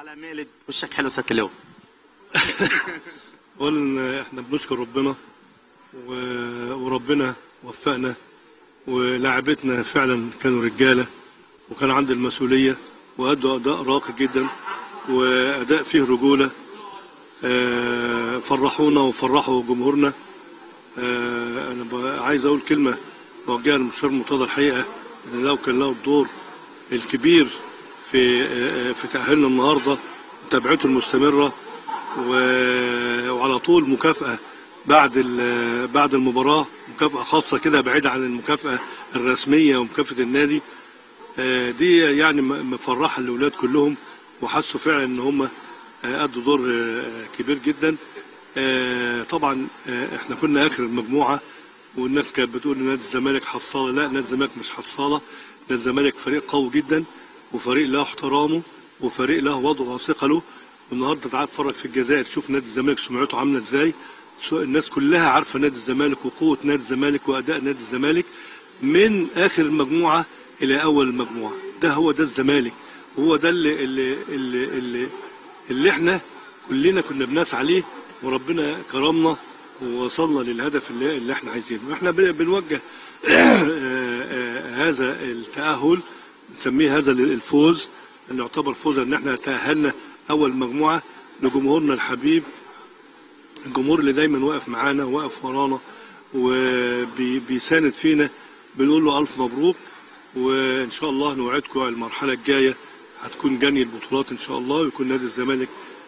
على مالد وشك حلو ست اللواء اولا احنا بنشكر ربنا و- وربنا وفقنا ولاعبتنا فعلا كانوا رجاله وكان عند المسؤوليه وادوا اداء راقي جدا واداء فيه رجوله آه، فرحونا وفرحوا جمهورنا آه، انا ب- عايز اقول كلمه موجهه للمستشار مرتضى الحقيقه ان لو كان له الدور الكبير في آه، في تاهلنا النهارده متابعته المستمره و- وعلى طول مكافاه بعد ال- بعد المباراه مكافاه خاصه كده بعيده عن المكافاه الرسميه ومكافاه النادي آه، دي يعني م- مفرحه الاولاد كلهم وحسوا فعلا ان هم آه، ادوا دور آه، كبير جدا آه، طبعا آه، احنا كنا اخر المجموعه والناس كانت بتقول ان نادي الزمالك حصاله لا نادي الزمالك مش حصاله نادي الزمالك فريق قوي جدا وفريق له احترامه وفريق له وضعه وثقله والنهارده تعال اتفرج في الجزائر شوف نادي الزمالك سمعته عامله ازاي سو- الناس كلها عارفه نادي الزمالك وقوه نادي الزمالك واداء نادي الزمالك من اخر المجموعه الى اول المجموعه ده هو ده الزمالك وهو ده اللي اللي اللي, اللي, اللي احنا كلنا كنا بنسعى عليه وربنا كرمنا ووصلنا للهدف اللي, اللي احنا عايزينه احنا بن- بنوجه هذا التأهل نسميه هذا الفوز ان يعتبر فوز ان احنا تأهلنا اول مجموعة لجمهورنا الحبيب الجمهور اللي دايما واقف معانا واقف ورانا وبيساند فينا بنقول له الف مبروك وان شاء الله نوعدكم المرحله الجايه هتكون جني البطولات ان شاء الله ويكون نادي الزمالك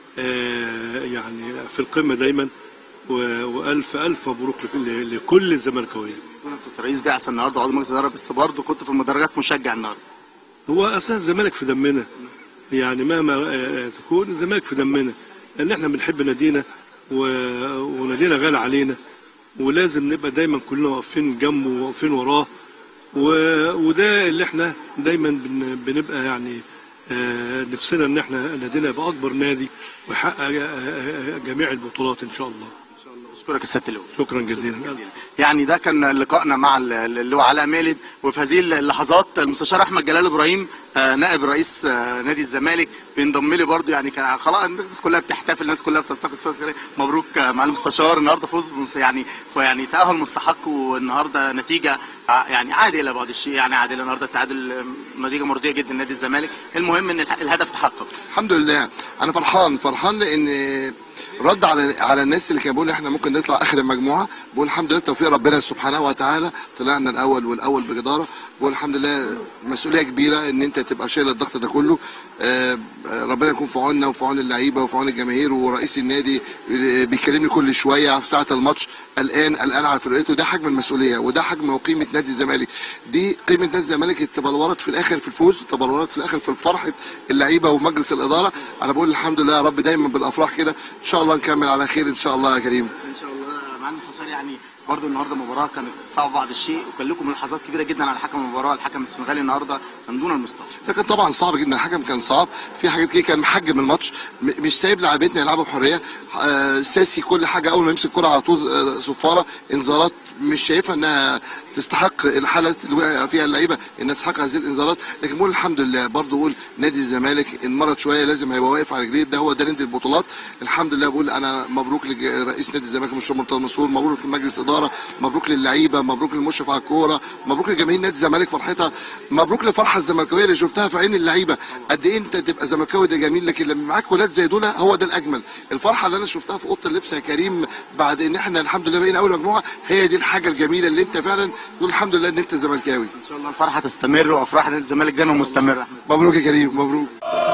آه، يعني في القمه دايما و- والف الف مبروك لكل- لكل الزملكاويه انا كنت رئيس بعثه النهارده وعضو مجلس اداره بس برضه كنت في المدرجات مشجع النهارده هو اساس الزمالك في دمنا يعني مهما آه، تكون الزمالك في دمنا لان احنا بنحب نادينا و- ونادينا غالي علينا ولازم نبقى دايما كلنا واقفين جنبه وواقفين وراه و- وده اللي احنا دايما بن- بنبقى يعني آه، نفسنا ان احنا نادينا يبقى اكبر نادي ويحقق آه، آه، جميع البطولات ان شاء الله اشكرك الست اللواء شكرا جزيلا يعني ده كان لقائنا مع ال- اللواء علاء مالد وفي هذه اللحظات المستشار احمد جلال ابراهيم آه، نائب رئيس آه، نادي الزمالك بينضم لي برضه يعني كان خلاص الناس كلها بتحتفل الناس كلها بتلتقط صور سرية. مبروك آه، مع المستشار النهارده فوز مس- يعني يعني تاهل مستحق والنهارده نتيجه ع- يعني عادله بعض الشيء يعني عادله النهارده التعادل آه، نتيجه مرضيه جدا لنادي الزمالك المهم ان الح- الهدف تحقق الحمد لله انا فرحان فرحان لان رد على على الناس اللي كانوا بيقولوا احنا ممكن نطلع اخر المجموعه بقول الحمد لله توفيق ربنا سبحانه وتعالى طلعنا الاول والاول بجداره بقول الحمد لله مسؤوليه كبيره ان انت تبقى شايل الضغط ده كله آه، آه، ربنا يكون في عوننا وفي عون اللعيبه وفي عون الجماهير ورئيس النادي آه، بيكلمني كل شويه في ساعه الماتش قلقان قلقان على فرقته ده حجم المسؤوليه وده حجم وقيمه نادي الزمالك دي قيمه نادي الزمالك تبلورت في الاخر في الفوز تبلورت في الاخر في الفرحه اللعيبه ومجلس الاداره انا بقول الحمد لله يا رب دايما بالافراح كده ان شاء الله نكمل على خير ان شاء الله يا كريم ان شاء الله مع المستشار يعني برضه النهارده مباراه كانت صعبه بعض الشيء وكان لكم ملاحظات كبيره جدا على حكم المباراه الحكم السنغالي النهارده كان دون المستوى ده كان طبعا صعب جدا الحكم كان صعب في حاجات كده كان محجم الماتش م- مش سايب لاعبتنا يلعبوا بحريه آه ساسي كل حاجه اول ما يمسك الكره على طول آه صفاره انذارات مش شايفها انها تستحق الحاله اللي وقع فيها اللعيبه انها تستحق هذه الانذارات لكن بقول الحمد لله برضه بقول نادي الزمالك انمرض شويه لازم هيبقى واقف على رجليه ده هو ده نادي البطولات الحمد لله بقول انا مبروك لرئيس نادي الزمالك مشروع مرتضى منصور مبروك لمجلس اداره مبروك للعيبه مبروك للمشرف على الكوره مبروك لجماهير نادي الزمالك فرحتها مبروك للفرحه الزملكاويه اللي شفتها في عين اللعيبه قد ايه انت تبقى زملكاوي ده جميل لكن لما معاك ولاد زي دول هو ده الاجمل الفرحه اللي انا شفتها في اوضه اللبس يا كريم بعد ان احنا الحمد لله بقينا اول مجموعه هي دي الحاجه الجميله اللي انت فعلا تقول الحمد لله ان انت زملكاوي ان شاء الله الفرحه تستمر وافراح نادي الزمالك دايما مستمره مبروك يا كريم مبروك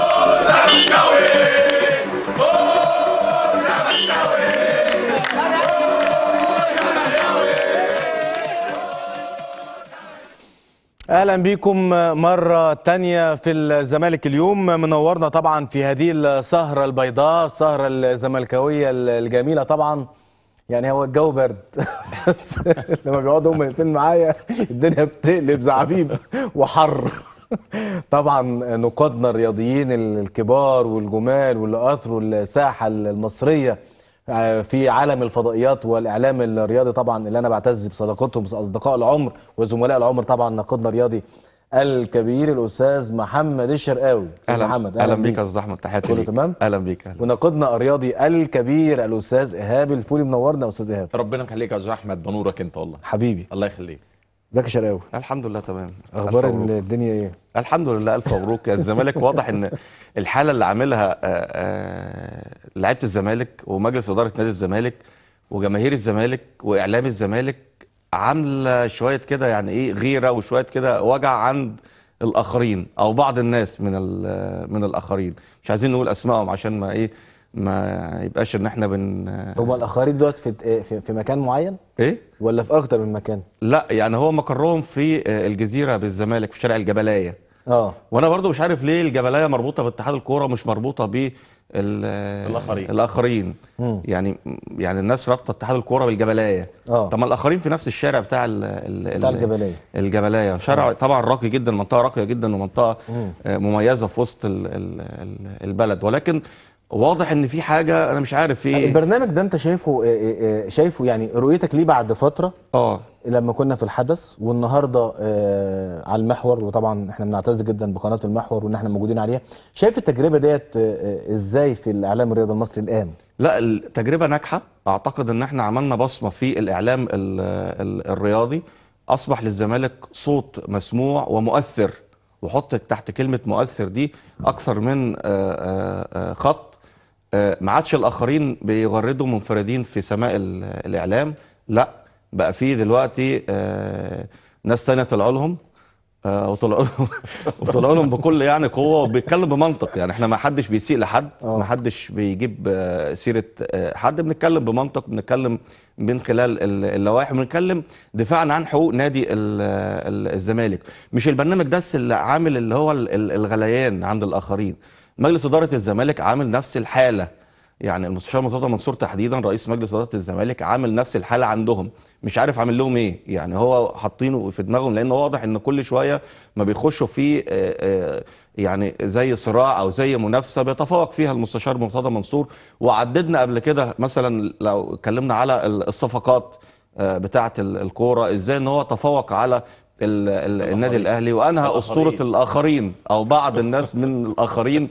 اهلا بكم مره تانية في الزمالك اليوم منورنا طبعا في هذه السهره البيضاء السهره الزملكاويه الجميله طبعا يعني هو الجو برد بس لما بيقعدوا هم الاثنين معايا الدنيا بتقلب زعابيب وحر طبعا نقادنا الرياضيين الكبار والجمال واللي اثروا الساحه المصريه في عالم الفضائيات والاعلام الرياضي طبعا اللي انا بعتز بصداقتهم اصدقاء العمر وزملاء العمر طبعا ناقدنا الرياضي الكبير الاستاذ محمد الشرقاوي أستاذ اهلا محمد اهلا بيك يا استاذ احمد تحياتي كله ليك. تمام؟ اهلا بيك اهلا وناقدنا الرياضي الكبير الاستاذ ايهاب الفولي منورنا يا استاذ ايهاب ربنا يخليك يا استاذ احمد بنورك انت والله حبيبي الله يخليك ازيك يا شرقاوي الحمد لله تمام اخبار ألف مبروك. الدنيا ايه الحمد لله الف مبروك الزمالك واضح ان الحاله اللي عاملها آه، آه، لعيبه الزمالك ومجلس اداره نادي الزمالك وجماهير الزمالك واعلام الزمالك عامله شويه كده يعني ايه غيره وشويه كده وجع عند الاخرين او بعض الناس من ال- من الاخرين مش عايزين نقول اسمائهم عشان ما ايه ما يبقاش ان احنا بن هما الاخرين دلوقتي في في في مكان معين ايه ولا في اكتر من مكان لا يعني هو مقرهم في آه، الجزيره بالزمالك في شارع الجبلايه اه وانا برضو مش عارف ليه الجبلايه مربوطه باتحاد الكوره مش مربوطه ب الآخرين. الاخرين مم. يعني يعني الناس رابطه اتحاد الكوره بالجبلايه اه طب ما الاخرين في نفس الشارع بتاع ال ال بتاع ال- الجبلايه الجبلايه شارع طبعا راقي جدا منطقه راقيه جدا ومنطقه مم. آه، مميزه في وسط ال ال ال البلد ولكن واضح ان في حاجه انا مش عارف في ايه البرنامج ده انت شايفه آه، آه، آه، شايفه يعني رؤيتك ليه بعد فتره اه لما كنا في الحدث والنهارده آه على المحور وطبعا احنا بنعتز جدا بقناه المحور وان احنا موجودين عليها شايف التجربه ديت آه آه، ازاي في الاعلام الرياضي المصري الان لا التجربة ناجحة أعتقد إن إحنا عملنا بصمة في الإعلام ال ال الرياضي أصبح للزمالك صوت مسموع ومؤثر وحط تحت كلمة مؤثر دي أكثر من آه، آه، آه، خط آه، ما عادش الآخرين بيغردوا منفردين في سماء ال- الإعلام لا بقى في دلوقتي آه، ناس تانية طلعوا لهم آه، وطلعوا لهم وطلعوا لهم بكل يعني قوه وبيتكلم بمنطق يعني احنا ما حدش بيسيء لحد آه. ما حدش بيجيب آه، سيره آه، حد بنتكلم بمنطق بنتكلم من خلال ال- اللوائح بنتكلم دفاعا عن حقوق نادي ال- ال- الزمالك مش البرنامج ده بس اللي عامل اللي هو ال- ال- الغليان عند الاخرين مجلس اداره الزمالك عامل نفس الحاله يعني المستشار مرتضى منصور تحديدا رئيس مجلس اداره الزمالك عامل نفس الحاله عندهم مش عارف عامل لهم ايه يعني هو حاطينه في دماغهم لان واضح ان كل شويه ما بيخشوا في آه، آه، يعني زي صراع او زي منافسه بيتفوق فيها المستشار مرتضى منصور وعددنا قبل كده مثلا لو اتكلمنا على الصفقات آه، بتاعه ال- الكوره ازاي ان هو تفوق على ال- ال- النادي الاهلي وانهى اسطوره الاخرين او بعض الناس من الاخرين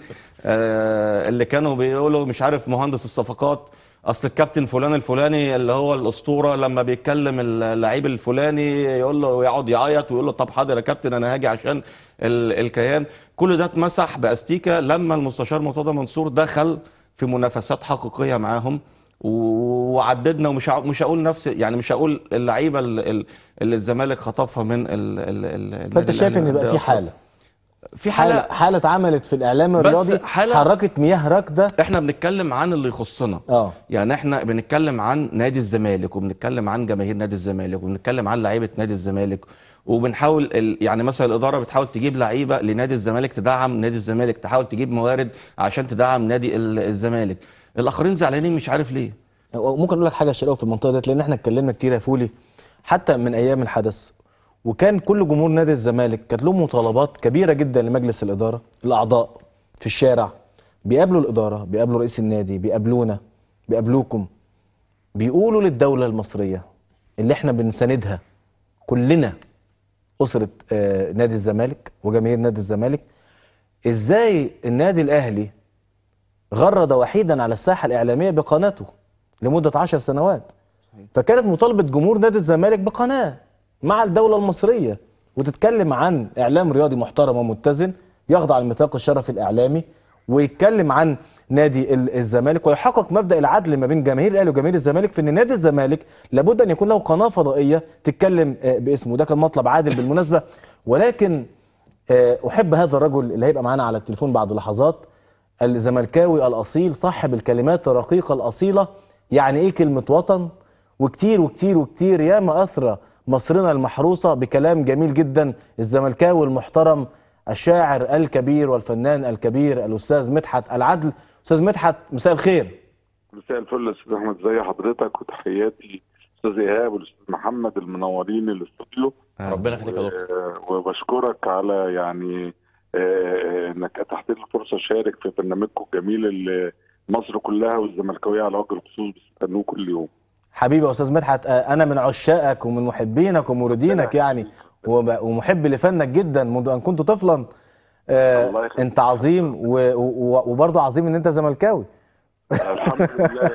آه، اللي كانوا بيقولوا مش عارف مهندس الصفقات اصل الكابتن فلان الفلاني اللي هو الاسطوره لما بيتكلم اللعيب الفلاني يقول له يقعد يعيط ويقول له طب حاضر يا كابتن انا هاجي عشان ال- الكيان كل ده اتمسح باستيكه لما المستشار مرتضى منصور دخل في منافسات حقيقيه معاهم و- وعددنا ومش هق- مش هقول نفس يعني مش هقول اللعيبه ال- ال- اللي الزمالك خطفها من ال ال ال فانت النادي شايف ان الأهلي. بقى في حاله في حاله حاله حاله اتعملت في الاعلام بس الرياضي حالة- حركت مياه راكده احنا بنتكلم عن اللي يخصنا اه يعني احنا بنتكلم عن نادي الزمالك وبنتكلم عن جماهير نادي الزمالك وبنتكلم عن لعيبه نادي الزمالك وبنحاول ال... يعني مثلا الاداره بتحاول تجيب لعيبه لنادي الزمالك تدعم نادي الزمالك تحاول تجيب موارد عشان تدعم نادي ال- الزمالك الاخرين زعلانين مش عارف ليه ممكن اقول لك حاجه شرقاوي في المنطقه ديت لان احنا اتكلمنا كتير يا فولي حتى من ايام الحدث وكان كل جمهور نادي الزمالك كانت لهم مطالبات كبيره جدا لمجلس الاداره الاعضاء في الشارع بيقابلوا الاداره بيقابلوا رئيس النادي بيقابلونا بيقابلوكم بيقولوا للدوله المصريه اللي احنا بنساندها كلنا اسره آه، نادي الزمالك وجماهير نادي الزمالك ازاي النادي الاهلي غرد وحيدا على الساحه الاعلاميه بقناته لمده عشر سنوات فكانت مطالبه جمهور نادي الزمالك بقناه مع الدوله المصريه وتتكلم عن اعلام رياضي محترم ومتزن يخضع لميثاق الشرف الاعلامي ويتكلم عن نادي ال- الزمالك ويحقق مبدا العدل ما بين جماهير الاهلي وجماهير الزمالك في ان نادي الزمالك لابد ان يكون له قناه فضائيه تتكلم آه، باسمه ده كان مطلب عادل بالمناسبه ولكن آه، احب هذا الرجل اللي هيبقى معانا على التليفون بعد لحظات الزملكاوي الاصيل صاحب الكلمات الرقيقه الاصيله يعني ايه كلمه وطن وكتير وكتير وكتير ياما اثرى مصرنا المحروسه بكلام جميل جدا الزملكاوي المحترم الشاعر الكبير والفنان الكبير الاستاذ مدحت العدل استاذ مدحت مساء الخير مساء الفل يا استاذ احمد زي حضرتك وتحياتي استاذ ايهاب والاستاذ محمد المنورين الاستوديو ربنا يخليك يا دكتور و- وبشكرك على يعني آه، انك اتحت لي الفرصه اشارك في برنامجكم الجميل اللي مصر كلها والزملكاويه على وجه الخصوص بيستنوه كل يوم حبيبي يا استاذ مدحت آه، انا من عشاقك ومن محبينك ومريدينك يعني وب- ومحب لفنك جدا منذ ان كنت طفلا آه، الله يخليك. انت عظيم و- و- وبرضه عظيم ان انت زملكاوي الحمد لله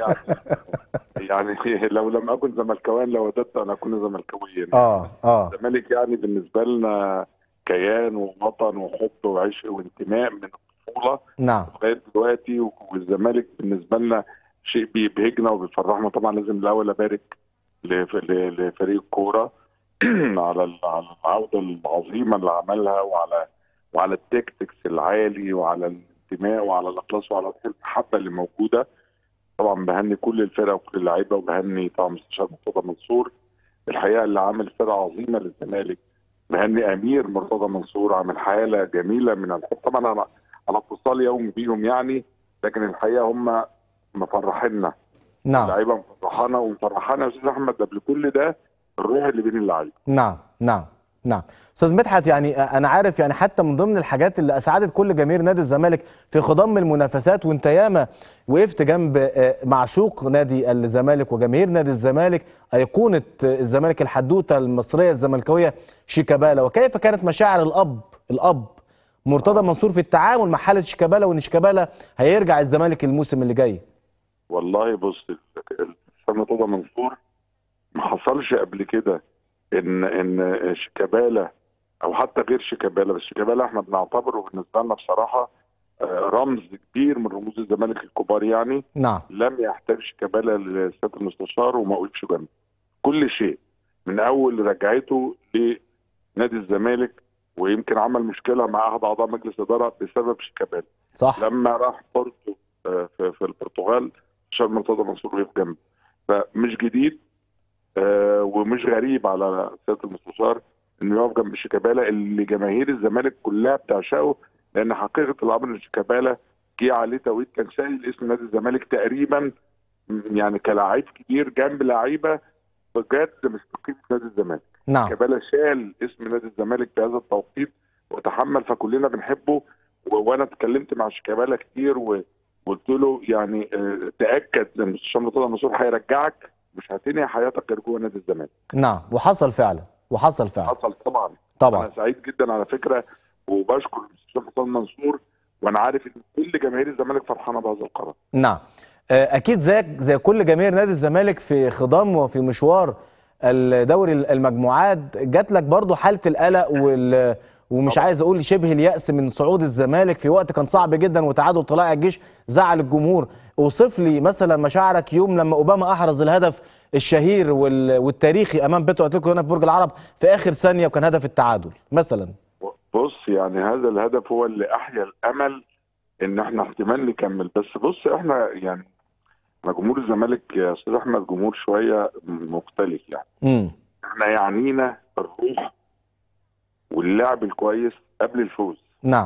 يعني يعني لو لم اكن زملكاويا لوددت ان اكون زملكاويا اه اه الزمالك يعني بالنسبه لنا كيان ووطن وحب وعشق وانتماء من الطفوله نعم لغايه دلوقتي والزمالك بالنسبه لنا شيء بيبهجنا وبيفرحنا طبعا لازم الاول ابارك لف- ل- لفريق الكوره على ال- على العوده العظيمه اللي عملها وعلى وعلى التكتكس العالي وعلى الانتماء وعلى الاخلاص وعلى المحبه اللي موجوده طبعا بهني كل الفرقه وكل اللعيبه وبهني طبعا مستشار مرتضى منصور الحقيقه اللي عامل فرقه عظيمه للزمالك بهني امير مرتضى منصور عامل حاله جميله من الحب طبعا انا على اتصال يومي بيهم يعني لكن الحقيقه هم مفرحينا نعم اللعيبه مفرحانا ومفرحانا يا استاذ احمد قبل كل ده الروح اللي بين اللعيبه نعم نعم نعم استاذ مدحت يعني انا عارف يعني حتى من ضمن الحاجات اللي اسعدت كل جماهير نادي الزمالك في خضم المنافسات وانت ياما وقفت جنب آه، معشوق نادي الزمالك وجماهير نادي الزمالك ايقونه آه، الزمالك الحدوته المصريه الزملكاويه شيكابالا وكيف كانت مشاعر الاب الاب مرتضى منصور في التعامل مع حاله شيكابالا وان شيكابالا هيرجع الزمالك الموسم اللي جاي والله بص الاستاذ مرتضى منصور ما حصلش قبل كده ان ان شيكابالا او حتى غير شيكابالا بس شيكابالا احنا بنعتبره بالنسبه لنا بصراحه آه، رمز كبير من رموز الزمالك الكبار يعني نعم لم يحتاج شيكابالا لسياده المستشار وما وقفش جنبه كل شيء من اول رجعته لنادي الزمالك ويمكن عمل مشكله مع احد اعضاء مجلس الاداره بسبب شيكابالا صح لما راح بورتو آه، في, في البرتغال شال مرتضى منصور وقف جنبه فمش جديد آه، ومش غريب على سياده المستشار انه يقف جنب شيكابالا اللي جماهير الزمالك كلها بتعشقه لان حقيقه الامر ان شيكابالا جه عليه توقيت كان شايل اسم نادي الزمالك تقريبا م- يعني كلاعب كبير جنب لعيبه بجد مستقيم في نادي الزمالك نعم شيكابالا شال اسم نادي الزمالك في هذا التوقيت وتحمل فكلنا بنحبه و- وانا اتكلمت مع شيكابالا كتير و- وقلت له يعني آه، تاكد ان المستشار مرتضى منصور هيرجعك مش هتنهي حياتك غير جوه نادي الزمالك نعم وحصل فعلا وحصل فعلا حصل طبعا طبعا انا سعيد جدا على فكره وبشكر المستشار مرتضى منصور وانا عارف ان كل جماهير الزمالك فرحانه بهذا القرار نعم آه، اكيد زيك زي كل جماهير نادي الزمالك في خضم وفي مشوار الدوري المجموعات جات لك برضو حاله القلق وال ومش عايز اقول شبه اليأس من صعود الزمالك في وقت كان صعب جدا وتعادل طلائع الجيش زعل الجمهور اوصف لي مثلا مشاعرك يوم لما اوباما احرز الهدف الشهير وال- والتاريخي امام بيتو اتلتيكو هنا في برج العرب في اخر ثانيه وكان هدف التعادل مثلا بص يعني هذا الهدف هو اللي احيا الامل ان احنا احتمال نكمل بس بص احنا يعني احنا جمهور الزمالك يا استاذ احمد جمهور شويه مختلف يعني امم احنا يعنينا الروح واللعب الكويس قبل الفوز نعم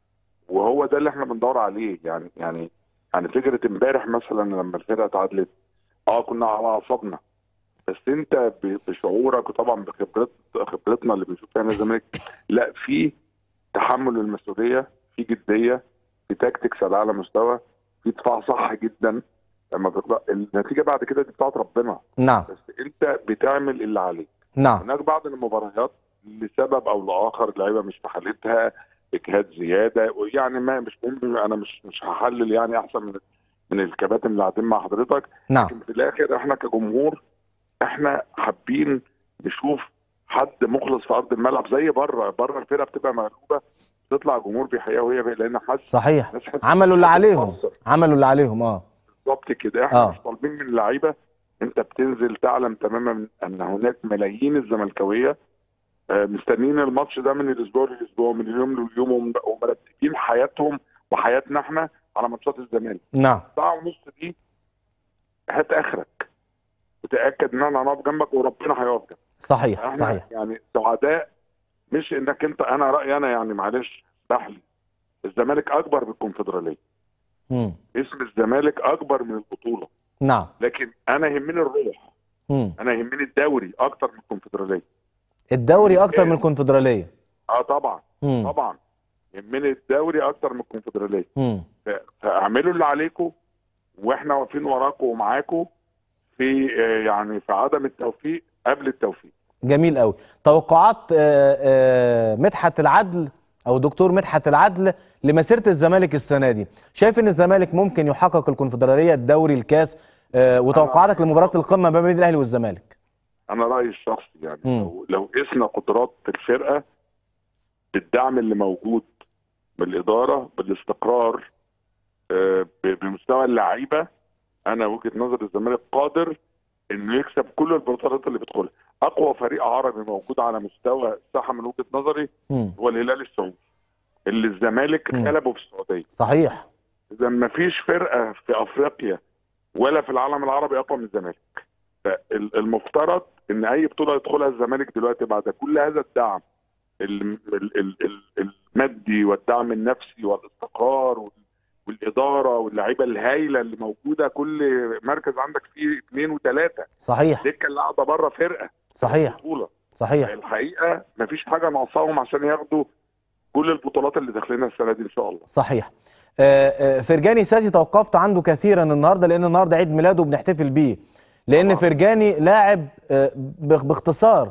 وهو ده اللي احنا بندور عليه يعني يعني يعني فكره امبارح مثلا لما الفرقه اتعادلت اه كنا على اعصابنا بس انت ب- بشعورك وطبعا بخبرت خبرتنا اللي بنشوف فيها نادي الزمالك لا في تحمل المسؤوليه في جديه في تاكتكس على اعلى مستوى في دفاع صح جدا لما بتطلع النتيجه بعد كده دي بتاعت ربنا نعم بس انت بتعمل اللي عليك نعم هناك بعض المباريات لسبب او لاخر اللعيبه مش في حالتها اجهاد زياده ويعني ما مش مهم انا مش مش هحلل يعني احسن من من الكباتن اللي قاعدين مع حضرتك نعم لكن في الاخر احنا كجمهور احنا حابين نشوف حد مخلص في ارض الملعب زي بره بره الفرقه بتبقى مغلوبه تطلع جمهور بيحييها وهي لان حاسس صحيح ناس حاسة عملوا اللي إنها عليهم بتتأثر. عملوا اللي عليهم اه بالظبط كده احنا آه. مش طالبين من اللعيبه انت بتنزل تعلم تماما ان هناك ملايين الزملكاويه آه، مستنيين الماتش ده من الاسبوع للاسبوع من اليوم لليوم وم- ومرتبين حياتهم وحياتنا احنا على ماتشات الزمالك نعم ساعه ونص دي هات اخرك وتاكد ان انا هنقف جنبك وربنا هيقف جنبك صحيح احنا صحيح يعني سعداء مش انك انت انا رايي انا يعني معلش اسمح لي الزمالك اكبر من الكونفدراليه مم. اسم الزمالك اكبر من البطوله نعم لكن انا يهمني الروح مم. انا يهمني الدوري اكتر من الكونفدراليه الدوري اكتر من الكونفدراليه اه طبعا مم. طبعا يهمني الدوري اكتر من الكونفدراليه مم. ف- فاعملوا اللي عليكم واحنا واقفين وراكم ومعاكم في آه، يعني في عدم التوفيق قبل التوفيق جميل قوي توقعات آه، آه، مدحت العدل او دكتور مدحت العدل لمسيره الزمالك السنه دي شايف ان الزمالك ممكن يحقق الكونفدراليه الدوري الكاس آه، وتوقعاتك لمباراه القمه ما بين الاهلي والزمالك انا رايي الشخصي يعني مم. لو لو قسنا قدرات الفرقه بالدعم اللي موجود بالاداره بالاستقرار آه، ب- بمستوى اللعيبه انا وجهه نظر الزمالك قادر انه يكسب كل البطولات اللي بيدخلها اقوى فريق عربي موجود على مستوى الساحه من وجهه نظري مم. هو الهلال السعودي اللي الزمالك مم. غلبه في السعوديه صحيح اذا ما فيش فرقه في افريقيا ولا في العالم العربي اقوى من الزمالك فالمفترض ان اي بطوله يدخلها الزمالك دلوقتي بعد كل هذا الدعم ال- ال- ال- ال- المادي والدعم النفسي والاستقرار وال- والاداره واللعيبه الهايله اللي موجوده كل مركز عندك فيه اثنين وثلاثه صحيح دكه اللي قاعده بره فرقه صحيح بطوله صحيح الحقيقه ما فيش حاجه ناقصاهم عشان ياخدوا كل البطولات اللي داخلينها السنه دي ان شاء الله صحيح آه، آه، فرجاني ساسي توقفت عنده كثيرا النهارده لان النهارده عيد ميلاده وبنحتفل بيه لان طبعا. فرجاني لاعب آه، ب- باختصار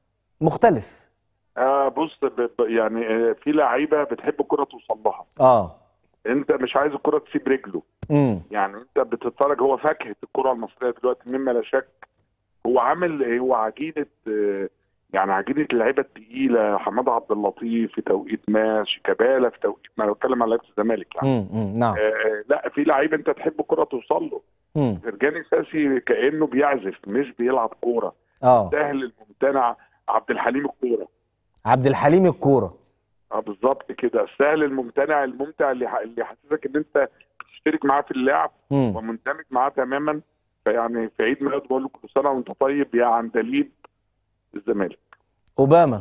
مختلف آه بص ب- ب- يعني آه في لعيبه بتحب الكره توصل لها اه انت مش عايز الكره تسيب رجله امم يعني انت بتتفرج هو فاكهه الكره المصريه دلوقتي مما لا شك هو عامل هو عجينه آه، يعني عجينه اللعيبه الثقيله حماد عبد اللطيف في توقيت ما شيكابالا في توقيت ما انا بتكلم على لعيبه الزمالك يعني امم أمم، نعم آه، آه، لا في لعيبه انت تحب الكره توصل له امم فرجاني ساسي كانه بيعزف مش بيلعب كوره اه سهل الممتنع عبد الحليم الكوره عبد الحليم الكوره اه بالظبط كده السهل الممتنع الممتع اللي ح- اللي يحسسك ان انت بتشترك معاه في اللعب امم ومندمج معاه تماما فيعني في عيد ميلاده بقول له كل سنه وانت طيب يا عندليب الزمالك اوباما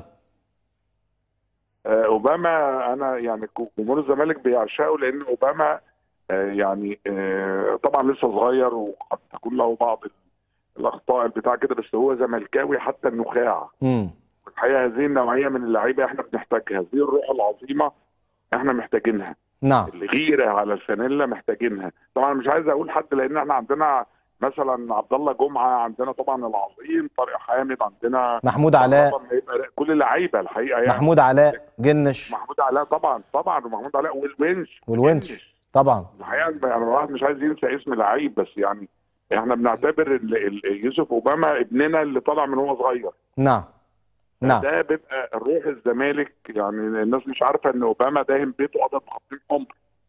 آه اوباما انا يعني جمهور الزمالك بيعشقه لان اوباما آه يعني آه طبعا لسه صغير وقد تكون له بعض الاخطاء البتاع كده بس هو زملكاوي حتى النخاع امم الحقيقه هذه النوعيه من اللعيبه احنا بنحتاجها هذه الروح العظيمه احنا محتاجينها نعم الغيره على الفانيلا محتاجينها طبعا مش عايز اقول حد لان احنا عندنا مثلا عبد الله جمعه عندنا طبعا العظيم طارق حامد عندنا محمود علاء كل اللعيبه الحقيقه يعني محمود علاء جنش محمود علاء طبعا طبعا ومحمود علاء والونش والونش طبعا الحقيقه يعني الواحد مش عايز ينسى اسم لعيب بس يعني احنا بنعتبر ال- ال- يوسف اوباما ابننا اللي طالع من هو صغير نعم نعم ده بيبقى روح الزمالك يعني الناس مش عارفه ان اوباما داهم بيته قضى بخطين عمر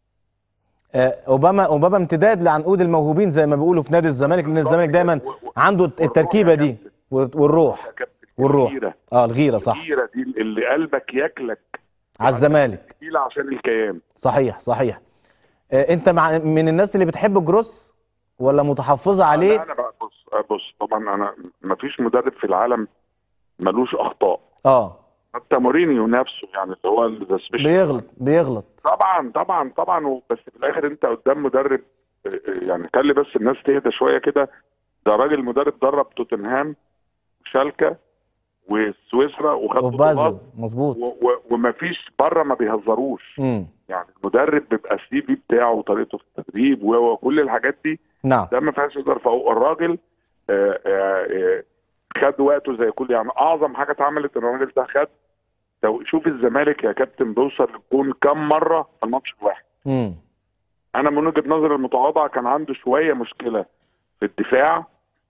آه، اوباما اوباما امتداد لعنقود الموهوبين زي ما بيقولوا في نادي الزمالك لان الزمالك دايما عنده التركيبه دي والروح يا كابتن، والروح الغيرة. اه الغيره صح الغيره دي اللي قلبك ياكلك على الزمالك تقيله عشان الكيان صحيح صحيح آه، انت مع من الناس اللي بتحب جروس ولا متحفظه لا، عليه انا بقى بص بص طبعا انا ما فيش مدرب في العالم ملوش اخطاء اه حتى مورينيو نفسه يعني اللي هو ذا سبيشال بيغلط بيغلط طبعا طبعا طبعا بس في الاخر انت قدام مدرب آه، آه، يعني خلي بس الناس تهدى شويه كده ده راجل مدرب درب توتنهام وشالكه وسويسرا وخد وفي بطولات بازل مظبوط و- و- ومفيش بره ما بيهزروش امم يعني المدرب بيبقى السي في بتاعه وطريقته في التدريب و- وكل الحاجات دي نعم ده ما فيهاش هزار فهو الراجل آه، آه، آه، خد وقته زي كل يعني اعظم حاجه اتعملت ان الراجل ده خد لو شوف الزمالك يا كابتن بيوصل للجون كام مره في الماتش الواحد امم انا من وجهه نظري المتواضعه كان عنده شويه مشكله في الدفاع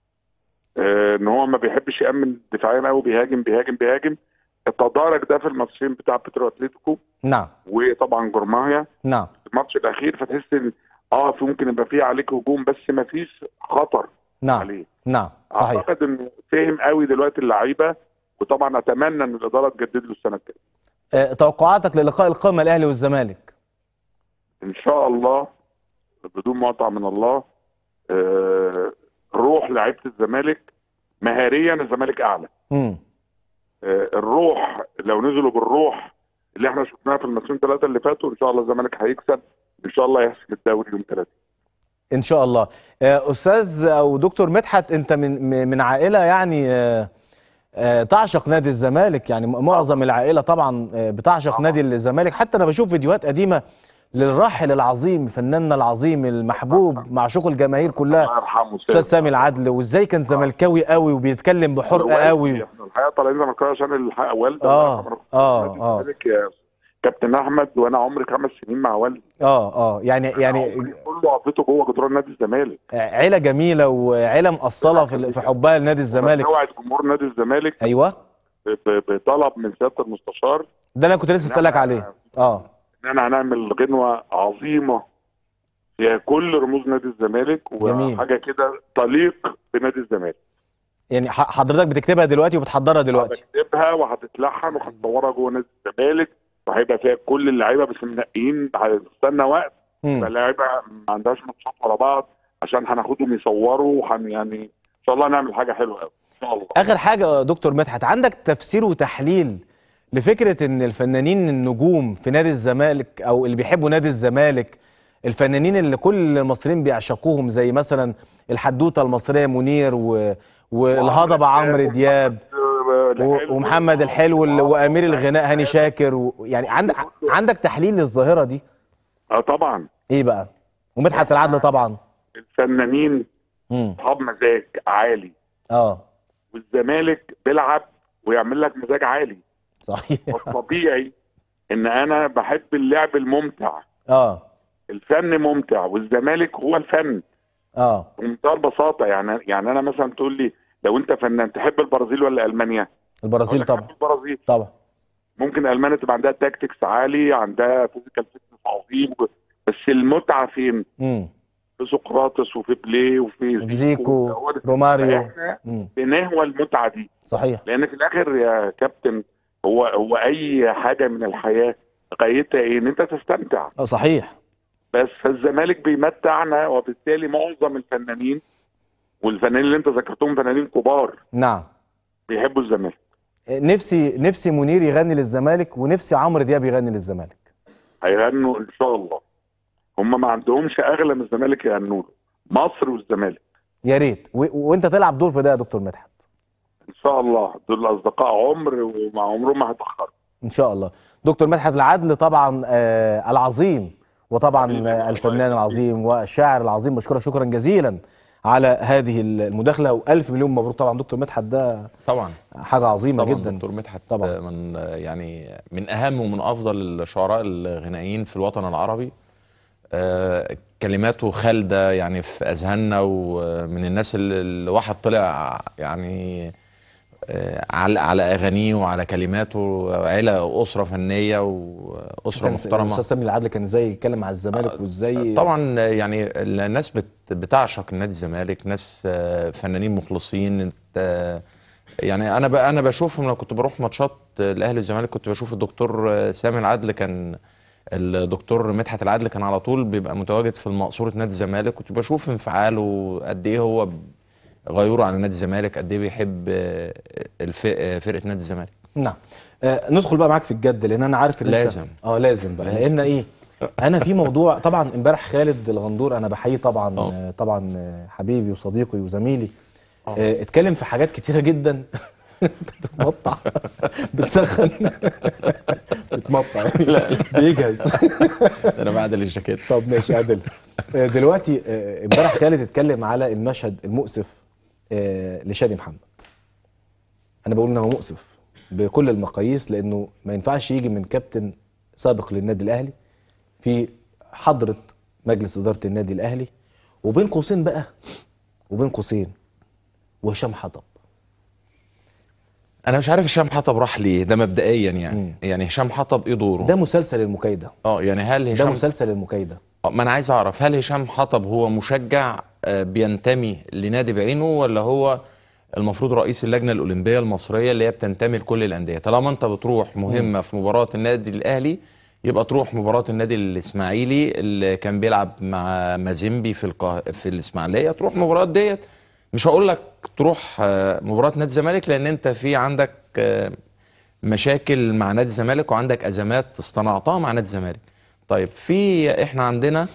آه، ان هو ما بيحبش يامن دفاعيا قوي بيهاجم بيهاجم بيهاجم تدارك ده في الماتشين بتاع بيترو اتلتيكو نعم وطبعا جورماهيا نعم الماتش الاخير فتحس ان اه في ممكن يبقى فيه عليك هجوم بس ما فيش خطر نعم عليه نعم صحيح اعتقد انه فهم قوي دلوقتي اللعيبه وطبعا اتمنى ان الاداره تجدد له السنه الجايه آه، توقعاتك للقاء القمه الاهلي والزمالك ان شاء الله بدون مقاطعه من الله آه روح لعيبه الزمالك مهاريا الزمالك اعلى امم آه الروح لو نزلوا بالروح اللي احنا شفناها في الماتشين ثلاثه اللي فاتوا ان شاء الله الزمالك هيكسب ان شاء الله يحسم الدوري يوم ثلاثه ان شاء الله آه، استاذ او دكتور مدحت انت من من- من عائله يعني آه، آه، تعشق نادي الزمالك يعني م- معظم العائله طبعا آه، بتعشق نادي الزمالك حتى انا بشوف فيديوهات قديمه للراحل العظيم فناننا العظيم المحبوب معشوق الجماهير كلها الله يرحمه استاذ سامي العدل وازاي كان زملكاوي قوي وبيتكلم بحرقه قوي احنا الحقيقه طالعين زملكاويه عشان الحقيقه والدي آه، الله يرحمه. آه، نادي آه. الزمالك يا كابتن احمد وانا عمري خمس سنين مع والدي اه اه يعني يعني عمري كله قضيته جوه جدران نادي الزمالك عيله جميله وعيله مأصله في في حبها لنادي الزمالك توعد جمهور نادي الزمالك ايوه ب- ب- بطلب من سياده المستشار ده انا كنت لسه اسالك عليه اه ان احنا هنعمل غنوه عظيمه فيها كل رموز نادي الزمالك جميل. وحاجه كده تليق بنادي الزمالك يعني ح- حضرتك بتكتبها دلوقتي وبتحضرها دلوقتي هتكتبها وهتتلحن وهتصورها جوه نادي الزمالك وهيبقى فيها كل اللعيبه بس منقيين هنستنى وقت مم. يبقى اللعيبه ما عندهاش ماتشات ورا بعض عشان هناخدهم يصوروا وهن يعني ان شاء الله نعمل حاجه حلوه قوي ان شاء الله اخر حاجه يا دكتور مدحت عندك تفسير وتحليل لفكره ان الفنانين النجوم في نادي الزمالك او اللي بيحبوا نادي الزمالك الفنانين اللي كل المصريين بيعشقوهم زي مثلا الحدوته المصريه منير و... والهضبه عمرو دياب و... ومحمد الحلو ال- وامير الغناء هاني شاكر و... يعني عندك عندك تحليل للظاهره دي اه طبعا ايه بقى ومدحت العدل طبعا الفنانين امم اصحاب مزاج عالي اه والزمالك بيلعب ويعمل لك مزاج عالي صحيح والطبيعي ان انا بحب اللعب الممتع اه الفن ممتع والزمالك هو الفن اه بمنتهى البساطه يعني يعني انا مثلا تقول لي لو انت فنان تحب البرازيل ولا المانيا؟ البرازيل أقول لك طبعا أحب البرازيل طبعا ممكن المانيا تبقى عندها تاكتكس عالي عندها فيزيكال فيتنس عظيم بس المتعه فين؟ امم في سقراطس وفي بلاي وفي زيكو هو ده. روماريو فاحنا امم بنهوى المتعه دي صحيح لان في الاخر يا كابتن هو هو اي حاجه من الحياه غايتها ايه؟ ان انت تستمتع اه صحيح بس فالزمالك بيمتعنا وبالتالي معظم الفنانين والفنانين اللي انت ذكرتهم فنانين كبار نعم بيحبوا الزمالك نفسي نفسي منير يغني للزمالك ونفسي عمرو دياب يغني للزمالك هيغنوا ان شاء الله هم ما عندهمش اغلى من الزمالك يغنوا له مصر والزمالك يا ريت و... وانت تلعب دور في ده يا دكتور مدحت ان شاء الله دول اصدقاء عمر ومع عمرهم ما هيتاخروا ان شاء الله دكتور مدحت العدل طبعا آه العظيم وطبعا آه الفنان العظيم والشاعر العظيم بشكرك شكرا جزيلا على هذه المداخله والف مليون مبروك طبعا دكتور مدحت ده طبعا حاجه عظيمه طبعا جدا دكتور مدحت طبعا. من يعني من اهم ومن افضل الشعراء الغنائيين في الوطن العربي آه، كلماته خالده يعني في اذهاننا ومن الناس اللي الواحد طلع يعني آه، على على اغانيه وعلى كلماته عيله اسره فنيه واسره كان محترمه الاستاذ سامي العدل كان ازاي يتكلم على الزمالك وازاي طبعا يعني الناس بت بتعشق نادي الزمالك ناس آه، فنانين مخلصين انت آه، يعني انا ب- انا بشوفهم لما كنت بروح ماتشات الاهلي والزمالك كنت بشوف الدكتور آه، سامي العدل كان الدكتور مدحت العدل كان على طول بيبقى متواجد في مقصوره نادي الزمالك كنت بشوف انفعاله قد ايه هو غيور على نادي الزمالك قد ايه بيحب آه، الف- آه، فرقه نادي الزمالك نعم آه ندخل بقى معاك في الجد لان انا عارف ان انت- لازم. اه لازم بقى لان ايه انا في موضوع طبعا امبارح خالد الغندور انا بحييه طبعا آه. آه طبعا آه، حبيبي وصديقي وزميلي آه اتكلم في حاجات كتيره جدا انت بتتمطع بتسخن بتمطع يعني بيجهز انا بعدل الجاكيت طب ماشي عادل آه، دلوقتي آه، امبارح خالد اتكلم على المشهد المؤسف آه، لشادي محمد انا بقول انه مؤسف بكل المقاييس لانه ما ينفعش يجي من كابتن سابق للنادي الاهلي في حضره مجلس اداره النادي الاهلي وبين قوسين بقى وبين قوسين وهشام حطب انا مش عارف هشام حطب راح ليه ده مبدئيا يعني مم. يعني هشام حطب ايه دوره ده مسلسل المكايده اه يعني هل ده هشام مسلسل المكايده آه، ما انا عايز اعرف هل هشام حطب هو مشجع آه، بينتمي لنادي بعينه ولا هو المفروض رئيس اللجنه الاولمبيه المصريه اللي هي بتنتمي لكل الانديه طالما انت بتروح مهمه في مباراه النادي الاهلي يبقى تروح مباراه النادي الاسماعيلي اللي كان بيلعب مع مازيمبي في القاه... في الاسماعيليه تروح مباراه ديت مش هقول لك تروح آه، مباراه نادي الزمالك لان انت في عندك آه، مشاكل مع نادي الزمالك وعندك ازمات اصطنعتها مع نادي الزمالك طيب في احنا عندنا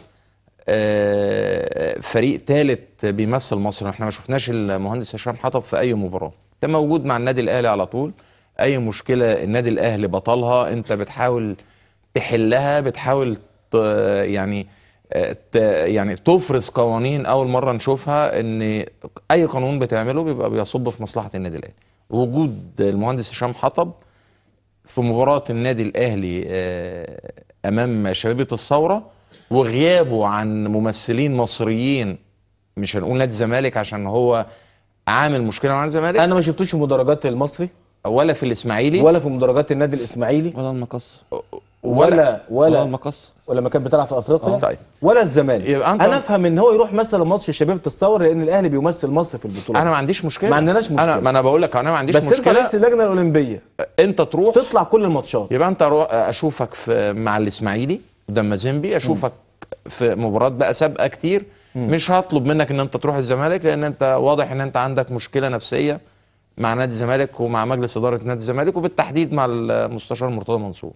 آه، فريق ثالث بيمثل مصر احنا ما شفناش المهندس هشام حطب في اي مباراه انت موجود مع النادي الاهلي على طول اي مشكله النادي الاهلي بطلها انت بتحاول تحلها بتحاول ت- يعني آه، ت- يعني تفرز قوانين اول مره نشوفها ان اي قانون بتعمله بيبقى بيصب في مصلحه النادي الاهلي وجود المهندس هشام حطب في مباراة النادي الأهلي آه، أمام شبيبة الثورة وغيابه عن ممثلين مصريين مش هنقول نادي الزمالك عشان هو عامل مشكلة مع نادي الزمالك انا ما شفتوش في مدرجات المصري ولا في الإسماعيلي ولا في مدرجات النادي الاسماعيلي ولا المقص ولا ولا ولا المقص ولا لما كانت بتلعب في افريقيا طيب. ولا الزمالك يبقى أنت- انا افهم ان هو يروح مثلا ماتش شبيبه الثوره لان الاهلي بيمثل مصر في البطوله أنا ما عنديش مشكلة ما عندناش مشكلة. أنا ما أنا بقول لك أنا ما عنديش بس انت مشكلة رئيس اللجنه الاولمبيه أنت تروح تطلع كل الماتشات يبقى انت رو- اشوفك في مع الاسماعيلي قدام مازيمبي اشوفك في مباراه بقى سابقه كتير مش هطلب منك ان انت تروح الزمالك لان انت واضح ان انت عندك مشكله نفسيه مع نادي الزمالك ومع مجلس اداره نادي الزمالك وبالتحديد مع المستشار مرتضى منصور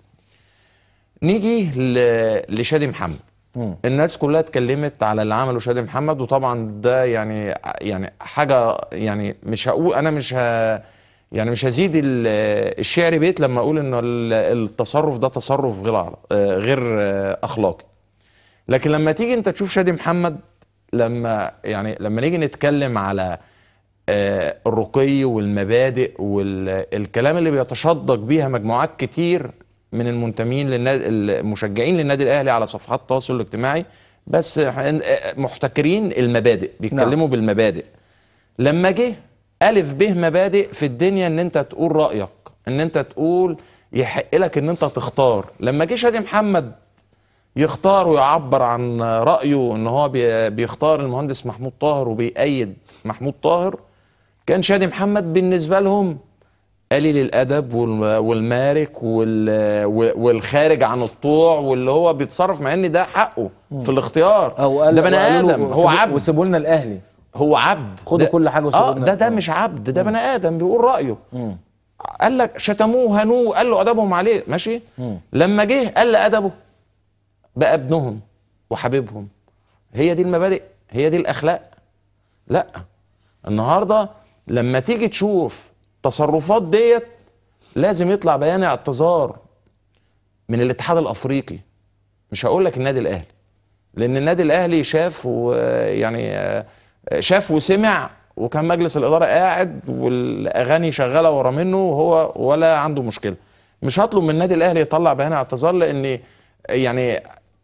نيجي ل- لشادي محمد الناس كلها اتكلمت على اللي عمله شادي محمد وطبعا ده يعني يعني حاجه يعني مش هقول انا مش ه يعني مش هزيد ال- الشعر بيت لما اقول ان ال- التصرف ده تصرف غير عر- آه، غير آه، اخلاقي لكن لما تيجي انت تشوف شادي محمد لما يعني لما نيجي نتكلم على آه، الرقي والمبادئ والكلام اللي بيتشدق بيها مجموعات كتير من المنتمين للنادي المشجعين للنادي الاهلي على صفحات التواصل الاجتماعي بس آه، محتكرين المبادئ بيتكلموا نعم. بالمبادئ لما جه الف به مبادئ في الدنيا ان انت تقول رايك ان انت تقول يحق لك ان انت تختار لما جه شادي محمد يختار ويعبر عن رايه ان هو بي- بيختار المهندس محمود طاهر وبيأيد محمود طاهر كان شادي محمد بالنسبه لهم قليل الادب والم- والمارك وال- والخارج عن الطوع واللي هو بيتصرف مع ان ده حقه في الاختيار او قال ده بني وقالوا له ادم هو وسيبوا- عبد وسيبوا لنا الاهلي هو عبد خدوا ده- كل حاجة وسيبوا اه لنا ده ده آه. مش عبد ده بني ادم بيقول رايه قال لك شتموه هنوه قال له ادبهم عليه ماشي لما جه قال ادبه بقى ابنهم وحبيبهم هي دي المبادئ هي دي الاخلاق لا النهارده لما تيجي تشوف تصرفات ديت لازم يطلع بيان اعتذار من الاتحاد الافريقي مش هقول لك النادي الاهلي لان النادي الاهلي شاف ويعني آه، شاف وسمع وكان مجلس الاداره قاعد والاغاني شغاله ورا منه وهو ولا عنده مشكله مش هطلب من النادي الاهلي يطلع بيان اعتذار لان يعني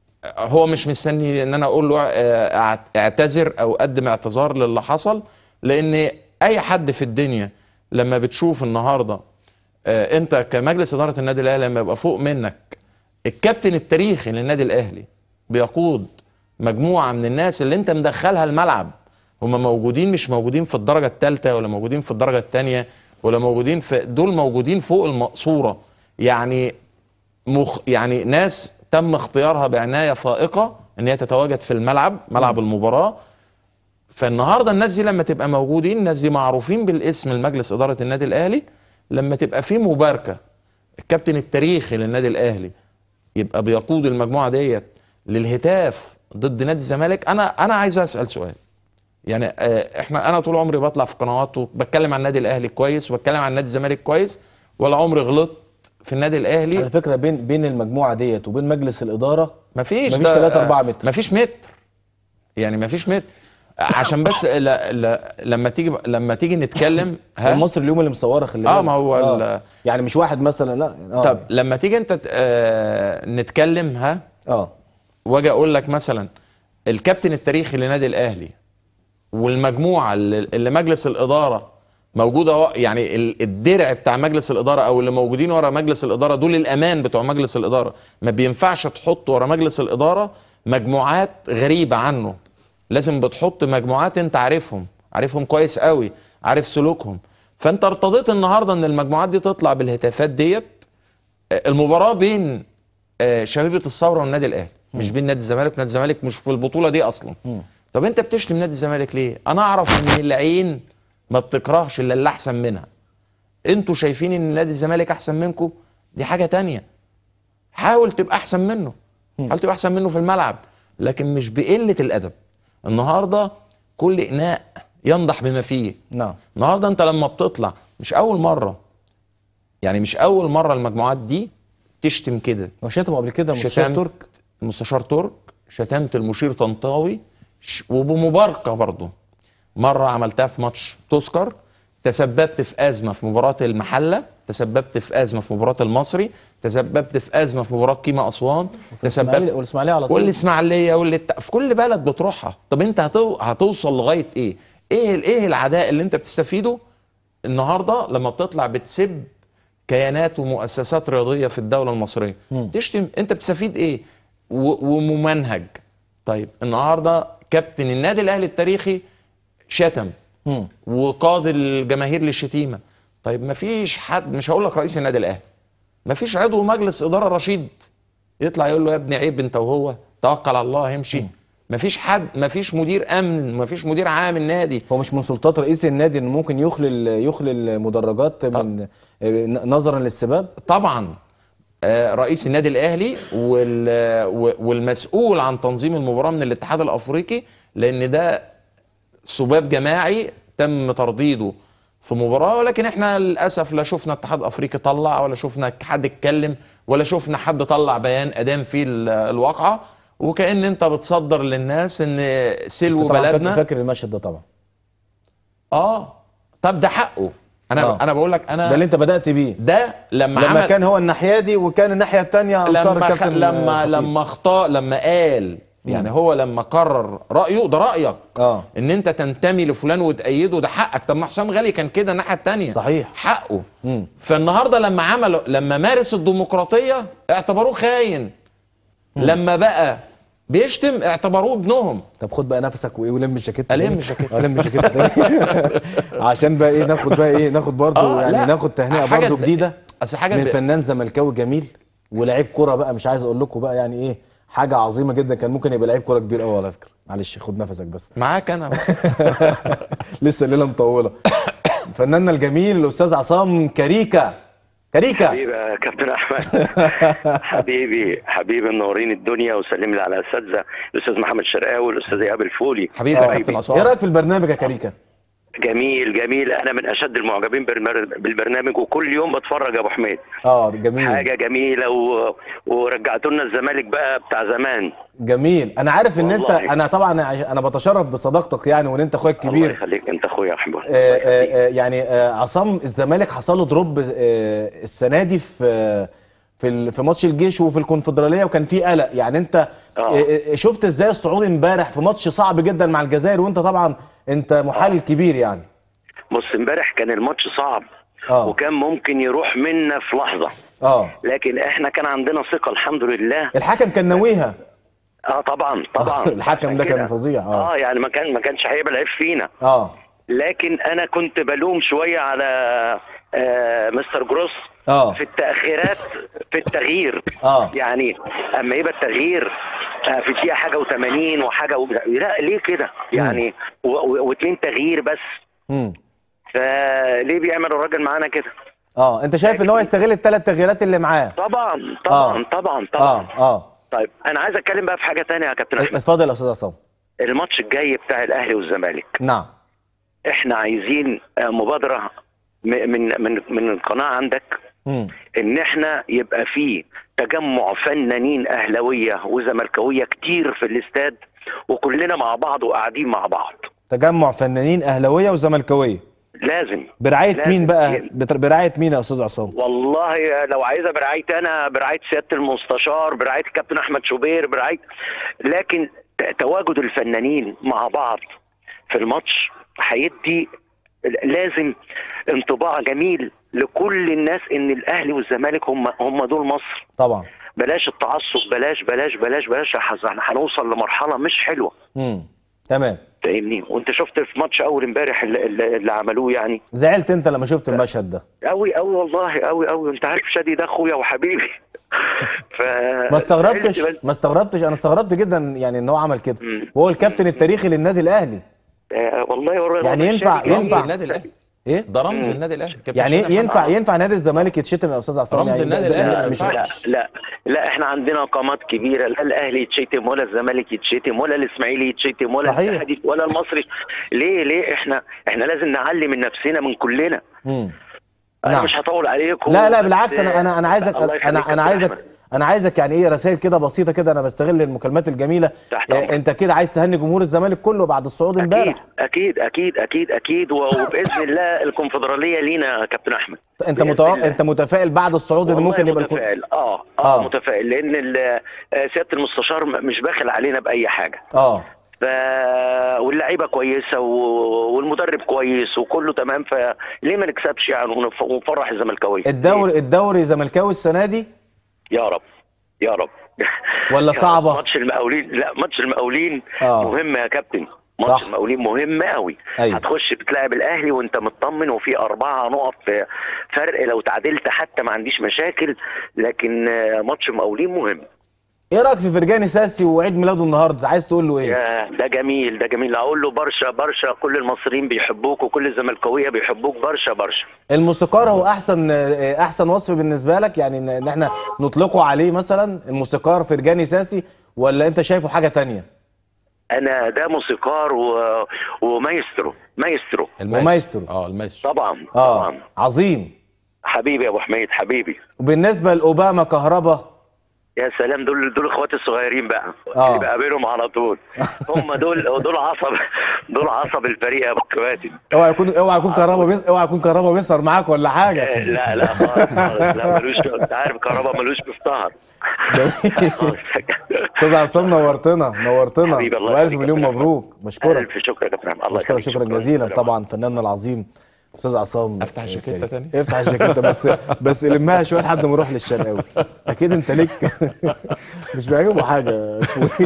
هو مش مستني ان انا اقول له آه، اعت- اعتذر او قدم اعتذار للي حصل لان اي حد في الدنيا لما بتشوف النهارده آه، انت كمجلس اداره النادي الاهلي لما يبقى فوق منك الكابتن التاريخي للنادي الاهلي بيقود مجموعه من الناس اللي انت مدخلها الملعب هم موجودين مش موجودين في الدرجه الثالثه ولا موجودين في الدرجه الثانيه ولا موجودين في دول موجودين فوق المقصوره يعني مخ يعني ناس تم اختيارها بعنايه فائقه ان هي تتواجد في الملعب ملعب المباراه فالنهارده الناس دي لما تبقى موجودين الناس دي معروفين بالاسم المجلس اداره النادي الاهلي لما تبقى في مباركه الكابتن التاريخي للنادي الاهلي يبقى بيقود المجموعه ديت للهتاف ضد نادي الزمالك انا انا عايز اسال سؤال يعني آه، احنا انا طول عمري بطلع في قنوات وبتكلم عن النادي الاهلي كويس وبتكلم عن نادي الزمالك كويس ولا عمري غلطت في النادي الاهلي على فكره بين بين المجموعه ديت وبين مجلس الاداره مفيش مفيش 3 4 متر مفيش متر يعني مفيش متر عشان بس لا لا لما تيجي لما تيجي نتكلم ها مصر اليوم اللي مصوره خلي آه، بالك. ما هو ال- يعني مش واحد مثلا لا آه. طب لما تيجي انت ت- آه نتكلم ها اه واجي اقول لك مثلا الكابتن التاريخي لنادي الاهلي والمجموعه اللي, اللي مجلس الاداره موجوده و- يعني ال- الدرع بتاع مجلس الاداره او اللي موجودين ورا مجلس الاداره دول الامان بتوع مجلس الاداره ما بينفعش تحط ورا مجلس الاداره مجموعات غريبه عنه لازم بتحط مجموعات انت عارفهم عارفهم كويس قوي عارف سلوكهم فانت ارتضيت النهارده ان المجموعات دي تطلع بالهتافات ديت المباراه بين آه، شبيبه الثوره والنادي الاهلي مش بين نادي الزمالك ونادي الزمالك مش في البطوله دي اصلا طب انت بتشتم نادي الزمالك ليه انا اعرف ان العين ما بتكرهش الا اللي احسن منها انتوا شايفين ان نادي الزمالك احسن منكم دي حاجه تانية حاول تبقى احسن منه حاول تبقى احسن منه في الملعب لكن مش بقله الادب النهارده كل اناء ينضح بما فيه نعم النهارده انت لما بتطلع مش اول مره يعني مش اول مره المجموعات دي تشتم كده هو شتموا قبل كده مستشار شتم ترك المستشار ترك شتمت المشير طنطاوي ش- وبمباركه برضه مره عملتها في ماتش تذكر تسببت في ازمه في مباراه المحله تسببت في ازمه في مباراه المصري تسببت في ازمه في مباراه كيما اسوان الإسماعيلي- والإسماعيلية على طول. والاسماعيليه واللي الت- في كل بلد بتروحها طب انت هتو... هتوصل لغايه ايه ايه ال- ايه العداء اللي انت بتستفيده النهارده لما بتطلع بتسب كيانات ومؤسسات رياضيه في الدوله المصريه تشتم انت بتستفيد ايه و... وممنهج طيب النهارده كابتن النادي الاهلي التاريخي شتم مم. وقاد الجماهير للشتيمه طيب ما فيش حد مش هقول لك رئيس النادي الاهلي ما فيش عضو مجلس اداره رشيد يطلع يقول له يا ابني عيب انت وهو توكل على الله همشي ما فيش حد ما فيش مدير امن ما فيش مدير عام النادي هو مش من سلطات رئيس النادي انه ممكن يخلي يخلي المدرجات من نظرا للسباب طبعا آه، رئيس النادي الاهلي وال- و- والمسؤول عن تنظيم المباراه من الاتحاد الافريقي لان ده سباب جماعي تم ترديده في مباراه ولكن احنا للاسف لا شفنا اتحاد افريقي طلع ولا شفنا حد اتكلم ولا شفنا حد طلع بيان ادام فيه ال- الواقعه وكان انت بتصدر للناس ان سلو طبعا فاكر, بلدنا فاكر المشهد ده طبعا اه طب ده حقه انا آه. انا بقول لك انا ده اللي انت بدأت بيه ده لما, لما عمل كان هو الناحية دي وكان الناحية التانية أنصار لما خ... الكابتن لما خطيب. لما اخطا لما قال يعني هو لما قرر رايه ده رايك اه ان انت تنتمي لفلان وتأيده ده حقك طب ما حسام غالي كان كده الناحيه الثانيه صحيح. حقه مم. فالنهارده لما عملوا لما مارس الديمقراطيه اعتبروه خاين لما بقى بيشتم اعتبروه ابنهم طب خد بقى نفسك وايه ولم الجاكيت ألم تاني. الجاكيت. الم الجاكيت تاني. عشان بقى ايه ناخد بقى ايه ناخد برضه آه، يعني لا. ناخد تهنئه حاجة برضه ب- جديده اصل حاجه من ب... فنان زملكاوي جميل ولاعيب كوره بقى مش عايز اقول لكم بقى يعني ايه حاجه عظيمه جدا كان ممكن يبقى لعيب كوره كبير قوي على فكره معلش خد نفسك بس معاك انا بقى. لسه الليله مطوله فناننا الجميل الاستاذ عصام كاريكا كاريكا حبيبي يا كابتن احمد حبيبي حبيبي منورين الدنيا وسلم لي على الاساتذه الاستاذ محمد شرقاوي والاستاذ ايهاب الفولي حبيبي يا كابتن ايه عصام رايك في البرنامج يا كاريكا جميل جميل انا من اشد المعجبين بالمر- بالبرنامج وكل يوم بتفرج يا ابو حميد اه جميل حاجه جميله و... ورجعتوا لنا الزمالك بقى بتاع زمان جميل انا عارف ان انت والله. انا طبعا انا بتشرف بصداقتك يعني وان انت اخويا الله الكبير يخليك انت اخويا يا احمد آه، آه، آه، يعني آه، عصام الزمالك حصل له دروب آه، السنه دي في آه، في ال- في ماتش الجيش وفي الكونفدراليه وكان في قلق يعني انت آه. آه، آه، شفت ازاي الصعود امبارح في ماتش صعب جدا مع الجزائر وانت طبعا انت محلل كبير يعني بص امبارح كان الماتش صعب اه وكان ممكن يروح منا في لحظه اه لكن احنا كان عندنا ثقه الحمد لله الحكم كان ناويها اه طبعا طبعا الحكم ده عشان كان كده. فظيع اه اه يعني ما كان ما كانش هيبقى العيب فينا اه لكن انا كنت بلوم شويه على آه مستر جروس اه في التاخيرات في التغيير اه يعني اما يبقى التغيير آه، في الدقيقه حاجه و80 وحاجه و... لا ليه كده يعني و- و- واثنين تغيير بس امم فليه بيعمل الراجل معانا كده اه انت شايف ان هو يستغل الثلاث تغييرات اللي معاه طبعا طبعا طبعا طبعا اه اه طيب انا عايز اتكلم بقى في حاجه تانية يا كابتن احمد اتفضل يا استاذ عصام الماتش الجاي بتاع الاهلي والزمالك نعم احنا عايزين آه، مبادره م- من من من القناه عندك امم ان احنا يبقى في تجمع فنانين اهلاويه وزملكاويه كتير في الاستاد وكلنا مع بعض وقاعدين مع بعض تجمع فنانين اهلاويه وزملكاويه لازم برعايه لازم. مين بقى بتر- برعايه مين يا استاذ عصام والله لو عايزه برعايتي انا برعايه سياده المستشار برعايه الكابتن احمد شوبير برعايه لكن ت- تواجد الفنانين مع بعض في الماتش هيدي لازم انطباع جميل لكل الناس ان الاهلي والزمالك هم هم دول مصر طبعا بلاش التعصب بلاش بلاش بلاش بلاش احنا هنوصل لمرحله مش حلوه امم تمام فاهمني وانت شفت في ماتش اول امبارح اللي, اللي اللي عملوه يعني زعلت انت لما شفت المشهد ده قوي قوي والله قوي قوي انت عارف شادي ده اخويا وحبيبي ف ما استغربتش زعلت بس- ما استغربتش انا استغربت جدا يعني ان هو عمل كده مم. وهو الكابتن التاريخي للنادي الاهلي آه والله والله يعني والله ينفع- شادي رمز ينفع. النادي الاهلي ايه ده رمز النادي الاهلي كابتن يعني شادي ينفع محمد. ينفع نادي الزمالك يتشتم يا استاذ عصام رمز يعني النادي ده- ده- الأهلي، ما مش ينفعش. لا لا لا احنا عندنا قامات كبيره لا الاهلي يتشتم ولا الزمالك يتشتم ولا الاسماعيلي يتشتم ولا صحيح. الاتحاد ولا المصري ليه ليه احنا احنا لازم نعلي من نفسنا من كلنا مم. انا نعم. مش هطول عليكم لا لا بس- بالعكس انا انا انا عايزك الله يخليك انا يا انا كابتن عايزك أحمد. انا عايزك يعني ايه رسائل كده بسيطه كده انا بستغل المكالمات الجميله تحت آه، أمرك. انت كده عايز تهني جمهور الزمالك كله بعد الصعود اكيد امبارح اكيد اكيد اكيد اكيد وباذن الله الكونفدراليه لينا يا كابتن احمد انت بإذن متوقع الله. انت متفائل بعد الصعود ان والله ممكن يبقى الكو... متفائل اه اه, آه. آه. متفائل لان ال- آه، سياده المستشار م- مش باخل علينا باي حاجه اه ف واللعيبه كويسه و... والمدرب كويس وكله تمام فليه ما نكسبش يعني ونف- ونفرح الزملكاويه الدوري الدوري زملكاوي السنه دي يا رب يا رب ولا يا رب. صعبة؟ ماتش المقاولين لا ماتش المقاولين آه. مهم يا كابتن ماتش صح. المقاولين مهم قوي أيوة. هتخش بتلاعب الاهلي وانت مطمن وفي اربعه نقط فرق لو تعادلت حتى ما عنديش مشاكل لكن آه، ماتش المقاولين مهم ايه رايك في فرجاني ساسي وعيد ميلاده النهارده عايز تقول له ايه يا ده جميل ده جميل اقول له برشا برشا كل المصريين بيحبوك وكل الزملكاويه بيحبوك برشا برشا الموسيقار هو احسن آه، احسن وصف بالنسبه لك يعني ان إن احنا نطلقه عليه مثلا الموسيقار فرجاني ساسي ولا انت شايفه حاجه تانية انا ده موسيقار و... ومايسترو مايسترو ومايسترو. اه المايسترو طبعا اه طبعا عظيم حبيبي يا ابو حميد حبيبي وبالنسبه لاوباما كهربا يا سلام دول دول اخواتي الصغيرين بقى آه. اللي بقابلهم على طول هم دول دول عصب دول عصب الفريق يا ابو كباتن اوعى يكون اوعى يكون كهربا بيس... اوعى يكون كهربا بيسهر معاك ولا حاجه لا لا خالص خالص لا ملوش انت عارف كهربا ملوش بيفتهر خالص. استاذ عصام نورتنا نورتنا حبيبي، الله والف يخليك مليون يا كابتن مبروك بشكرك الف شكر يا كابتن الله بشكرك يخليك شكرا جزيلا طبعا فناننا العظيم استاذ عصام افتح الجاكيته تاني افتح الجاكيته بس بس لمها شويه لحد ما نروح للشرقاوي اكيد انت ليك مش بيعجبه حاجه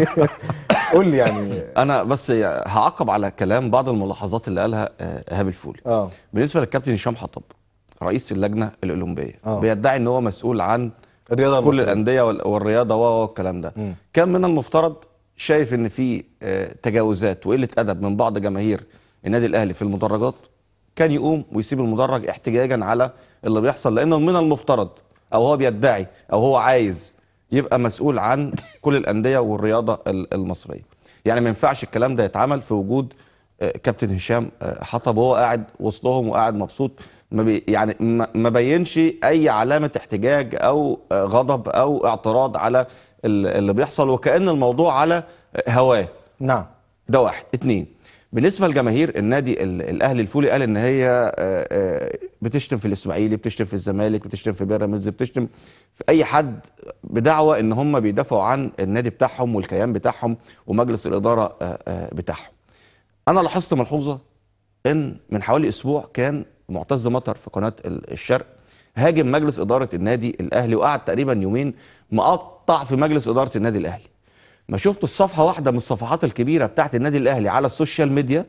قول لي يعني انا بس هعقب على كلام بعض الملاحظات اللي قالها آه، ايهاب الفولي اه بالنسبه للكابتن هشام حطب رئيس اللجنه الاولمبيه آه. بيدعي ان هو مسؤول عن الرياضه كل المصرية. الانديه وال- والرياضه والكلام ده مم. كان من المفترض شايف ان في آه، تجاوزات وقله ادب من بعض جماهير النادي الاهلي في المدرجات كان يقوم ويسيب المدرج احتجاجا على اللي بيحصل لانه من المفترض او هو بيدعي او هو عايز يبقى مسؤول عن كل الانديه والرياضه ال- المصريه يعني ما ينفعش الكلام ده يتعمل في وجود آه، كابتن هشام آه، حطب وهو قاعد وسطهم وقاعد مبسوط ما بي يعني ما ما بينش اي علامه احتجاج او آه، غضب او اعتراض على ال- اللي بيحصل وكأن الموضوع على آه، هواه نعم ده واحد اتنين بالنسبه لجماهير النادي ال- الاهلي الفولي قال ان هي آه، آه، بتشتم في الاسماعيلي بتشتم في الزمالك بتشتم في بيراميدز بتشتم في اي حد بدعوى ان هم بيدافعوا عن النادي بتاعهم والكيان بتاعهم ومجلس الاداره آه، آه، بتاعهم انا لاحظت ملحوظه ان من حوالي اسبوع كان معتز مطر في قناه ال- الشرق هاجم مجلس اداره النادي الاهلي وقعد تقريبا يومين مقطع في مجلس اداره النادي الاهلي ما شفت الصفحه واحده من الصفحات الكبيره بتاعت النادي الاهلي على السوشيال ميديا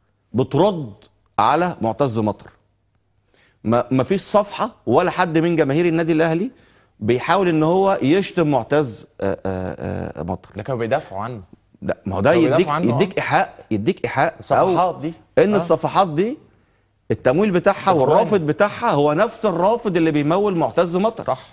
بترد على معتز مطر ما ما فيش صفحه ولا حد من جماهير النادي الاهلي بيحاول ان هو يشتم معتز آه، آه، آه، مطر ده كانوا بيدافعوا عنه لا ما هو ده هو بيدافعوا يديك عنه، يديك ايحاء يديك ايحاء أو الصفحات دي ان آه. الصفحات دي التمويل بتاعها إخوان. والرافد بتاعها هو نفس الرافد اللي بيمول معتز مطر صح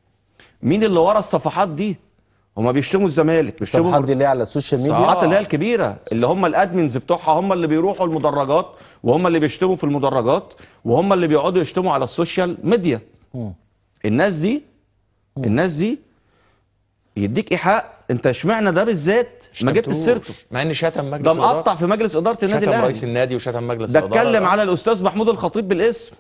مين اللي ورا الصفحات دي هما بيشتموا الزمالك الصفحات بيشتموا دي اللي هي على السوشيال ميديا الصفحات اللي هي الكبيره اللي هم الادمنز بتوعها هم اللي بيروحوا المدرجات وهم اللي بيشتموا في المدرجات وهم اللي بيقعدوا يشتموا على السوشيال ميديا الناس دي الناس دي يديك ايحاء انت اشمعنى ده بالذات ما جبت شتمتوش. سيرته مع ان شتم مجلس ده الإدارة. مقطع في مجلس اداره النادي شتم الاهلي رئيس النادي وشتم مجلس ده الإدارة. اتكلم على الاستاذ محمود الخطيب بالاسم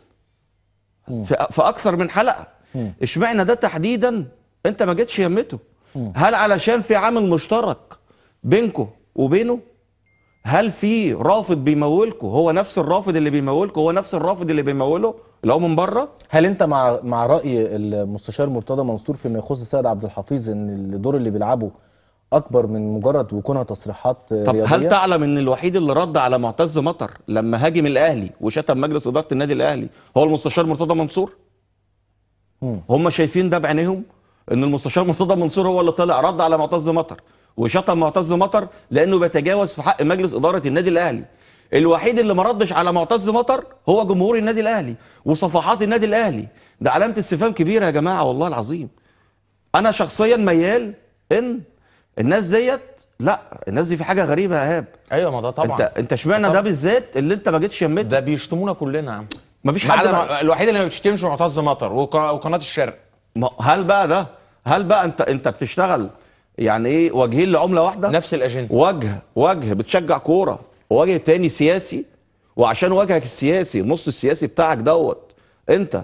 في, في اكثر من حلقه اشمعنى ده تحديدا انت ما جيتش يمته هل علشان في عامل مشترك بينكم وبينه هل في رافض بيمولكم هو نفس الرافض اللي بيمولكم هو نفس الرافض اللي بيموله اللي هو من بره هل انت مع مع راي المستشار مرتضى منصور فيما يخص السيد عبد الحفيظ ان الدور اللي بيلعبه اكبر من مجرد وكونها تصريحات طب رياضيه هل تعلم ان الوحيد اللي رد على معتز مطر لما هاجم الاهلي وشتم مجلس اداره النادي الاهلي هو المستشار مرتضى منصور مم. هم شايفين ده بعينيهم ان المستشار مرتضى منصور هو اللي طلع رد على معتز مطر وشتم معتز مطر لانه بيتجاوز في حق مجلس اداره النادي الاهلي الوحيد اللي ما ردش على معتز مطر هو جمهور النادي الاهلي وصفحات النادي الاهلي ده علامه استفهام كبيره يا جماعه والله العظيم انا شخصيا ميال ان الناس ديت لا الناس دي في حاجه غريبه يا ايهاب ايوه ما ده طبعا انت انت اشمعنى ده طبعاً. بالذات اللي انت ما جيتش يمته ده بيشتمونا كلنا يا عم مفيش ما حد عدا مع... الوحيد اللي ما بتشتمش معتز مطر وق- وقناه الشرق ما- هل بقى ده هل بقى انت انت بتشتغل يعني ايه وجهين لعمله واحده نفس الاجنده وجه وجه بتشجع كوره ووجه تاني سياسي وعشان وجهك السياسي النص السياسي بتاعك دوت انت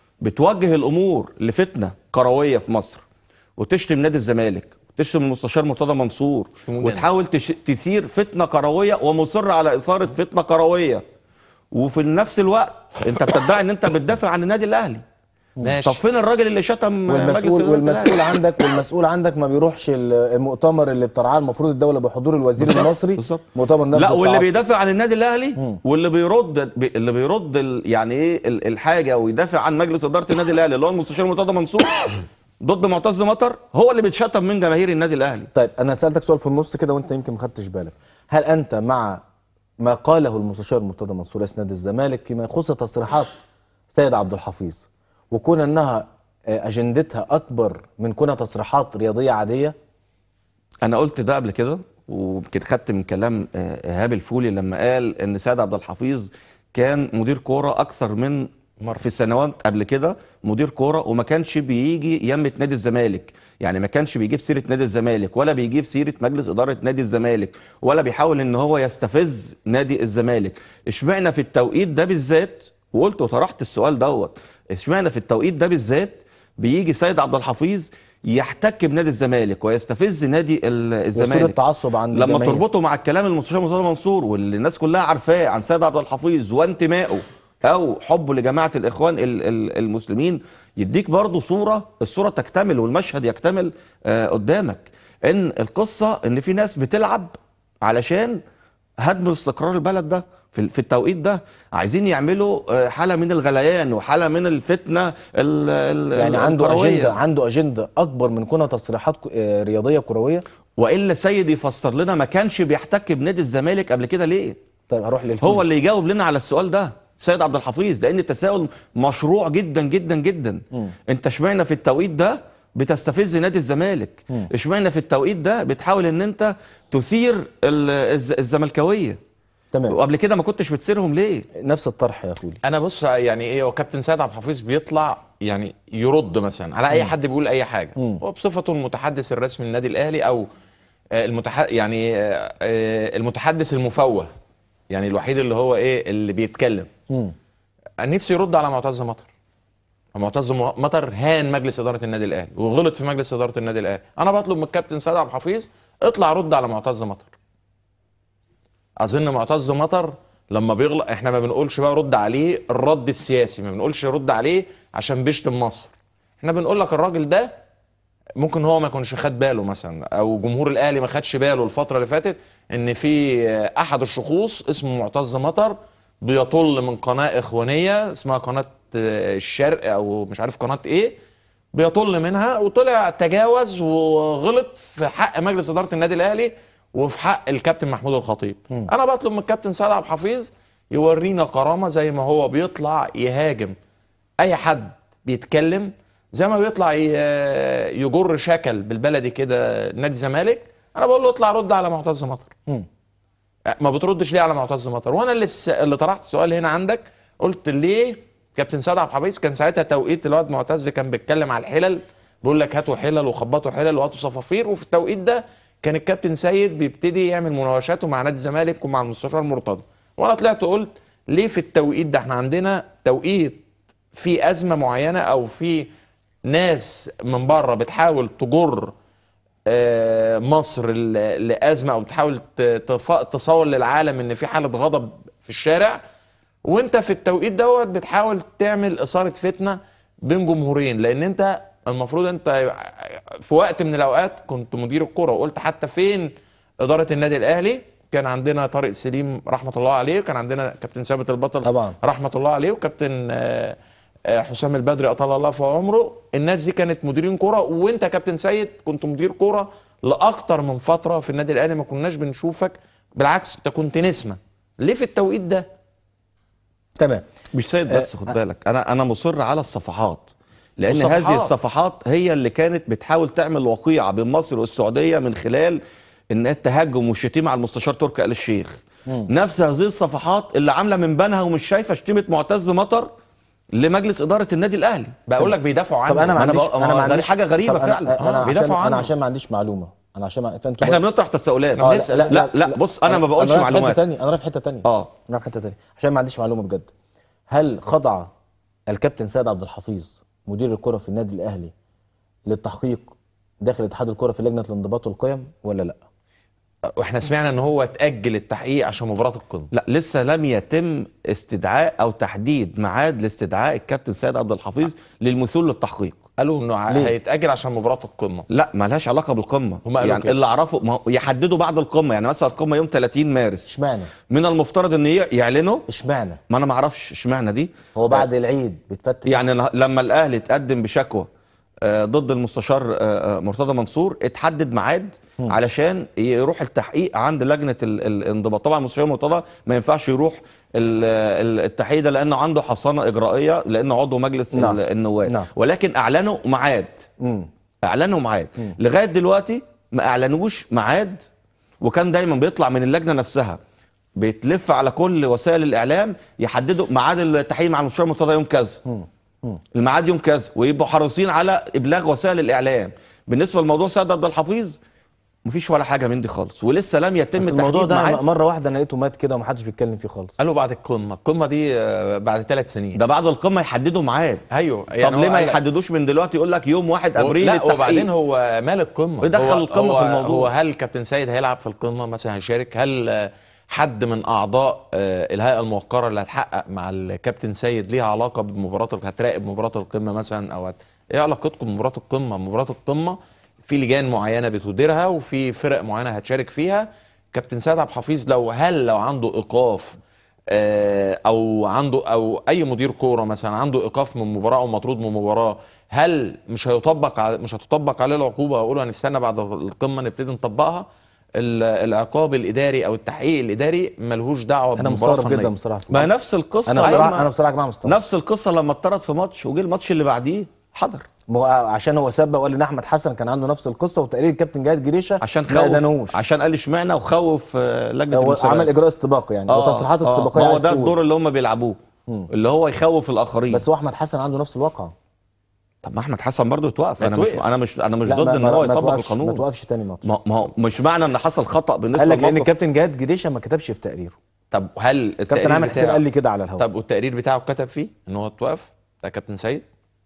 بتوجه الامور لفتنه كرويه في مصر وتشتم نادي الزمالك وتشتم المستشار مرتضى منصور شتمونا. وتحاول تش... تثير فتنه كرويه ومصر على اثاره فتنه كرويه وفي نفس الوقت انت بتدعي ان انت بتدافع عن النادي الاهلي ماشي طب فين الراجل اللي شتم مجلس والمسؤول إدارة والمسؤول الأهلي؟ عندك والمسؤول عندك ما بيروحش ال- المؤتمر اللي بترعاه المفروض الدوله بحضور الوزير بالظبط، المصري بالظبط. مؤتمر نقد لا واللي التعصب. بيدافع عن النادي الاهلي واللي بيرد بي اللي بيرد ال يعني ايه ال- الحاجه ويدافع عن مجلس اداره النادي الاهلي اللي هو المستشار مرتضى منصور ضد معتز مطر هو اللي بيتشتم من جماهير النادي الاهلي طيب انا سالتك سؤال في النص كده وانت يمكن ما خدتش بالك هل انت مع ما قاله المستشار مرتضى منصور رئيس نادي الزمالك فيما يخص تصريحات سيد عبد الحفيظ وكون انها آه، اجندتها اكبر من كونها تصريحات رياضيه عاديه انا قلت ده قبل كده ويمكن خدت من كلام آه، ايهاب الفولي لما قال ان سيد عبد الحفيظ كان مدير كوره اكثر من مرة. في السنوات قبل كده مدير كوره وما كانش بيجي يمة نادي الزمالك يعني ما كانش بيجيب سيره نادي الزمالك ولا بيجيب سيره مجلس اداره نادي الزمالك ولا بيحاول ان هو يستفز نادي الزمالك اشمعنى في التوقيت ده بالذات وقلت وطرحت السؤال دوت اشمعنى في التوقيت ده بالذات بيجي سيد عبد الحفيظ يحتك بنادي الزمالك ويستفز نادي ال- يصير الزمالك التعصب عند لما الجماهير. تربطه مع الكلام المستشار مرتضى منصور واللي الناس كلها عارفاه عن سيد عبد الحفيظ وانتمائه او حبه لجماعه الاخوان ال- ال- المسلمين يديك برضه صوره الصوره تكتمل والمشهد يكتمل آه، قدامك ان القصه ان في ناس بتلعب علشان هدم استقرار البلد ده في في التوقيت ده عايزين يعملوا آه، حاله من الغليان وحاله من الفتنه ال- ال- يعني عنده الكروية. اجنده عنده اجنده اكبر من كونها تصريحات ك- آه، رياضيه كرويه والا سيد يفسر لنا ما كانش بيحتك بنادي الزمالك قبل كده ليه طيب هروح للفيلم هو اللي يجاوب لنا على السؤال ده سيد عبد الحفيظ لان التساؤل مشروع جدا جدا جدا انت اشمعنى في التوقيت ده بتستفز نادي الزمالك اشمعنى في التوقيت ده بتحاول ان انت تثير ال- الز- الزملكاويه تمام وقبل كده ما كنتش بتثيرهم ليه نفس الطرح يا فولي انا بص يعني ايه هو كابتن سيد عبد الحفيظ بيطلع يعني يرد مثلا على اي حد بيقول اي حاجه هو بصفته المتحدث الرسمي للنادي الاهلي او آه، المتح... يعني آه، آه، المتحدث المفوه يعني الوحيد اللي هو ايه اللي بيتكلم مم. نفسي يرد على معتز مطر معتز م- مطر هان مجلس اداره النادي الاهلي وغلط في مجلس اداره النادي الاهلي انا بطلب من الكابتن سيد عبد الحفيظ اطلع رد على معتز مطر اظن معتز مطر لما بيغلط احنا ما بنقولش بقى رد عليه الرد السياسي ما بنقولش رد عليه عشان بيشتم مصر احنا بنقول لك الراجل ده ممكن هو ما يكونش خد باله مثلا او جمهور الاهلي ما خدش باله الفتره اللي فاتت ان في احد الشخوص اسمه معتز مطر بيطل من قناه اخوانيه اسمها قناه آه، الشرق او مش عارف قناه ايه بيطل منها وطلع تجاوز وغلط في حق مجلس اداره النادي الاهلي وفي حق الكابتن محمود الخطيب انا بطلب من الكابتن سعد عبد الحفيظ يورينا كرامه زي ما هو بيطلع يهاجم اي حد بيتكلم زي ما بيطلع ي- يجر شكل بالبلدي كده نادي الزمالك انا بقول له اطلع رد على معتز مطر مم. ما بتردش ليه على معتز مطر وانا اللي الس- اللي طرحت السؤال هنا عندك قلت ليه كابتن سعد عبد الحفيظ كان ساعتها توقيت الواد معتز كان بيتكلم على الحلل بيقول لك هاتوا حلل وخبطوا حلل وهاتوا صفافير وفي التوقيت ده كان الكابتن سيد بيبتدي يعمل مناوشاته مع نادي الزمالك ومع المستشار مرتضى وانا طلعت قلت ليه في التوقيت ده احنا عندنا توقيت في ازمه معينه او في ناس من بره بتحاول تجر آه، مصر ل- لازمه او بتحاول ت- تف- تصور للعالم ان في حاله غضب في الشارع وانت في التوقيت دوت بتحاول تعمل اثاره فتنه بين جمهورين لان انت المفروض انت في وقت من الاوقات كنت مدير الكره وقلت حتى فين اداره النادي الاهلي كان عندنا طارق سليم رحمه الله عليه كان عندنا كابتن ثابت البطل طبعا. رحمه الله عليه وكابتن آه، آه، حسام البدري اطال الله في عمره الناس دي كانت مديرين كوره وانت كابتن سيد كنت مدير كوره لاكتر من فتره في النادي الاهلي ما كناش بنشوفك بالعكس انت كنت نسمه ليه في التوقيت ده تمام مش سيد بس خد بالك انا انا مصر على الصفحات لان الصفحات. هذه الصفحات هي اللي كانت بتحاول تعمل وقيعه بين مصر والسعوديه من خلال ان التهجم والشتيمه على المستشار تركي آل الشيخ نفس هذه الصفحات اللي عامله من بنها ومش شايفه شتيمه معتز مطر لمجلس اداره النادي الاهلي بقول لك بيدافعوا عنه طب انا ما ما أنا عنديش بقى- ما انا هو ما ده عنديش حاجة غريبة طب أنا فعلا. انا آه، عشان بيدافعوا عنه. انا عشان ما عنديش معلومه انا عشان ما فانتوا احنا بنطرح تساؤلات آه، بنسأل. لا لا بص انا ما بقولش أنا رايح في معلومات حته ثانيه انا رايح في حته ثانيه اه انا رايح في حته ثانيه عشان ما عنديش معلومه بجد هل خضع الكابتن سيد عبد الحفيظ مدير الكره في النادي الاهلي للتحقيق داخل اتحاد الكره في لجنه الانضباط والقيم ولا لا واحنا سمعنا ان هو اتاجل التحقيق عشان مباراه القمه لا لسه لم يتم استدعاء او تحديد ميعاد لاستدعاء الكابتن سيد عبد الحفيظ للمثول للتحقيق قالوا انه ع- ليه؟ هيتاجل عشان مباراه القمه لا ما لهاش علاقه بالقمه هم قالوا يعني كده. اللي اعرفه ما هو يحددوا بعد القمه يعني مثلا القمه يوم 30 مارس اشمعنى من المفترض ان ي- يعلنوا اشمعنى ما انا ما اعرفش اشمعنى دي هو بعد العيد بتفتح يعني ل- لما الاهلي تقدم بشكوى آه، ضد المستشار آه، آه، مرتضى منصور اتحدد ميعاد علشان يروح التحقيق عند لجنه ال- الانضباط طبعا المستشار مرتضى ما ينفعش يروح ال- ال- التحقيق ده لانه عنده حصانه اجرائيه لانه عضو مجلس نعم. ال- النواب نعم. ولكن اعلنوا ميعاد مم. اعلنوا ميعاد لغايه دلوقتي ما اعلنوش ميعاد وكان دايما بيطلع من اللجنه نفسها بيتلف على كل وسائل الاعلام يحددوا ميعاد التحقيق مع المستشار مرتضى يوم كذا الميعاد يوم كذا ويبقوا حريصين على ابلاغ وسائل الاعلام بالنسبه لموضوع سيد عبد الحفيظ مفيش ولا حاجه من دي خالص ولسه لم يتم بس الموضوع تحديد ده ميعاد مره واحده انا لقيته مات كده ومحدش بيتكلم فيه خالص قالوا بعد القمه القمه دي آه، بعد ثلاث سنين ده بعد القمه يحددوا ميعاد ايوه طب يعني ليه هو ما قال- يحددوش من دلوقتي يقول لك يوم 1 هو- ابريل لا التحقيق وبعدين هو مال القمه يدخل هو القمة هو في الموضوع. هو هل كابتن سيد هيلعب في القمه مثلا هيشارك هل آه، حد من اعضاء آه، الهيئه الموقره اللي هتحقق مع الكابتن سيد ليها علاقه بمباراه ال- هتراقب مباراه القمه مثلا او هت... ايه علاقتكم بمباراه القمه مباراه القمه في لجان معينه بتديرها وفي فرق معينه هتشارك فيها كابتن سيد عبد الحفيظ لو هل لو عنده ايقاف آه، او عنده او اي مدير كوره مثلا عنده ايقاف من مباراه او مطرود من مباراه هل مش هيطبق على مش هتطبق عليه العقوبه ويقولوا هنستنى بعد القمه نبتدي نطبقها ال- العقاب الاداري او التحقيق الاداري ملهوش دعوه انا بمباراه مستغرب جدا فنيه بصراحه ما نفس القصه انا بصراحه لما- انا بصراحه يا جماعه مستغرب نفس القصه لما اتطرد في ماتش وجه الماتش اللي بعديه حضر ما هو عشان هو سبق وقال ان احمد حسن كان عنده نفس القصه وتقرير الكابتن جهاد جريشه عشان ما خوف ادانوش عشان قال اشمعنى وخوف آه، لجنه هو المسابقات عمل اجراء استباقي يعني وتصريحات استباقيه ما هو عايز ده تقول. الدور اللي هم بيلعبوه اللي هو يخوف الاخرين بس هو احمد حسن عنده نفس الواقع طب ما احمد حسن برضه يتوقف ما انا مش يتوقف. انا مش انا مش لا، ضد ما- ان ما- هو ما يطبق توقفش- ما القانون توقفش تاني ماتش ما ما هو مش معنى ان حصل خطا بالنسبه قال لك لان للموقف الكابتن جهاد جريشه ما كتبش في تقريره طب هل كابتن التقرير عامر حسين بتاعه- قال لي كده على الهواء طب والتقرير بتاعه كتب فيه ان هو اتوقف بتاع كابتن سيد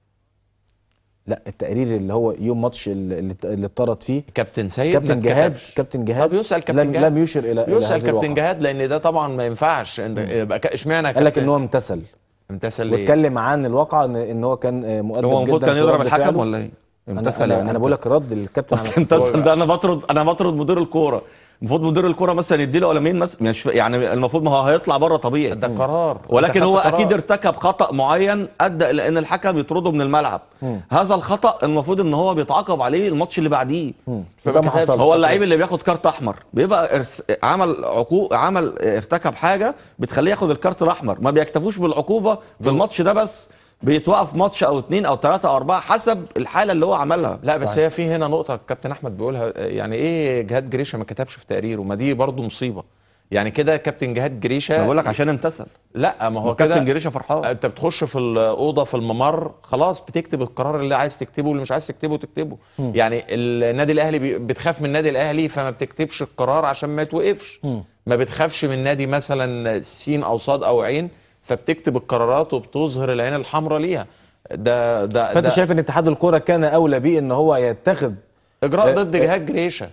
لا التقرير اللي هو يوم ماتش اللي اللي اتطرد فيه كابتن سيد كابتن ما جهاد اتكتبش. كابتن جهاد طب يسال كابتن لم, جهاد لم يشر الى إلى يسال هذه كابتن الواقعة. جهاد لان ده طبعا ما ينفعش إن- يبقى ك- اشمعنى قال لك كابتن- ان هو امتثل امتثل ليه؟ واتكلم عن الواقع ان ان هو كان آه، مؤدب هو المفروض جدا كان في يضرب رد الحكم فعله. ولا ايه؟ انا امتثل انا, يعني أنا بقول لك رد الكابتن بس عامر حسين. امتثل ده انا بطرد انا بطرد مدير الكوره المفروض مدير الكوره مثلا يديله قلمين مثلا يعني مش- يعني المفروض ما هو هيطلع بره طبيعي ده قرار ولكن أنت هو خدت اكيد قرار. ارتكب خطا معين ادى الى ان الحكم يطرده من الملعب هذا الخطا المفروض ان هو بيتعاقب عليه الماتش اللي بعديه ده ما كتبش. حصلش هو اللعيب اللي بياخد كارت احمر بيبقى ارس... عمل عقوق عمل ارتكب حاجه بتخليه ياخد الكارت الاحمر ما بيكتفوش بالعقوبه في الماتش ده بس بيتوقف ماتش او اتنين او ثلاثه او اربعه حسب الحاله اللي هو عملها لا بس هي في هنا نقطة الكابتن أحمد بيقولها يعني إيه جهاد جريشة ما كتبش في تقريره ما دي برضو مصيبة يعني كده كابتن جهاد جريشة انا بقول لك عشان امتثل لا ما هو كابتن كده جريشه فرحان انت بتخش في الاوضه في الممر خلاص بتكتب القرار اللي عايز تكتبه واللي مش عايز تكتبه تكتبه يعني النادي الاهلي بي- بتخاف من النادي الاهلي فما بتكتبش القرار عشان ما يتوقفش ما بتخافش من نادي مثلا سين او صاد او عين فبتكتب القرارات وبتظهر العين الحمراء ليها ده ده فانت ده شايف ان اتحاد الكوره كان اولى بيه ان هو يتخذ اجراء آه، ضد آه. جهاد جريشه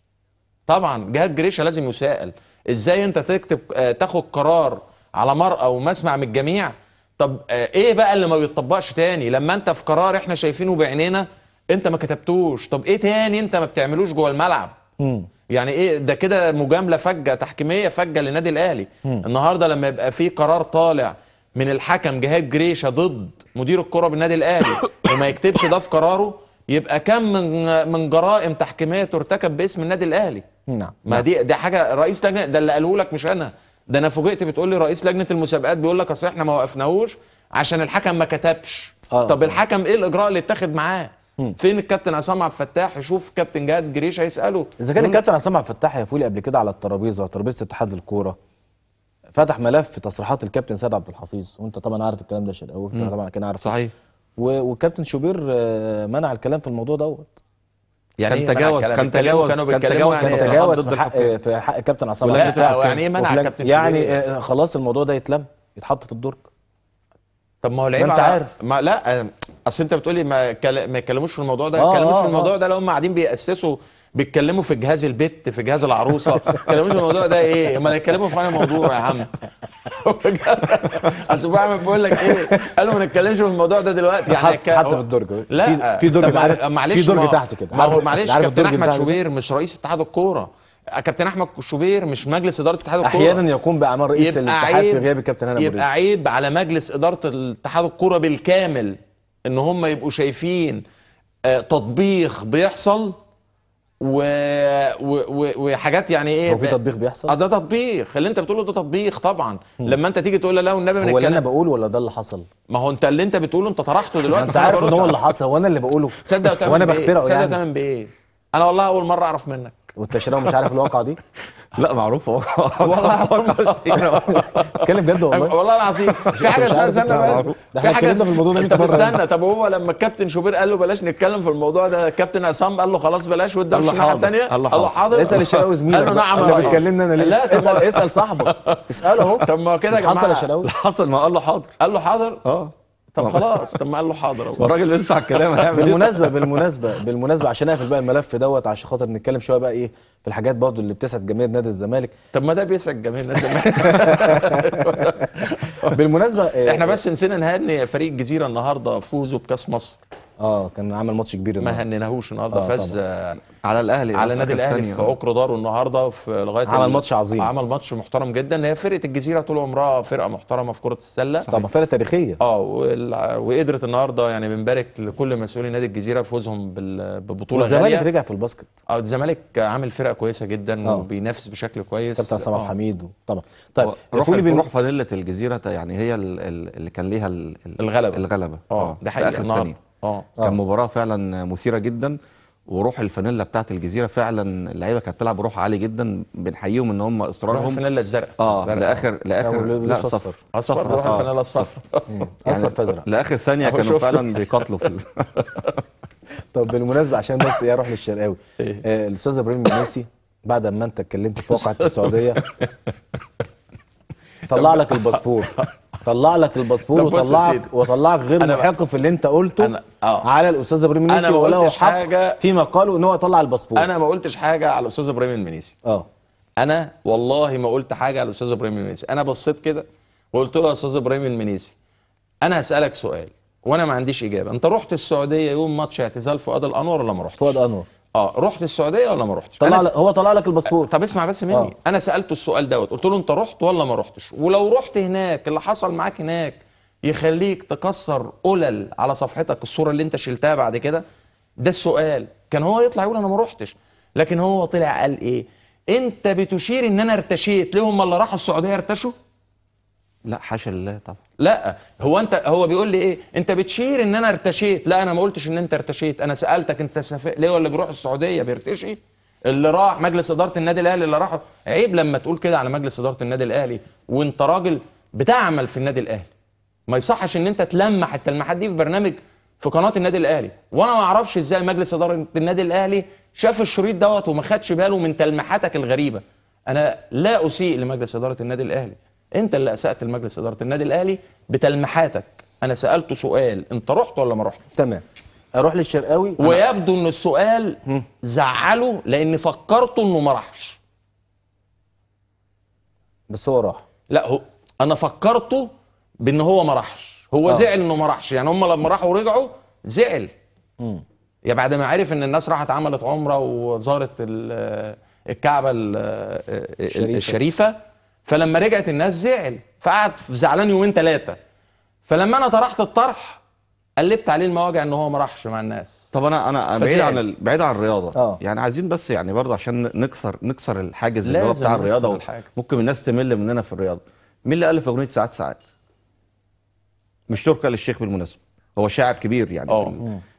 طبعا جهاد جريشه لازم يسائل ازاي انت تكتب آه، تاخد قرار على مرأى ومسمع من الجميع طب آه، ايه بقى اللي ما بيتطبقش تاني لما انت في قرار احنا شايفينه بعينينا انت ما كتبتوش طب ايه تاني انت ما بتعملوش جوه الملعب يعني ايه ده كده مجامله فجه تحكيميه فجه للنادي الاهلي النهارده لما يبقى في قرار طالع من الحكم جهاد جريشه ضد مدير الكره بالنادي الاهلي وما يكتبش ده في قراره يبقى كم من من جرائم تحكيميه ترتكب باسم النادي الاهلي نعم ما دي دي حاجه رئيس لجنه ده اللي قاله لك مش انا ده انا فوجئت بتقول لي رئيس لجنه المسابقات بيقول لك اصل احنا ما وقفناهوش عشان الحكم ما كتبش آه. طب الحكم ايه الاجراء اللي اتخذ معاه فين الكابتن عصام عبد الفتاح يشوف كابتن جهاد جريشه يساله اذا كان يقول- الكابتن عصام عبد الفتاح يا فولي قبل كده على الترابيزه ترابيزه اتحاد الكوره فتح ملف في تصريحات الكابتن سيد عبد الحفيظ وانت طبعا عارف الكلام ده يا شرقاوي انت طبعا كان عارف صحيح و- والكابتن شوبير آه، منع الكلام في الموضوع دوت يعني كان إيه منع تجاوز- الكلام؟ كان بيتكلموا- تجاوز- كانوا كان بيتكلموا تجاوز يعني كان إيه؟ تصريحات تجاوز ضد في حق الحكام. في حق كابتن عصام ولجنة الحكم. لا الحكام. يعني ايه منع وفي لجنة- الكابتن يعني شوبير؟ آه، خلاص الموضوع ده يتلم يتحط في الدرج طب ما هو العيب ما أنت على عارف. ما لا آه، اصل انت بتقولي ما كل- ما يتكلموش في الموضوع ده آه، ما يتكلموش آه، في الموضوع آه. ده لو هم قاعدين بيأسسوا بيتكلموا في جهاز البيت في جهاز العروسه ما يتكلموش في الموضوع ده ايه امال يتكلموا في انهي موضوع يا عم اصل بعمل بقول لك ايه قالوا ما نتكلمش في الموضوع ده دلوقتي يعني حط- ك- حط هو- في الدرج. لا في- في درج طب عارف- معلش في درج ما- تحت كده. ما هو عارف- معلش عارف كابتن الدرج احمد تحت ده؟ شوبير مش رئيس اتحاد الكوره كابتن احمد شوبير مش مجلس اداره اتحاد الكوره احيانا يقوم باعمال رئيس الاتحاد في غياب الكابتن هاني أبو يبقى عيب على مجلس اداره الاتحاد الكوره بالكامل ان هم يبقوا شايفين آه، تطبيخ بيحصل و... و... و... وحاجات يعني ايه هو في تطبيخ بيحصل؟ اه ده تطبيخ اللي انت بتقوله ده تطبيخ طبعا لما انت تيجي تقول لا والنبي من هو اللي انا الكلام بقوله ولا ده اللي حصل؟ ما هو انت اللي انت بتقوله انت طرحته دلوقتي انت فأنا عارف ان برد هو على- اللي حصل هو انا اللي بقوله تصدق وتؤمن وانا بإيه؟ بخترعه تصدق يعني وتؤمن بايه انا والله اول مره اعرف منك وانت شراوي مش عارف الواقعه دي لا معروف هو اتكلم جد والله والله العظيم في حاجه مش استنى عارف استنى انت بقى معروف. ده احنا في حاجه اتكلمنا في الموضوع ده 100 طب مرة. استنى طب هو لما الكابتن شوبير قال له بلاش نتكلم في الموضوع ده الكابتن عصام قال له خلاص بلاش وادى قال له الناحيه حاضر. الثانيه قال له قال له حاضر اسال الشراوي زميلك قال له بقى. نعم انت يا ريس. بتكلمني انا ليه لا طب اسال ما- اسال صاحبك اساله اهو طب ما كده يا مش حصل يا جماعه شراوي حصل ما قال له حاضر قال له حاضر اه طب خلاص طب ما قال له حاضر أهو. والراجل بيسمع الكلام هيعمل ايه بالمناسبه بالمناسبه بالمناسبه عشان اقفل بقى الملف دوت عشان خاطر نتكلم شويه بقى ايه في الحاجات برضه اللي بتسعد جماهير نادي الزمالك طب ما ده بيسعد جميع الناس بالمناسبه آه، احنا بس نسينا نهني فريق الجزيره النهارده فوزه بكاس مصر اه كان عمل ماتش كبير ما النهارده هنيناهوش النهارده آه، فاز طبعاً. آه، على الاهلي على في النادي آخر الاهلي ثانية. في عقر داره النهارده في لغايه عمل ال- ماتش عظيم. عمل ماتش محترم جدا هي فرقه الجزيره طول عمرها فرقه محترمه في كره السله طبعا فرقه تاريخيه اه وال- وقدرت النهارده يعني بنبارك لكل مسؤولي نادي الجزيره فوزهم بال- ببطوله والزمالك غاليه رجع في الباسكت اه الزمالك عامل فرقه كويسه جدا آه. وبينافس بشكل كويس كابتن عصام عبد آه. الحميد طبعا طيب روح قولي بين- روح فانيلة الجزيرة يعني هي ال- ال- اللي كان ليها ال- ال- الغلبة. الغلبة اه ده في حقيقي آخر النهارده ثانية اه كان مباراة فعلا مثيرة جدا وروح الفانيلا بتاعت الجزيرة فعلا اللعيبة كانت بتلعب بروح عالي جدا بنحييهم ان هم روح اصرارهم الفانيلا الزرقاء اه الزرقاء. لاخر لاخر لا، لا صفر. صفر اصفر روح آه، الفانيلا الصفر اصفر فازرق لاخر ثانية أهو كانوا شفت. فعلا بيقاتلوا في ال... طب بالمناسبه عشان بس ايه اروح للشرقاوي إيه؟ آه الاستاذ ابراهيم المنيسي بعد ما انت اتكلمت في واقعه السعوديه طلع لك الباسبور طلع لك الباسبور طب بص يا وطلعك سيدي. وطلعك غير أنا بقى- محق في اللي انت قلته أنا- آه. على الاستاذ ابراهيم المنيسي أنا ما وله قلتش حق حاجة. فيما قالوا ان هو طلع الباسبور انا ما قلتش حاجه على الاستاذ ابراهيم المنيسي اه انا والله ما قلت حاجه على الاستاذ ابراهيم المنيسي انا بصيت كده وقلت له يا استاذ ابراهيم المنيسي انا هسالك سؤال وانا ما عنديش اجابه انت رحت السعوديه يوم ماتش اعتزال فؤاد الانور ولا ما رحتش فؤاد انور اه رحت السعوديه ولا ما رحتش طلع أنا لك هو طلع لك الباسبور طب اسمع بس مني آه. انا سالته السؤال دوت قلت له انت رحت ولا ما رحتش ولو رحت هناك اللي حصل معاك هناك يخليك تكسر قلل على صفحتك الصوره اللي انت شلتها بعد كده ده السؤال كان هو يطلع يقول انا ما رحتش لكن هو طلع قال ايه انت بتشير ان انا ارتشيت ليه هم اللي راحوا السعوديه ارتشوا لا حاشا لله طبعا لا هو انت هو بيقول لي ايه انت بتشير ان انا ارتشيت لا انا ما قلتش ان انت ارتشيت انا سالتك انت سف... ليه ولا بيروح السعوديه بيرتشي اللي راح مجلس اداره النادي الاهلي اللي راح عيب لما تقول كده على مجلس اداره النادي الاهلي وانت راجل بتعمل في النادي الاهلي ما يصحش ان انت تلمح التلميحات دي في برنامج في قناه النادي الاهلي وانا ما اعرفش ازاي مجلس اداره النادي الاهلي شاف الشريط دوت وما خدش باله من تلميحاتك الغريبه انا لا اسيء لمجلس اداره النادي الاهلي انت اللي اسات لمجلس اداره النادي الاهلي بتلميحاتك انا سالته سؤال انت رحت ولا ما رحت تمام اروح للشرقاوي ويبدو ان السؤال زعله لان فكرته انه ما راحش بس هو راح لا هو انا فكرته بان هو ما راحش هو آه. زعل انه ما راحش يعني هم لما راحوا ورجعوا زعل مم. يا بعد ما عرف ان الناس راحت عملت عمره وزارت ال- الكعبه ال- الشريفة. الشريفه فلما رجعت الناس زعل فقعد زعلان يومين ثلاثه فلما انا طرحت الطرح قلبت عليه المواجع ان هو ما راحش مع الناس طب انا انا بعيد فزعل. عن ال... بعيد عن الرياضه آه. يعني عايزين بس يعني برضه عشان نكسر نكسر الحاجز اللي هو لازم بتاع نكسر الرياضه و... الحاجز. ممكن الناس تمل مننا في الرياضه مين اللي الف اغنيه ساعات ساعات مش تركه للشيخ بالمناسبه هو شاعر كبير يعني آه. في ال...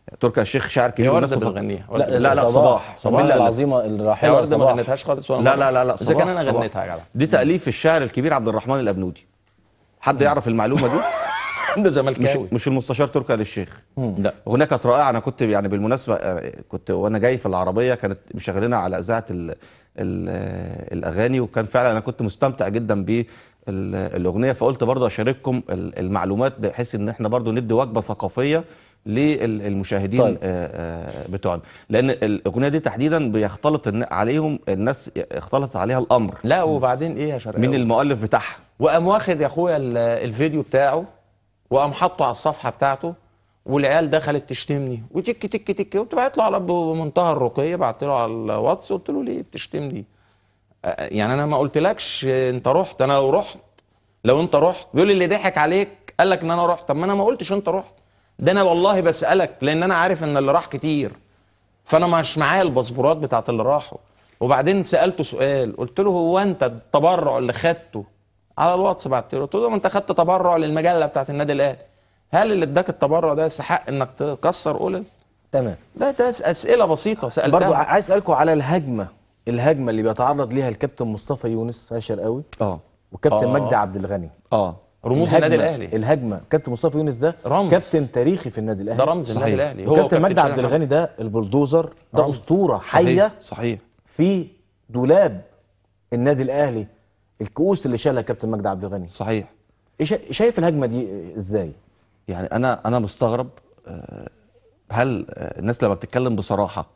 تركي آل الشيخ شاعر هي كبير والناس وردة مفكر- بتغنيها لا لا لا صباح صباح مين اللي ألف؟ العظيمه يا الراحله ورده ما صباح غنيتهاش خالص ولا لا مرة. لا لا لا اذا كان انا صباح. غنيتها يا جدع دي تاليف الشاعر الكبير عبد الرحمن الابنودي حد يعرف المعلومه دي ده مش زملكاوي مش المستشار تركي آل الشيخ لا اغنيه كانت رائعه انا كنت يعني بالمناسبه آه، كنت وانا جاي في العربيه كانت مشغلينها على اذاعه ال ال الاغاني وكان فعلا انا كنت مستمتع جدا بالاغنيه فقلت برضه اشارككم ال- المعلومات بحيث ان احنا برضه ندي وجبه ثقافيه للمشاهدين طيب. طيب. بتوعنا لان الاغنيه دي تحديدا بيختلط الن- عليهم الناس اختلط عليها الامر لا وبعدين ايه يا شرقاوي مين المؤلف بتاعها وقام واخد يا اخويا ال- الفيديو بتاعه وقام حاطه على الصفحه بتاعته والعيال دخلت تشتمني وتك تك تك وبعت له على بمنتهى الرقي بعت له على الواتس قلت له ليه بتشتمني آه، يعني انا ما قلتلكش انت رحت انا لو رحت لو انت رحت بيقول لي اللي ضحك عليك قال لك ان انا رحت طب ما انا ما قلتش انت رحت ده انا والله بسالك لان انا عارف ان اللي راح كتير فانا مش معايا الباسبورات بتاعت اللي راحوا وبعدين سالته سؤال قلت له هو انت التبرع اللي خدته على الواتس بعت له قلت له ما انت خدت تبرع للمجله بتاعت النادي الاهلي هل اللي اداك التبرع ده يستحق انك تكسر قلل تمام ده ده اسئله بسيطه سالتها برضو عايز اسالكم على الهجمه الهجمه اللي بيتعرض ليها الكابتن مصطفى يونس يا شرقاوي اه وكابتن آه. مجدي عبد الغني اه رموز الهجمة- النادي الاهلي الهجمه كابتن مصطفى يونس ده رمز. كابتن تاريخي في النادي الاهلي ده رمز صحيح. النادي الاهلي وكابتن مجدي شارع عبد الغني ده البلدوزر ده رمز. اسطوره صحيح حيه صحيح في دولاب النادي الاهلي الكؤوس اللي شالها كابتن مجدي عبد الغني صحيح إيه شا- شايف الهجمه دي ازاي يعني انا انا مستغرب آه، هل آه، الناس لما بتتكلم بصراحه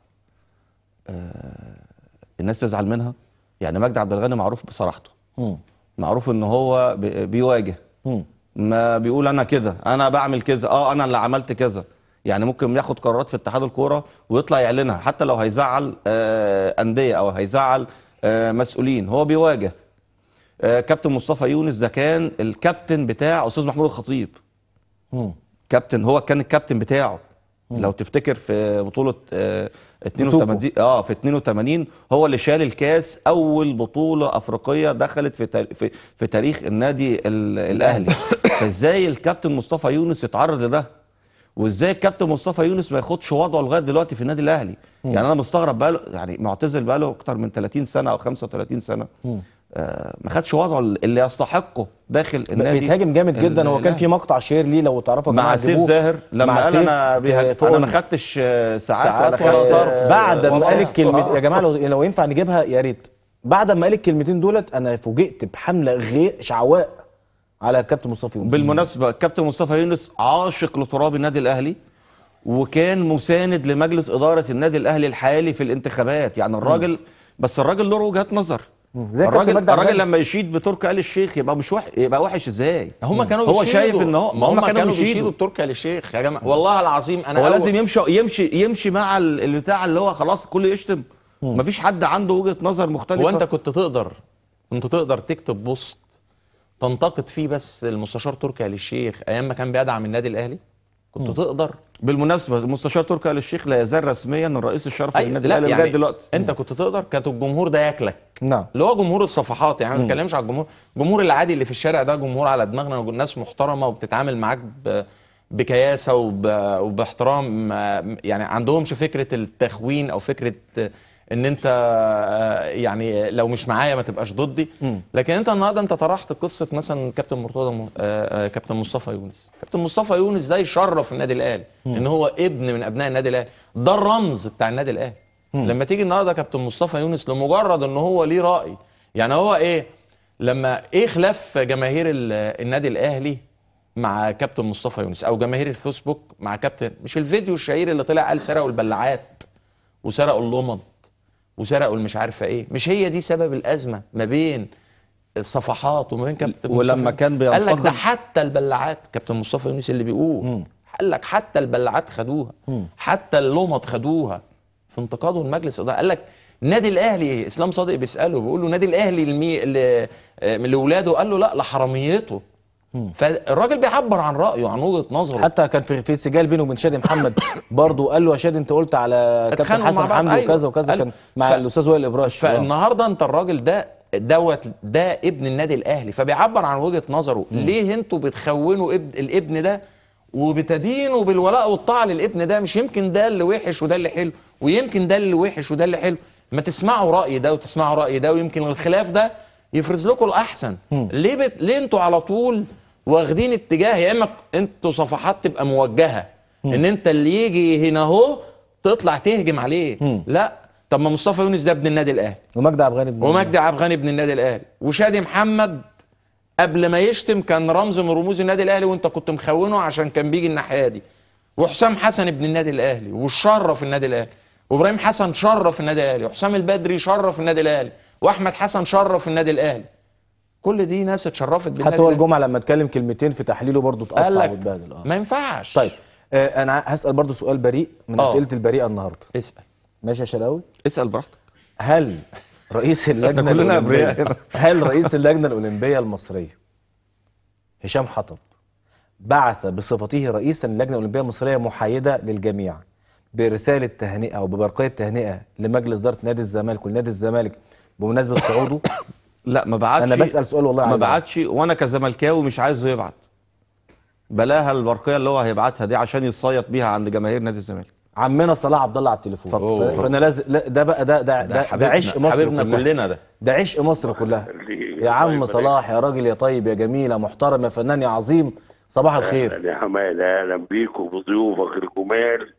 آه، الناس تزعل منها يعني مجدي عبد الغني معروف بصراحته مم. معروف ان هو بي- بيواجه مم. ما بيقول انا كده انا بعمل كذا اه انا اللي عملت كذا يعني ممكن ياخد قرارات في اتحاد الكوره ويطلع يعلنها حتى لو هيزعل آه، انديه او هيزعل آه، مسؤولين هو بيواجه آه، كابتن مصطفى يونس ده كان الكابتن بتاع استاذ محمود الخطيب مم. كابتن هو كان الكابتن بتاعه لو تفتكر في بطولة آه 82 دي اه في 82 هو اللي شال الكاس أول بطولة أفريقية دخلت في تار- في, في تاريخ النادي ال- الأهلي فازاي الكابتن مصطفى يونس يتعرض لده وازاي الكابتن مصطفى يونس ما ياخدش وضعه لغايه دلوقتي في النادي الاهلي يعني انا مستغرب بقاله يعني معتزل بقاله اكتر من 30 سنه او 35 سنه آه ما خدش وضعه اللي يستحقه داخل النادي بيتهاجم جامد جدا ال- هو كان الأهلي. في مقطع شير ليه لو تعرفوا يا مع جماعة سيف جيبوه. زاهر لما مع قال سيف انا في- بيهاج... في انا أم. ما خدتش آه، ساعات, ساعات ولا ولا خدت ظرف. بعد ما ولا قال ظرف. الكلمة آه. يا جماعه لو, لو ينفع نجيبها يا ريت بعد ما قال الكلمتين دولت انا فوجئت بحمله غير شعواء على كابتن مصطفى يونس بالمناسبه الكابتن مصطفى يونس عاشق لتراب النادي الاهلي وكان مساند لمجلس اداره النادي الاهلي الحالي في الانتخابات يعني الراجل بس الراجل له وجهات نظر زي الكابتن الراجل مجدي عبد الراجل الغني. لما يشيد بتركي آل الشيخ يبقى مش وح... يبقى وحش ازاي هم كانوا هو بيشيدوا. شايف ان هو ما هم كانوا بيشيدوا. بيشيدوا التركي آل الشيخ يا جماعه والله العظيم انا هو أول- لازم يمشي يمشي يمشي مع ال- البتاع اللي هو خلاص كله يشتم مفيش حد عنده وجهه نظر مختلفه هو انت كنت تقدر كنت تقدر تكتب بوست تنتقد فيه بس المستشار تركي آل الشيخ ايام ما كان بيدعم النادي الاهلي كنت تقدر بالمناسبه المستشار تركي آل الشيخ لا يزال رسميا الرئيس الشرفي أي- للنادي لا، الاهلي لغايه دلوقتي انت كنت تقدر كانت الجمهور ده ياكلك نعم اللي هو جمهور الصفحات يعني ما بتكلمش على الجمهور الجمهور العادي اللي في الشارع ده جمهور على دماغنا ناس محترمه وبتتعامل معاك ب... بكياسه وب... وباحترام ما- يعني عندهمش فكره التخوين او فكره ان انت آه، يعني لو مش معايا ما تبقاش ضدي لكن انت النهارده انت طرحت قصه مثلا كابتن مرتضى م- آه، آه، كابتن مصطفى يونس كابتن مصطفى يونس ده يشرف النادي الاهلي ان هو ابن من ابناء النادي الاهلي ده الرمز بتاع النادي الاهلي لما تيجي النهارده كابتن مصطفى يونس لمجرد ان هو ليه راي يعني هو ايه لما ايه خلاف جماهير ال- النادي الاهلي مع كابتن مصطفى يونس او جماهير الفيسبوك مع كابتن مش الفيديو الشهير اللي طلع قال سرقوا البلاعات وسرقوا اللمض وسرقوا المش عارفه ايه مش هي دي سبب الازمه ما بين الصفحات وما بين كابتن ولما مصطفى كان قال لك ده بينتقد- حتى البلاعات كابتن مصطفى يونس اللي بيقول قال لك حتى البلاعات خدوها حتى اللمض خدوها في انتقاده لمجلس الاداره قال لك نادي الاهلي اسلام صادق بيساله بيقول له نادي الاهلي المي... ل... لاولاده قال له لا لحراميته فالراجل بيعبر عن رايه عن وجهه نظره حتى كان في في سجال بينه وبين شادي محمد برضه قال له يا شادي انت قلت على كابتن اتخانقوا مع حسن بعض، حمدي أيوة. وكذا وكذا قال- كان مع ف- الاستاذ وائل ابراش فالنهارده انت الراجل ده دوت ده ابن النادي الاهلي فبيعبر عن وجهه نظره ليه انتوا بتخونوا ابن الابن ده وبتدينه بالولاء والطاعه للابن ده مش يمكن ده اللي وحش وده اللي حلو ويمكن ده اللي وحش وده اللي حلو ما تسمعوا راي ده وتسمعوا راي ده ويمكن الخلاف ده يفرز لكم الاحسن ليه بت... ليه انتوا على طول واخدين اتجاه يا اما انتوا صفحات تبقى موجهه ان انت اللي يجي هنا اهو تطلع تهجم عليه لا طب ما مصطفى يونس ده ابن النادي الاهلي ومجدي عبد الغني بن- ومجدي عبد الغني ابن النادي الاهلي وشادي محمد قبل ما يشتم كان رمز من رموز النادي الاهلي وانت كنت مخونه عشان كان بيجي الناحيه دي وحسام حسن ابن النادي الاهلي وشرف النادي الاهلي وابراهيم حسن شرف النادي الاهلي وحسام البدري شرف النادي الاهلي واحمد حسن شرف النادي الاهلي كل دي ناس اتشرفت بالنادي حتى هو الأهلي. الجمعه لما اتكلم كلمتين في تحليله برضه اتقطع قال لك واتبهدل اه ما ينفعش طيب آه انا هسال برضه سؤال بريء من آه. اسئله البريئه النهارده اسال ماشي يا شلاوي اسال براحتك هل رئيس اللجنه كلنا أبرياء الأولمبية هنا. هل رئيس اللجنه الاولمبيه المصريه هشام حطب بعث بصفته رئيسا للجنه الاولمبيه المصريه محايده للجميع برساله تهنئه او ببرقيه تهنئه لمجلس اداره نادي الزمالك ولنادي الزمالك بمناسبه صعوده لا ما بعتش أنا بسأل سؤال والله ما عايز أعرف. بعتش وانا كزملكاوي مش عايزه يبعت بلاها البرقيه اللي هو هيبعتها دي عشان يتصيط بيها عند جماهير نادي الزمالك عمنا صلاح عبد الله على التليفون اتفضل. ف- فانا لازم لا ده بقى ده ده ده, ده حبيبنا- عشق مصر حبيبنا كلها. كلنا ده ده عشق مصر كلها يا عم صلاح يا راجل يا طيب يا جميل يا محترم يا فنان يا عظيم صباح الخير يا حماد اهلا بيك وبضيوفك الجمال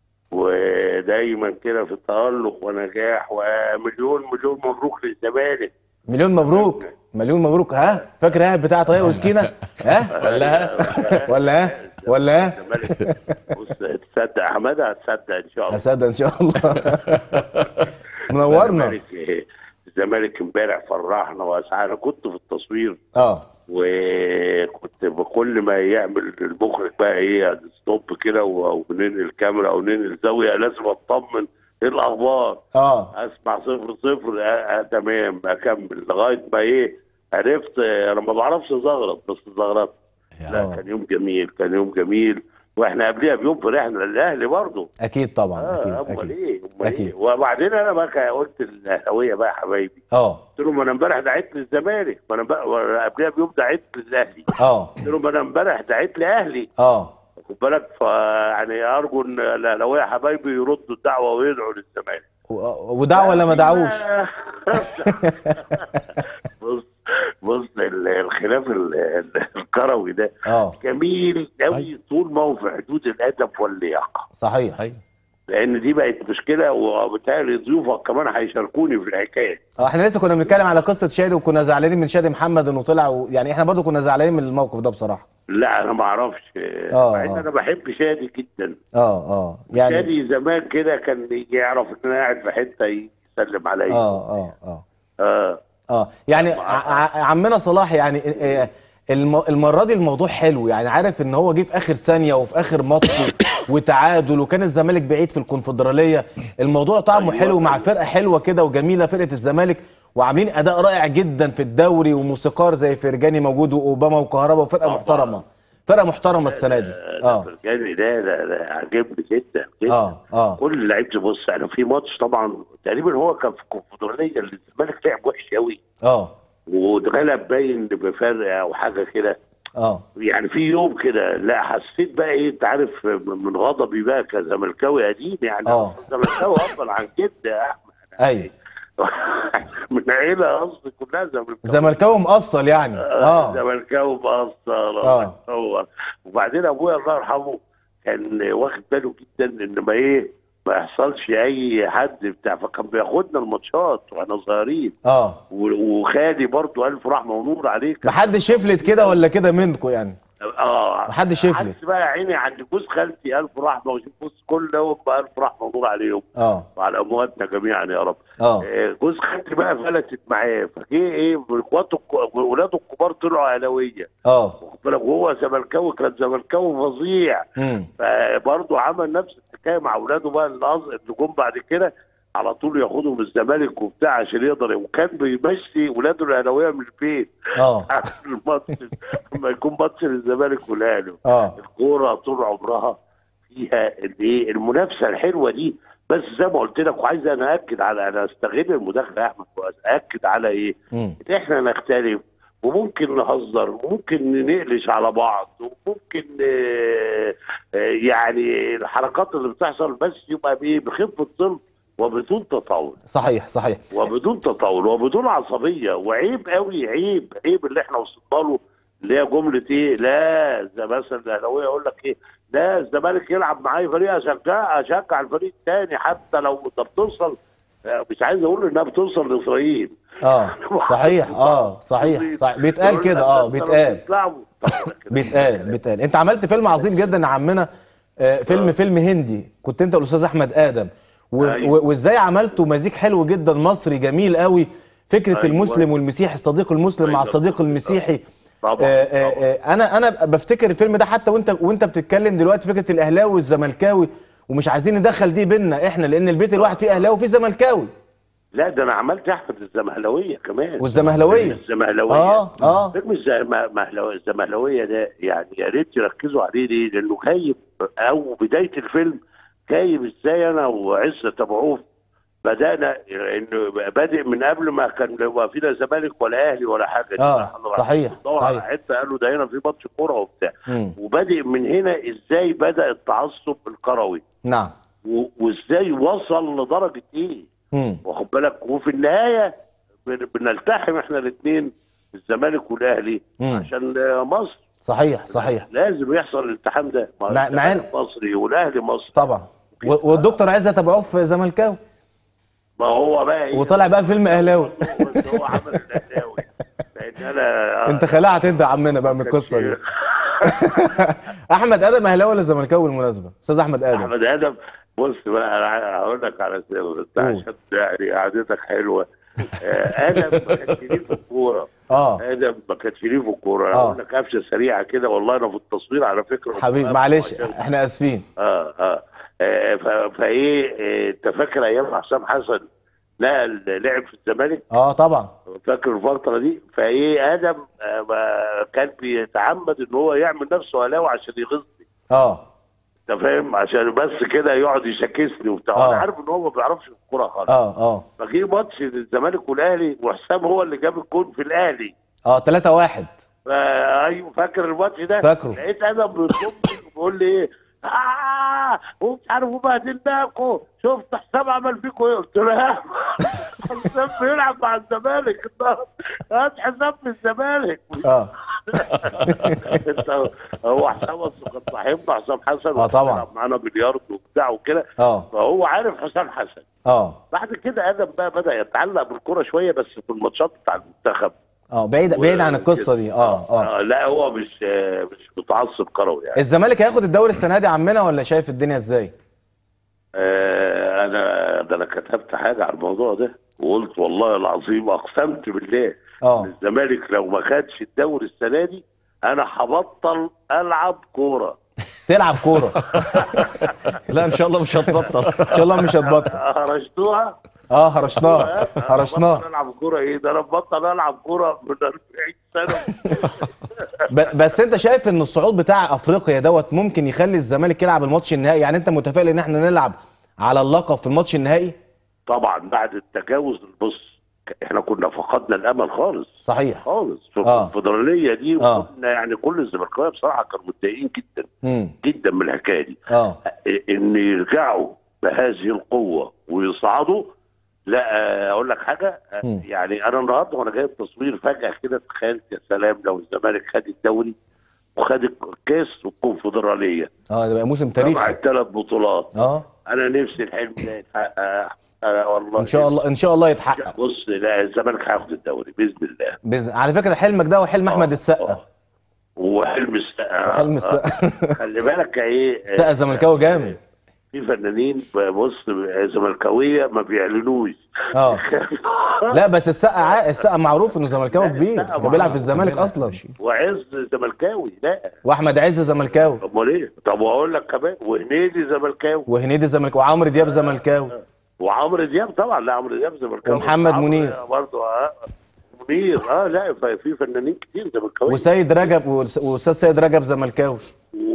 ودايما كده في تألق ونجاح ومليون مليون مبروك للزمالك مليون مبروك مليون مبروك ها فاكر ها بتاع طريق وسكينه ها ولا ها ولا ها ولا ها الزمالك بص تصدق يا حماد هتصدق ان شاء الله هصدق ان شاء الله منورنا الزمالك الزمالك امبارح فرحنا واسعدنا كنت في التصوير اه وكنت بكل ما يعمل المخرج بقى ايه ستوب كده او ننقل الكاميرا او ننقل الزاويه لازم اطمن ايه الاخبار اه اسمع صفر صفر آه آه تمام اكمل لغايه ما ايه عرفت آه، انا ما بعرفش زغرط بس زغرطت لا كان يوم جميل كان يوم جميل واحنا قبلها بيوم فرحنا للاهلي برضه اكيد طبعا اه اكيد امال اكيد ايه امال أكيد. ايه وبعدين انا بقى قلت الاهلاويه بقى يا حبايبي اه قلت لهم انا امبارح دعيت للزمالك ما انا بقى وأنا قبلها بيوم دعيت للاهلي اه قلت لهم انا امبارح دعيت لاهلي اه خد بالك فيعني ارجو ان الاهلاويه يا حبايبي يردوا الدعوه ويدعوا للزمالك و- ودعوه ولا ما دعوش بص بص ال- الخلاف ال- ال- الكروي ده اه جميل قوي طول ما هو في حدود الادب واللياقه صحيح ايوه لان دي بقت مشكله وبالتالي ضيوفك كمان هيشاركوني في الحكايه اه احنا لسه كنا بنتكلم على قصه شادي وكنا زعلانين من شادي محمد انه طلع و... يعني احنا برضو كنا زعلانين من الموقف ده بصراحه لا انا ما اعرفش آه، مع ان آه. انا بحب شادي جدا اه اه يعني شادي زمان كده كان يجي يعرف ان انا قاعد في حته يسلم عليا اه اه اه اه اه يعني ع- ع- عمنا صلاح يعني آه، الم- المره دي الموضوع حلو يعني عارف ان هو جه في اخر ثانيه وفي اخر ماتش وتعادل وكان الزمالك بعيد في الكونفدراليه الموضوع طعمه حلو مع فرقه حلوه كده وجميله فرقه الزمالك وعاملين اداء رائع جدا في الدوري وموسيقار زي فرجاني موجود واوباما وكهربا وفرقه طبعاً. محترمه فرقه محترمه السنه دي اه فرجاني ده ده ده عجبني جدا جدا اه اه كل لعيبه بص انا في ماتش طبعا تقريبا هو كان في الكونفدراليه اللي الزمالك لعب وحش قوي اه واتغلب باين بفرق او حاجه كده اه يعني في يوم كده لا حسيت بقى ايه انت عارف من غضبي بقى كزملكاوي قديم يعني آه. زملكاوي افضل عن كده يا احمد ايوه من عيله قصدي كلها زملكاوي زملكاوي مقصل يعني اه زملكاوي مقصر آه. هو وبعدين ابويا الله يرحمه كان واخد باله جدا ان ما ايه ما يحصلش اي حد بتاع فكان بياخدنا الماتشات واحنا صغيرين اه و- وخالي برضو الف رحمه ونور عليك محدش يفلت كده ولا كده منكم يعني اه محدش يفلت. عكس بقى يا عيني عند جوز خالتي الف رحمه وشوف بص كل يوم بقى الف رحمه ونور عليهم اه وعلى امواتنا جميعا يا رب اه آه، جوز خالتي بقى فلتت معاه فجه ايه اخواته الك- ولاده الكبار طلعوا اهلاويه اه واخد بالك وهو زملكاوي كان زملكاوي فظيع امم فبرضه عمل نفس الحكايه مع اولاده بقى اللي أص- اللي جم بعد كده على طول ياخدهم الزمالك وبتاع عشان يقدر وكان بيمشي ولاده الاهلاويه من البيت اه الماتش لما يكون ماتش للزمالك والاهلي اه الكوره طول عمرها فيها الايه المنافسه الحلوه دي بس زي ما قلت لك وعايز انا اكد على انا استغل المداخله يا احمد واكد على ايه؟ امم ان احنا نختلف وممكن نهزر وممكن نقلش على بعض وممكن آه، آه، يعني الحركات اللي بتحصل بس يبقى بايه بخفه ظل وبدون تطاول صحيح صحيح وبدون تطاول وبدون عصبيه وعيب قوي عيب عيب اللي احنا وصلنا له اللي هي جمله ايه لا زي مثلا الاهلاويه يقول لك ايه لا الزمالك يلعب معايا فريق اشجع اشجع الفريق الثاني حتى لو انت بتوصل آه، مش عايز اقول انها بتوصل لاسرائيل اه صحيح اه صحيح صحيح بيتقال يقول كده لك اه أنت لو بيتقال بتلعبوا- طب كده. بيتقال بيتقال انت عملت فيلم عظيم جدا يا عمنا آه، فيلم فيلم هندي كنت انت والاستاذ احمد ادم و- أيوة. و- وازاي عملته مزيج حلو جدا مصري جميل قوي فكره أيوة. المسلم والمسيحي الصديق المسلم مع أيوة. الصديق المسيحي طبعا آه، آه، طبعا. آه، انا انا بفتكر الفيلم ده حتى وانت وانت بتتكلم دلوقتي فكره الاهلاوي والزملكاوي ومش عايزين ندخل دي بينا احنا لان البيت الواحد فيه اهلاوي وفيه زملكاوي لا ده انا عملت احمد الزمهلويه كمان والزمهلويه الزمهلويه اه اه فيلم الزمهلويه الزمهلويه ده يعني يا ريت يركزوا عليه ليه؟ لانه جايب او بدايه الفيلم جايب ازاي انا وعزه ابو عوف بدانا انه بادئ من قبل ما كان يبقى فينا زمالك ولا اهلي ولا حاجه آه، صحيح، دور على صحيح. حته قالوا ده هنا في ماتش كوره وبتاع مم. وبادئ من هنا ازاي بدا التعصب الكروي نعم و- وازاي وصل لدرجه ايه مم. واخد بالك وفي النهايه بن- بنلتحم احنا الاثنين الزمالك والاهلي مم. عشان آه، مصر صحيح صحيح لازم يحصل الالتحام ده ما مع- مع الزمالك مصري والاهلي مصري طبعا و- والدكتور عزت ابو عوف زملكاوي ما هو بقى ايه وطلع بقى فيلم اهلاوي هو هو عمل الاهلاوي لان انا انت خلعت انت يا عمنا بقى من القصه دي احمد ادم اهلاوي ولا زملكاوي بالمناسبه استاذ احمد ادم احمد ادم بص بقى انا هقول لك على سر انت قول. عشان يعني قعدتك حلوه آه، ادم ما كانش ليه في الكوره اه ادم ما كانش ليه في الكوره انا آه. هقول لك قفشه سريعه كده والله انا في التصوير على فكره حبيبي معلش احنا اسفين اه اه آه، ف- فايه آه، انت فاكر ايام حسام حسن نقل لعب في الزمالك اه طبعا فاكر الفتره دي فايه ادم آه، ما- كان بيتعمد ان هو يعمل نفسه هلاوي عشان يغيظني اه انت فاهم عشان بس كده يقعد يشاكسني وبتاع آه. انا عارف ان هو ما بيعرفش الكوره خالص اه اه فجه ماتش الزمالك والاهلي وحسام هو اللي جاب الجون في الاهلي اه 3 1 فا- ايوه فاكر الماتش ده فاكره. لقيت ادم بيطلبني وبيقول لي ايه اه ومش عارف وبهدلناكم شفت حسام عمل فيكم ايه قلت له يا حسام بيلعب مع الزمالك النهارده هات حسام في الزمالك اه انت هو حسام اصله كان صاحبنا حسام حسن آه طبعا. بيلعب معانا بلياردو وبتاع وكده اه فهو عارف حسام حسن اه بعد كده ادم بقى بدا يتعلق بالكوره شويه بس في الماتشات بتاع المنتخب اه بعيد بعيد عن القصه دي اه اه آه لا هو مش آه، مش متعصب كروي يعني الزمالك هياخد الدوري السنه دي يا عمنا ولا شايف الدنيا ازاي آه انا ده انا كتبت حاجه على الموضوع ده وقلت والله العظيم اقسمت بالله اه الزمالك لو ما خدش الدوري السنه دي انا هبطل العب كوره تلعب كوره لا ان شاء الله مش هتبطل ان شاء الله مش هتبطل هرشتوها اه هرشناها هرشناها بطل العب كوره ايه ده انا بطل العب كوره من 40 سنه ب- بس انت شايف ان الصعود بتاع افريقيا دوت ممكن يخلي الزمالك يلعب الماتش النهائي يعني انت متفائل ان احنا نلعب على اللقب في الماتش النهائي طبعا بعد التجاوز البص احنا كنا فقدنا الامل خالص صحيح خالص في آه. الفدراليه دي آه. وكنا يعني كل الزملكاويه بصراحه كانوا متضايقين جدا امم جدا من الحكايه دي اه ان يرجعوا بهذه القوه ويصعدوا لا آه، اقول لك حاجه آه، مم. يعني انا النهارده وانا جايب تصوير فجاه كده تخيلت يا سلام لو الزمالك خد الدوري وخد الكاس والكونفدراليه اه ده بقى موسم مع تاريخي الثلاث بطولات اه انا نفسي الحلم ده يتحقق أنا والله ان شاء الله ان شاء الله يتحقق بص لا الزمالك هياخد الدوري باذن الله باذن على فكره حلمك ده وحلم احمد السقا آه. وحلم السقا حلم السقا خلي بالك ايه السقا الزملكاوي جامد في فنانين بص زملكاويه ما بيعلنوش اه لا بس السقا عا... السقا معروف انه زملكاوي كبير السقا ده بيلعب في معروف. الزمالك اصلا وعز زملكاوي لا واحمد عز زملكاوي امال ايه طب واقول لك كمان وهنيدي زملكاوي وهنيدي زملكاوي وعمرو دياب زملكاوي وعمرو دياب طبعا لا عمرو دياب زملكاوي ومحمد عمرو منير. برضه آه. منير اه لا ف- في فنانين كتير زملكاويه وسيد رجب والس- واستاذ سيد رجب زملكاوي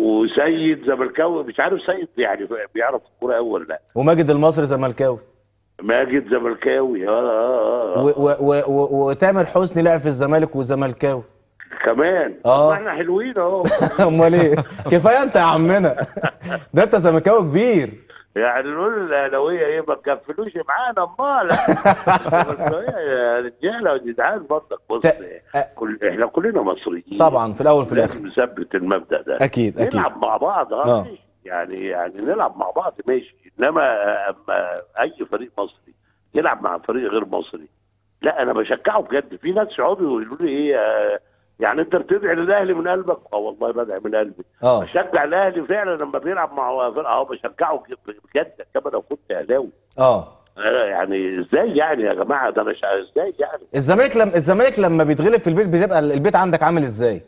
وسيد زملكاوي مش عارف سيد يعني بيعرف الكوره قوي ولا لا وماجد المصري زملكاوي ماجد زملكاوي اه اه, آه. و- و- و- و- وتامر حسني لعب في الزمالك والزملكاوي كمان آه. طب احنا حلوين اهو امال ايه كفايه انت يا عمنا ده انت زملكاوي كبير يعني نقول الاهلاويه ايه ما تكفلوش معانا امال الزملكاوية يا رجاله وجدعان برضك بص ت- كل احنا كلنا مصريين طبعا في الاول وفي الاخر لازم نثبت المبدا ده اكيد اكيد نلعب مع بعض اه آه. ماشي يعني يعني نلعب مع بعض ماشي انما اما اي فريق مصري يلعب مع فريق غير مصري لا انا بشجعه بجد في ناس يقعدوا يقولوا لي ايه آه، يعني انت بتدعي للاهلي من قلبك اه والله بدعي من قلبي اه بشجع الاهلي فعلا لما بيلعب مع فرقه اه بشجعه بجد كما لو كنت اهلاوي اه آه، يعني ازاي يعني يا جماعه ده انا شا- ازاي يعني الزمالك لما الزمالك لما بيتغلب في البيت بتبقى البيت عندك عامل ازاي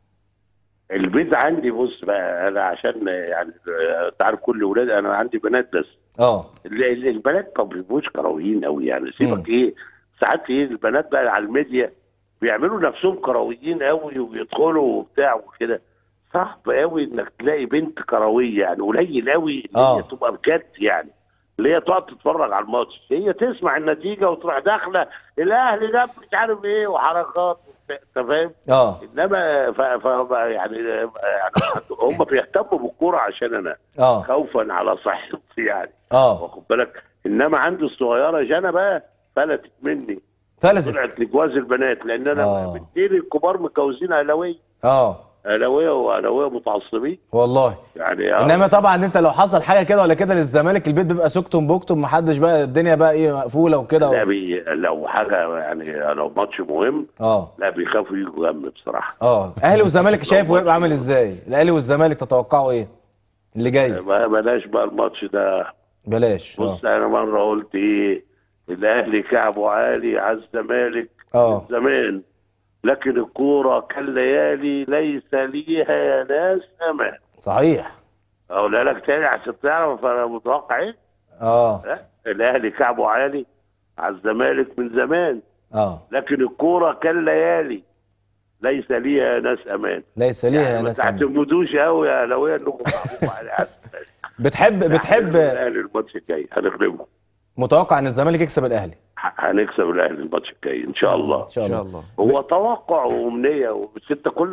البيت عندي بص بقى انا عشان يعني آه، انت عارف كل ولاد انا عندي بنات بس اه ال- ال- البنات ما بيبقوش كرويين قوي يعني مم. سيبك ايه ساعات ايه البنات بقى على الميديا بيعملوا نفسهم كرويين قوي وبيدخلوا وبتاع وكده صعب قوي انك تلاقي بنت كرويه يعني قليل قوي ان آه. هي تبقى بجد يعني اللي هي تقعد تتفرج على الماتش هي تسمع النتيجه وتروح داخله الاهلي ده مش عارف ايه وحركات وبتاع، انت فاهم اه انما ف... ف... يعني يعني هم بيهتموا بالكوره عشان انا اه خوفا على صحتي يعني اه واخد بالك انما عندي الصغيره جانا بقى فلتت مني فلتت طلعت لجواز البنات لان انا آه. بنتين الكبار متجوزين اهلاويه اه اهلاويه واهلاويه متعصبين والله يعني آه. انما طبعا انت لو حصل حاجه كده ولا كده للزمالك البيت بيبقى سكتم بكتم محدش بقى الدنيا بقى ايه مقفوله وكده لا و... بي... لو حاجه يعني لو ماتش مهم اه لا بيخافوا يجوا جنبي بصراحه اه اهلي والزمالك شايفه هيبقى عامل ازاي الاهلي والزمالك تتوقعوا ايه اللي جاي ما بلاش بقى الماتش ده بلاش اه بص انا مره قلت ايه الاهلي كعبه عالي على الزمالك اه من زمان لكن الكوره كالليالي ليس ليها يا ناس امان صحيح اقولها لك تاني عشان تعرف انا متوقع ايه اه لا، الاهلي كعبه عالي على الزمالك من زمان اه لكن الكوره كالليالي ليس ليها ناس امان ليس ليها يا يعني ما ناس أمان. تعتمدوش قوي يا اهلاويه انكم تعبوا على على الزمالك. بتحب بتحب الاهلي الماتش الجاي هنغلبه متوقع ان الزمالك يكسب الاهلي ه- هنكسب الاهلي الماتش الجاي ان شاء الله ان شاء ان شاء الله الله هو توقع وامنيه بس انت كل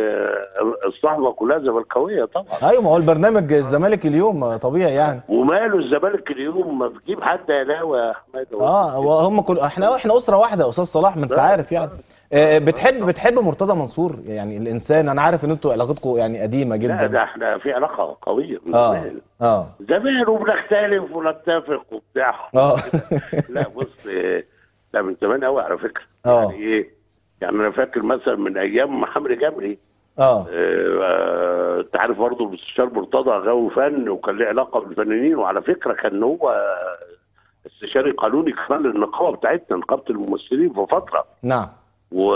ال- الصحبه كلها زملكاويه طبعا ايوه ما هو البرنامج الزمالك اليوم آه، طبيعي يعني وماله الزمالك اليوم ما تجيب حد اهلاوي يا احمد اه وهم كل احنا احنا اسره واحده يا استاذ صلاح ما انت عارف يعني آه، بتحب بتحب مرتضى منصور يعني الانسان انا عارف ان انتوا علاقتكم يعني قديمه لا جدا ده احنا في علاقه قويه من اه زمان اه زمان وبنختلف ونتفق وبتاع اه لا بص آه، ده من زمان قوي على فكره اه. يعني ايه يعني انا فاكر مثلا من ايام محمد جمري اه آه، انت عارف برضه المستشار مرتضى غاوي فن وكان له علاقه بالفنانين وعلى فكره كان هو استشاري قانوني كمان للنقابه بتاعتنا نقابه الممثلين في فتره نعم و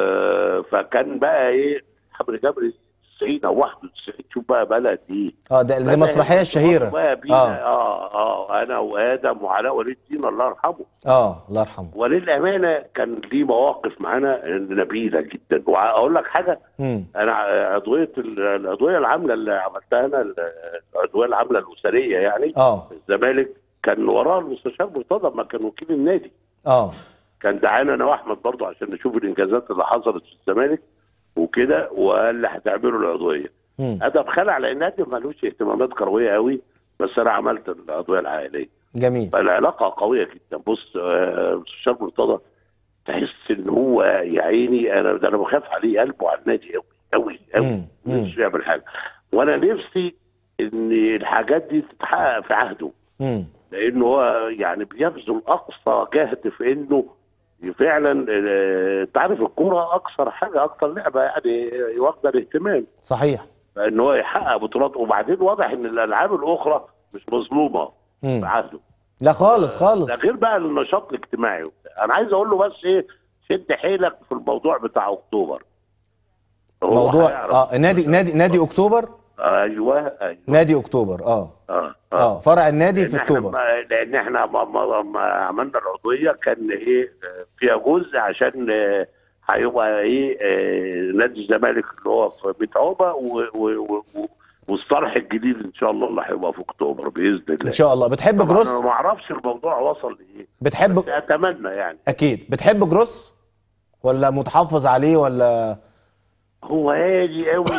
فكان بقى ايه حبر جبري 90 او 91 شوف بقى بلد ايه اه ده دي بدأ مسرحيه الشهيره بقى بينا اه اه اه انا وادم وعلاء ولي الدين الله يرحمه اه الله يرحمه وللامانه كان ليه مواقف معانا نبيله جدا واقول لك حاجه امم انا عضويه ال- العضويه العامله اللي عملتها انا العضويه العامله الاسريه يعني اه الزمالك كان وراه المستشار مرتضى ما كان وكيل النادي اه كان دعانا انا واحمد برضه عشان نشوف الانجازات اللي حصلت في الزمالك وكده وقال لي هتعملوا العضويه امم ادم خلع لان ادم ملوش اهتمامات كرويه قوي بس انا عملت العضويه العائليه جميل فالعلاقه قويه جدا بص آه، المستشار مرتضى تحس ان هو يا عيني انا ده انا بخاف عليه قلبه على النادي قوي قوي قوي مم. مم. مش يعمل حاجه وانا نفسي ان الحاجات دي تتحقق في عهده امم لانه هو يعني بيبذل اقصى جهد في انه فعلا آه، انت عارف الكوره اكثر حاجه اكثر لعبه يعني واخده الاهتمام صحيح فان هو يحقق بطولات وبعدين واضح ان الالعاب الاخرى مش مظلومه في امم عهده لا خالص ده خالص غير بقى النشاط الاجتماعي وبتاع. انا عايز اقول له بس ايه شد حيلك في الموضوع بتاع اكتوبر هو موضوع هيعرف. اه نادي نادي نادي اكتوبر ايوه ايوه نادي اكتوبر اه اه اه فرع النادي لان في احنا اكتوبر ما- لان احنا ما, ما, ما عملنا العضويه كان ايه آه، فيها جزء عشان آه، هيبقى ايه آه، نادي الزمالك اللي هو في بيت عقبه و- و- و- و- والصرح الجديد ان شاء الله اللي هيبقى في اكتوبر باذن الله ان شاء الله بتحب طبعاً جروس انا ما اعرفش الموضوع وصل لايه بتحب بس اتمنى يعني اكيد بتحب جروس ولا متحفظ عليه ولا هو هادي قوي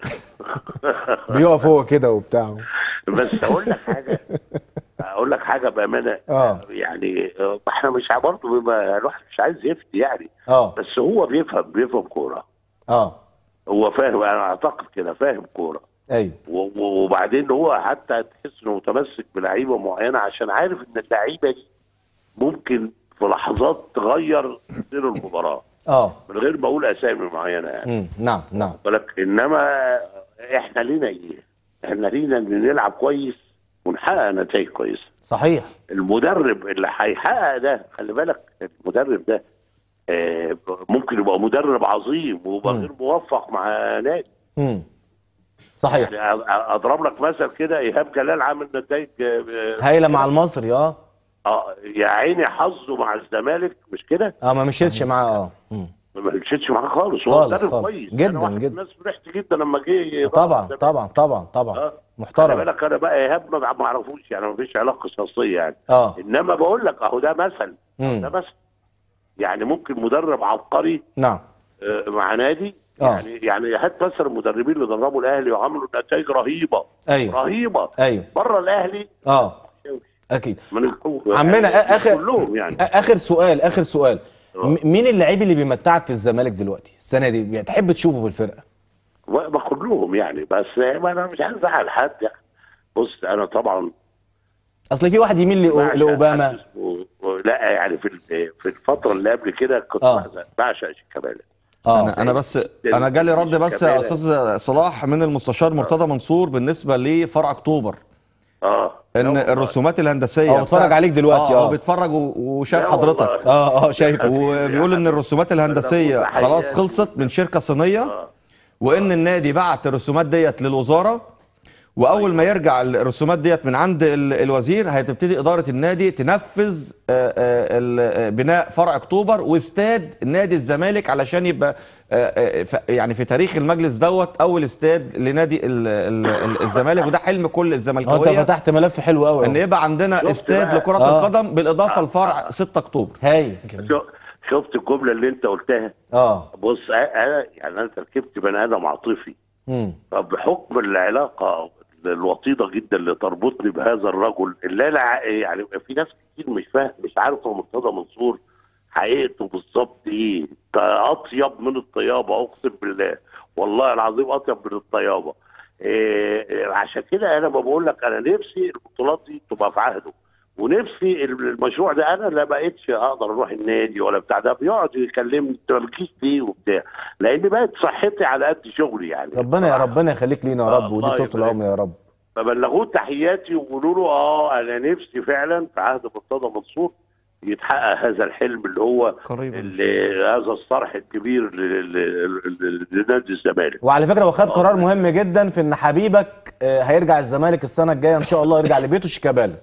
بيقف هو كده وبتاع بس اقول لك حاجه اقول لك حاجه بامانه اه يعني آه، احنا مش برضه بما- الواحد مش عايز يفتي يعني اه بس هو بيفهم بيفهم كوره اه هو فاهم انا اعتقد كده فاهم كوره ايوه و- و- وبعدين هو حتى تحس انه متمسك بلعيبه معينه عشان عارف ان اللعيبه دي ممكن في لحظات تغير سير المباراه اه من غير ما اقول اسامي معينه يعني مم. نعم نعم بالك انما احنا لينا ايه؟ احنا لينا ان نلعب كويس ونحقق نتائج كويسه صحيح المدرب اللي هيحقق ده خلي بالك المدرب ده آه، ممكن يبقى مدرب عظيم ويبقى مم. غير موفق مع نادي مم. صحيح يعني أ- اضرب لك مثل كده ايهاب جلال عامل نتائج آه، هايله مع المصري اه اه يا عيني حظه مع الزمالك مش كده اه ما مشيتش معاه اه مم. ما مشيتش معاه خالص هو خالص، مدرب خالص. كويس جداً، أنا واحد من جداً. الناس فرحت جدا لما جه طبعا طبعا طبعا طبعا اه خلي محترم بالك انا بقى ايهاب ما ما اعرفوش يعني ما فيش علاقه شخصيه يعني اه انما بقول لك اهو ده مثل مم. ده مثل يعني ممكن مدرب عبقري نعم آه، مع نادي آه. يعني يعني هات مثلا المدربين اللي دربوا الاهلي وعملوا نتائج رهيبه ايوه رهيبه ايوه بره الاهلي اه اكيد من الحقوق عمنا يعني اخر كلهم يعني آ- اخر سؤال اخر سؤال آه. م- مين اللعيب اللي بيمتعك في الزمالك دلوقتي السنه دي يعني تحب تشوفه في الفرقه ما كلهم يعني بس ما انا مش عايز ازعل حد يعني بص انا طبعا اصل في واحد يميل لأو- بعشق لاوباما حد اسمه- لا يعني في ال- في الفتره اللي قبل كده كنت آه. بعشق- بعشق شيكابالا اه انا انا بس انا جالي رد بس يا استاذ صلاح من المستشار مرتضى منصور بالنسبه لفرع اكتوبر اه ان لا الرسومات الهندسيه هو بيتفرج بتاع- عليك دلوقتي، اه آه. هو بيتفرج و- وشايف لا حضرتك والله. اه اه شايف وبيقول ان الرسومات الهندسيه تحياتي. خلاص خلصت من شركه صينيه آه. وان النادي بعت الرسومات ديت للوزاره واول ما يرجع الرسومات ديت من عند ال- الوزير هتبتدي اداره النادي تنفذ آه، آه، ال- آه، بناء فرع اكتوبر واستاد نادي الزمالك علشان يبقى آه، آه، ف- يعني في تاريخ المجلس دوت اول استاد لنادي ال- ال- ال- الزمالك وده حلم كل هو انت الزملكاويه فتحت ملف حلو قوي ان يبقى عندنا شفت استاد بقى؟ لكره آه. القدم بالاضافه لفرع 6 اكتوبر هاي شو- شفت الجمله اللي انت قلتها اه بص انا يعني انا تركبت بني ادم عاطفي امم فبحكم العلاقه الوطيده جدا اللي تربطني بهذا الرجل اللي انا ع- يعني في ناس كتير مش فاهم مش عارفه مرتضى منصور حقيقته بالظبط ايه ده اطيب من الطيابه اقسم بالله والله العظيم اطيب من الطيابه إيه عشان كده انا ما بقول لك انا نفسي البطولات دي تبقى في عهده ونفسي المشروع ده انا لا بقتش اقدر اروح النادي ولا بتاع ده بيقعد يكلمني انت مالكيش ليه وبتاع لان بقت صحتي على قد شغلي يعني ربنا يا ربنا يخليك لينا يا آه، رب ودي الله طول يبارك. العمر يا رب فبلغوه تحياتي وقولوا له اه انا نفسي فعلا في عهد مرتضى منصور يتحقق هذا الحلم اللي هو قريبا اللي هذا الصرح الكبير ل- ل- ل- لنادي الزمالك وعلى فكره هو خد قرار مهم جدا في ان حبيبك آه، هيرجع الزمالك السنه الجايه ان شاء الله يرجع لبيته شيكابالا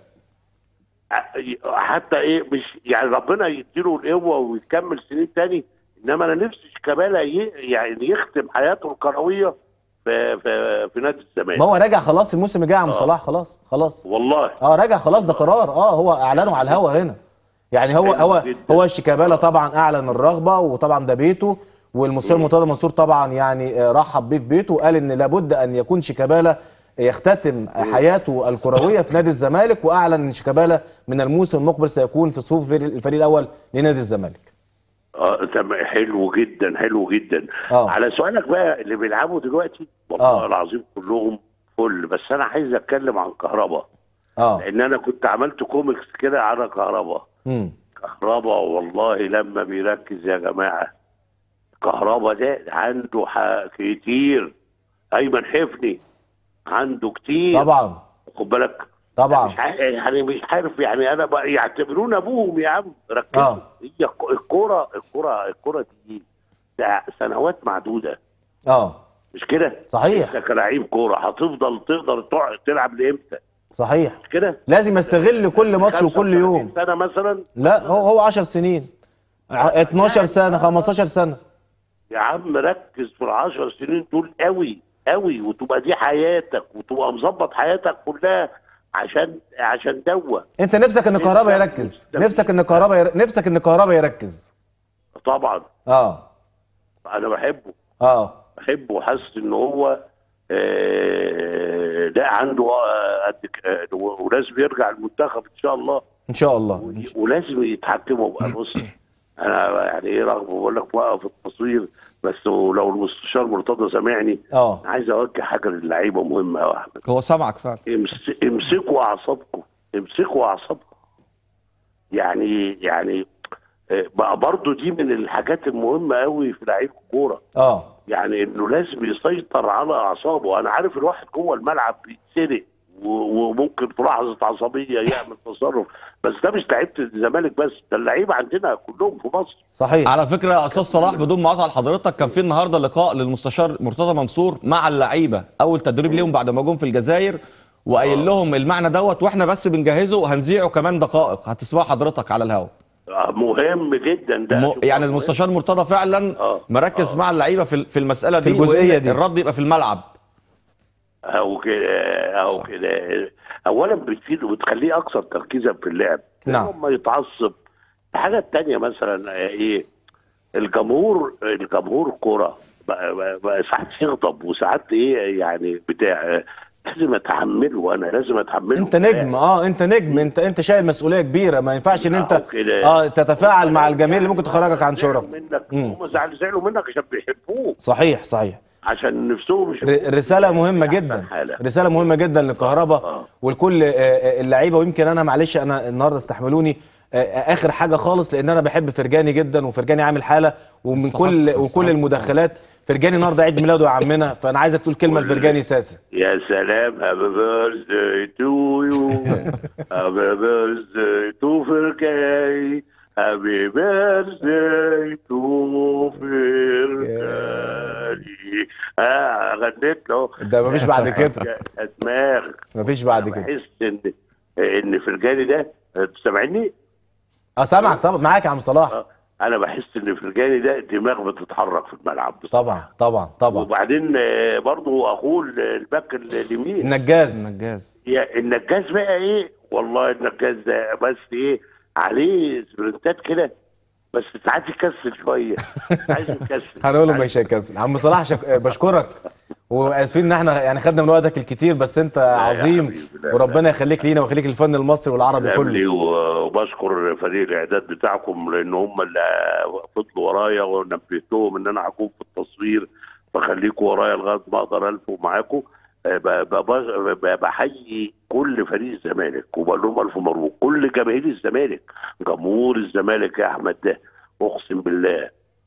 حتى ايه مش يعني ربنا يديله القوه ويكمل سنين تاني انما انا نفسي شيكابالا ي- يعني يختم حياته الكرويه في في, في نادي الزمالك ما هو راجع خلاص الموسم الجاي يا عم آه. صلاح خلاص خلاص والله اه راجع خلاص ده قرار اه هو اعلنه على الهوا هنا يعني هو حلو هو جدا. هو شيكابالا طبعا اعلن الرغبه وطبعا ده بيته والمستشار مرتضى منصور طبعا يعني آه، رحب بيه في بيته وقال ان لابد ان يكون شيكابالا يختتم حياته الكرويه في نادي الزمالك واعلن ان شيكابالا من الموسم المقبل سيكون في صفوف الفريق الفريق الاول لنادي الزمالك اه تمام حلو جدا حلو جدا آه. على سؤالك بقى اللي بيلعبوا دلوقتي والله آه. العظيم كلهم فل بس انا عايز اتكلم عن كهربا اه لان انا كنت عملت كوميكس كده على كهربا امم كهربا والله لما بيركز يا جماعه كهربا ده عنده ح- كتير ايمن حفني عنده كتير طبعا خد بالك طبعا مش عارف يعني مش عارف يعني انا بقى يعتبرون ابوهم يا عم ركزوا آه. هي الك- الكوره الكوره الكوره دي ده سنوات معدوده اه مش كده؟ صحيح انت كلاعب كوره هتفضل تقدر تقعد تلعب لامتى؟ صحيح مش كده؟ لازم يستغل كل ماتش وكل 35 يوم سنه مثلا لا هو هو 10 سنين ع- 12 سنه 15 سنه يا عم ركز في العشر سنين دول قوي قوي وتبقى دي حياتك وتبقى مظبط حياتك كلها عشان عشان دوه انت نفسك ان كهربا يركز نفسك ان كهربا ير... نفسك ان كهربا يركز طبعا اه انا بحبه اه بحبه وحاسس ان هو آه، لا عنده آه، قد ك- آه، ولازم يرجع المنتخب ان شاء الله ان شاء الله ولازم يتحكموا بقى بص انا يعني ايه رغم بقول لك وقف التصوير بس لو المستشار مرتضى سامعني اه عايز اوجه حاجه للعيبه مهمه قوي يا احمد هو سامعك فعلا امس- امسكوا اعصابكم امسكوا اعصابكم يعني يعني آه، بقى برضو دي من الحاجات المهمه قوي في لعيب الكوره اه يعني انه لازم يسيطر على اعصابه انا عارف الواحد جوه الملعب بيتسرق و- وممكن في لحظه عصبيه يعمل تصرف بس ده مش لعيبه الزمالك بس ده اللعيبه عندنا كلهم في مصر صحيح على فكره يا استاذ صلاح بدون مقاطعه لحضرتك كان في النهارده لقاء للمستشار مرتضى منصور مع اللعيبه اول تدريب ليهم بعد ما جم في الجزائر وقايل لهم المعنى دوت واحنا بس بنجهزه هنذيعه كمان دقائق هتسمعه حضرتك على الهواء آه، مهم جدا ده م... شوف يعني مهم. المستشار مرتضى فعلا آه. مركز مع اللعيبه في في المساله في دي الجزئية وإن دي. الرد يبقى في الملعب او كده او كده اولا بتفيد وبتخليه اكثر تركيزا في اللعب نعم. لما يتعصب الحاجه الثانيه مثلا ايه الجمهور الجمهور كرة بقى, بقى, بقى ساعات يغضب وساعات ايه يعني بتاع لازم اتحمله انا لازم اتحمله انت نجم اه انت نجم انت انت شايل مسؤوليه كبيره ما ينفعش ان انت أو كده. اه تتفاعل مع الجماهير اللي ممكن تخرجك عن شعورك منك مم. هم زعل- زعلوا منك عشان بيحبوك صحيح صحيح عشان نفسهم مش ر- رساله مهمه جدا حالة. رساله مهمه جدا للكهرباء آه. ولكل آه، آه، اللعيبه ويمكن انا معلش انا النهارده استحملوني آه، آه، اخر حاجه خالص لان انا بحب فرجاني جدا وفرجاني عامل حاله ومن الصحة- كل الصحة. وكل المداخلات فرجاني النهارده عيد ميلاده يا عمنا فانا عايزك تقول كلمه لفرجاني ساسي يا سلام هابي بيرثداي تو يو هابي بيرثداي تو فركاي هابي بيرثداي تو فركاي اه غنيت له ده مفيش بعد كده يا دماغ مفيش بعد كده بحس ان ان فرجاني ده سامعني؟ اه سامعك طبعا معاك يا عم صلاح آه، انا بحس ان فرجاني ده دماغ بتتحرك في الملعب طبعا طبعا طبعا وبعدين آه، برضه اخوه الباك اليمين النجاز النجاز يا النجاز بقى ايه والله النجاز ده بس ايه عليه سبرنتات كده بس ساعات يكسل شويه عايز يكسل هنقول له مش هيكسل عم صلاح شك... بشكرك واسفين ان احنا يعني خدنا من وقتك الكتير بس انت يا عظيم حبيبي، لا، وربنا يخليك لينا ويخليك للفن المصري والعربي قبلي كله وبشكر فريق الاعداد بتاعكم لان هم اللي فضلوا ورايا ونبهتهم ان انا هكون في التصوير فخليكم ورايا لغايه ما اقدر الفوا معاكم آه، ب- ب- ب- بحيي كل فريق الزمالك وبقول لهم الف مبروك كل جماهير الزمالك جمهور الزمالك يا احمد ده اقسم بالله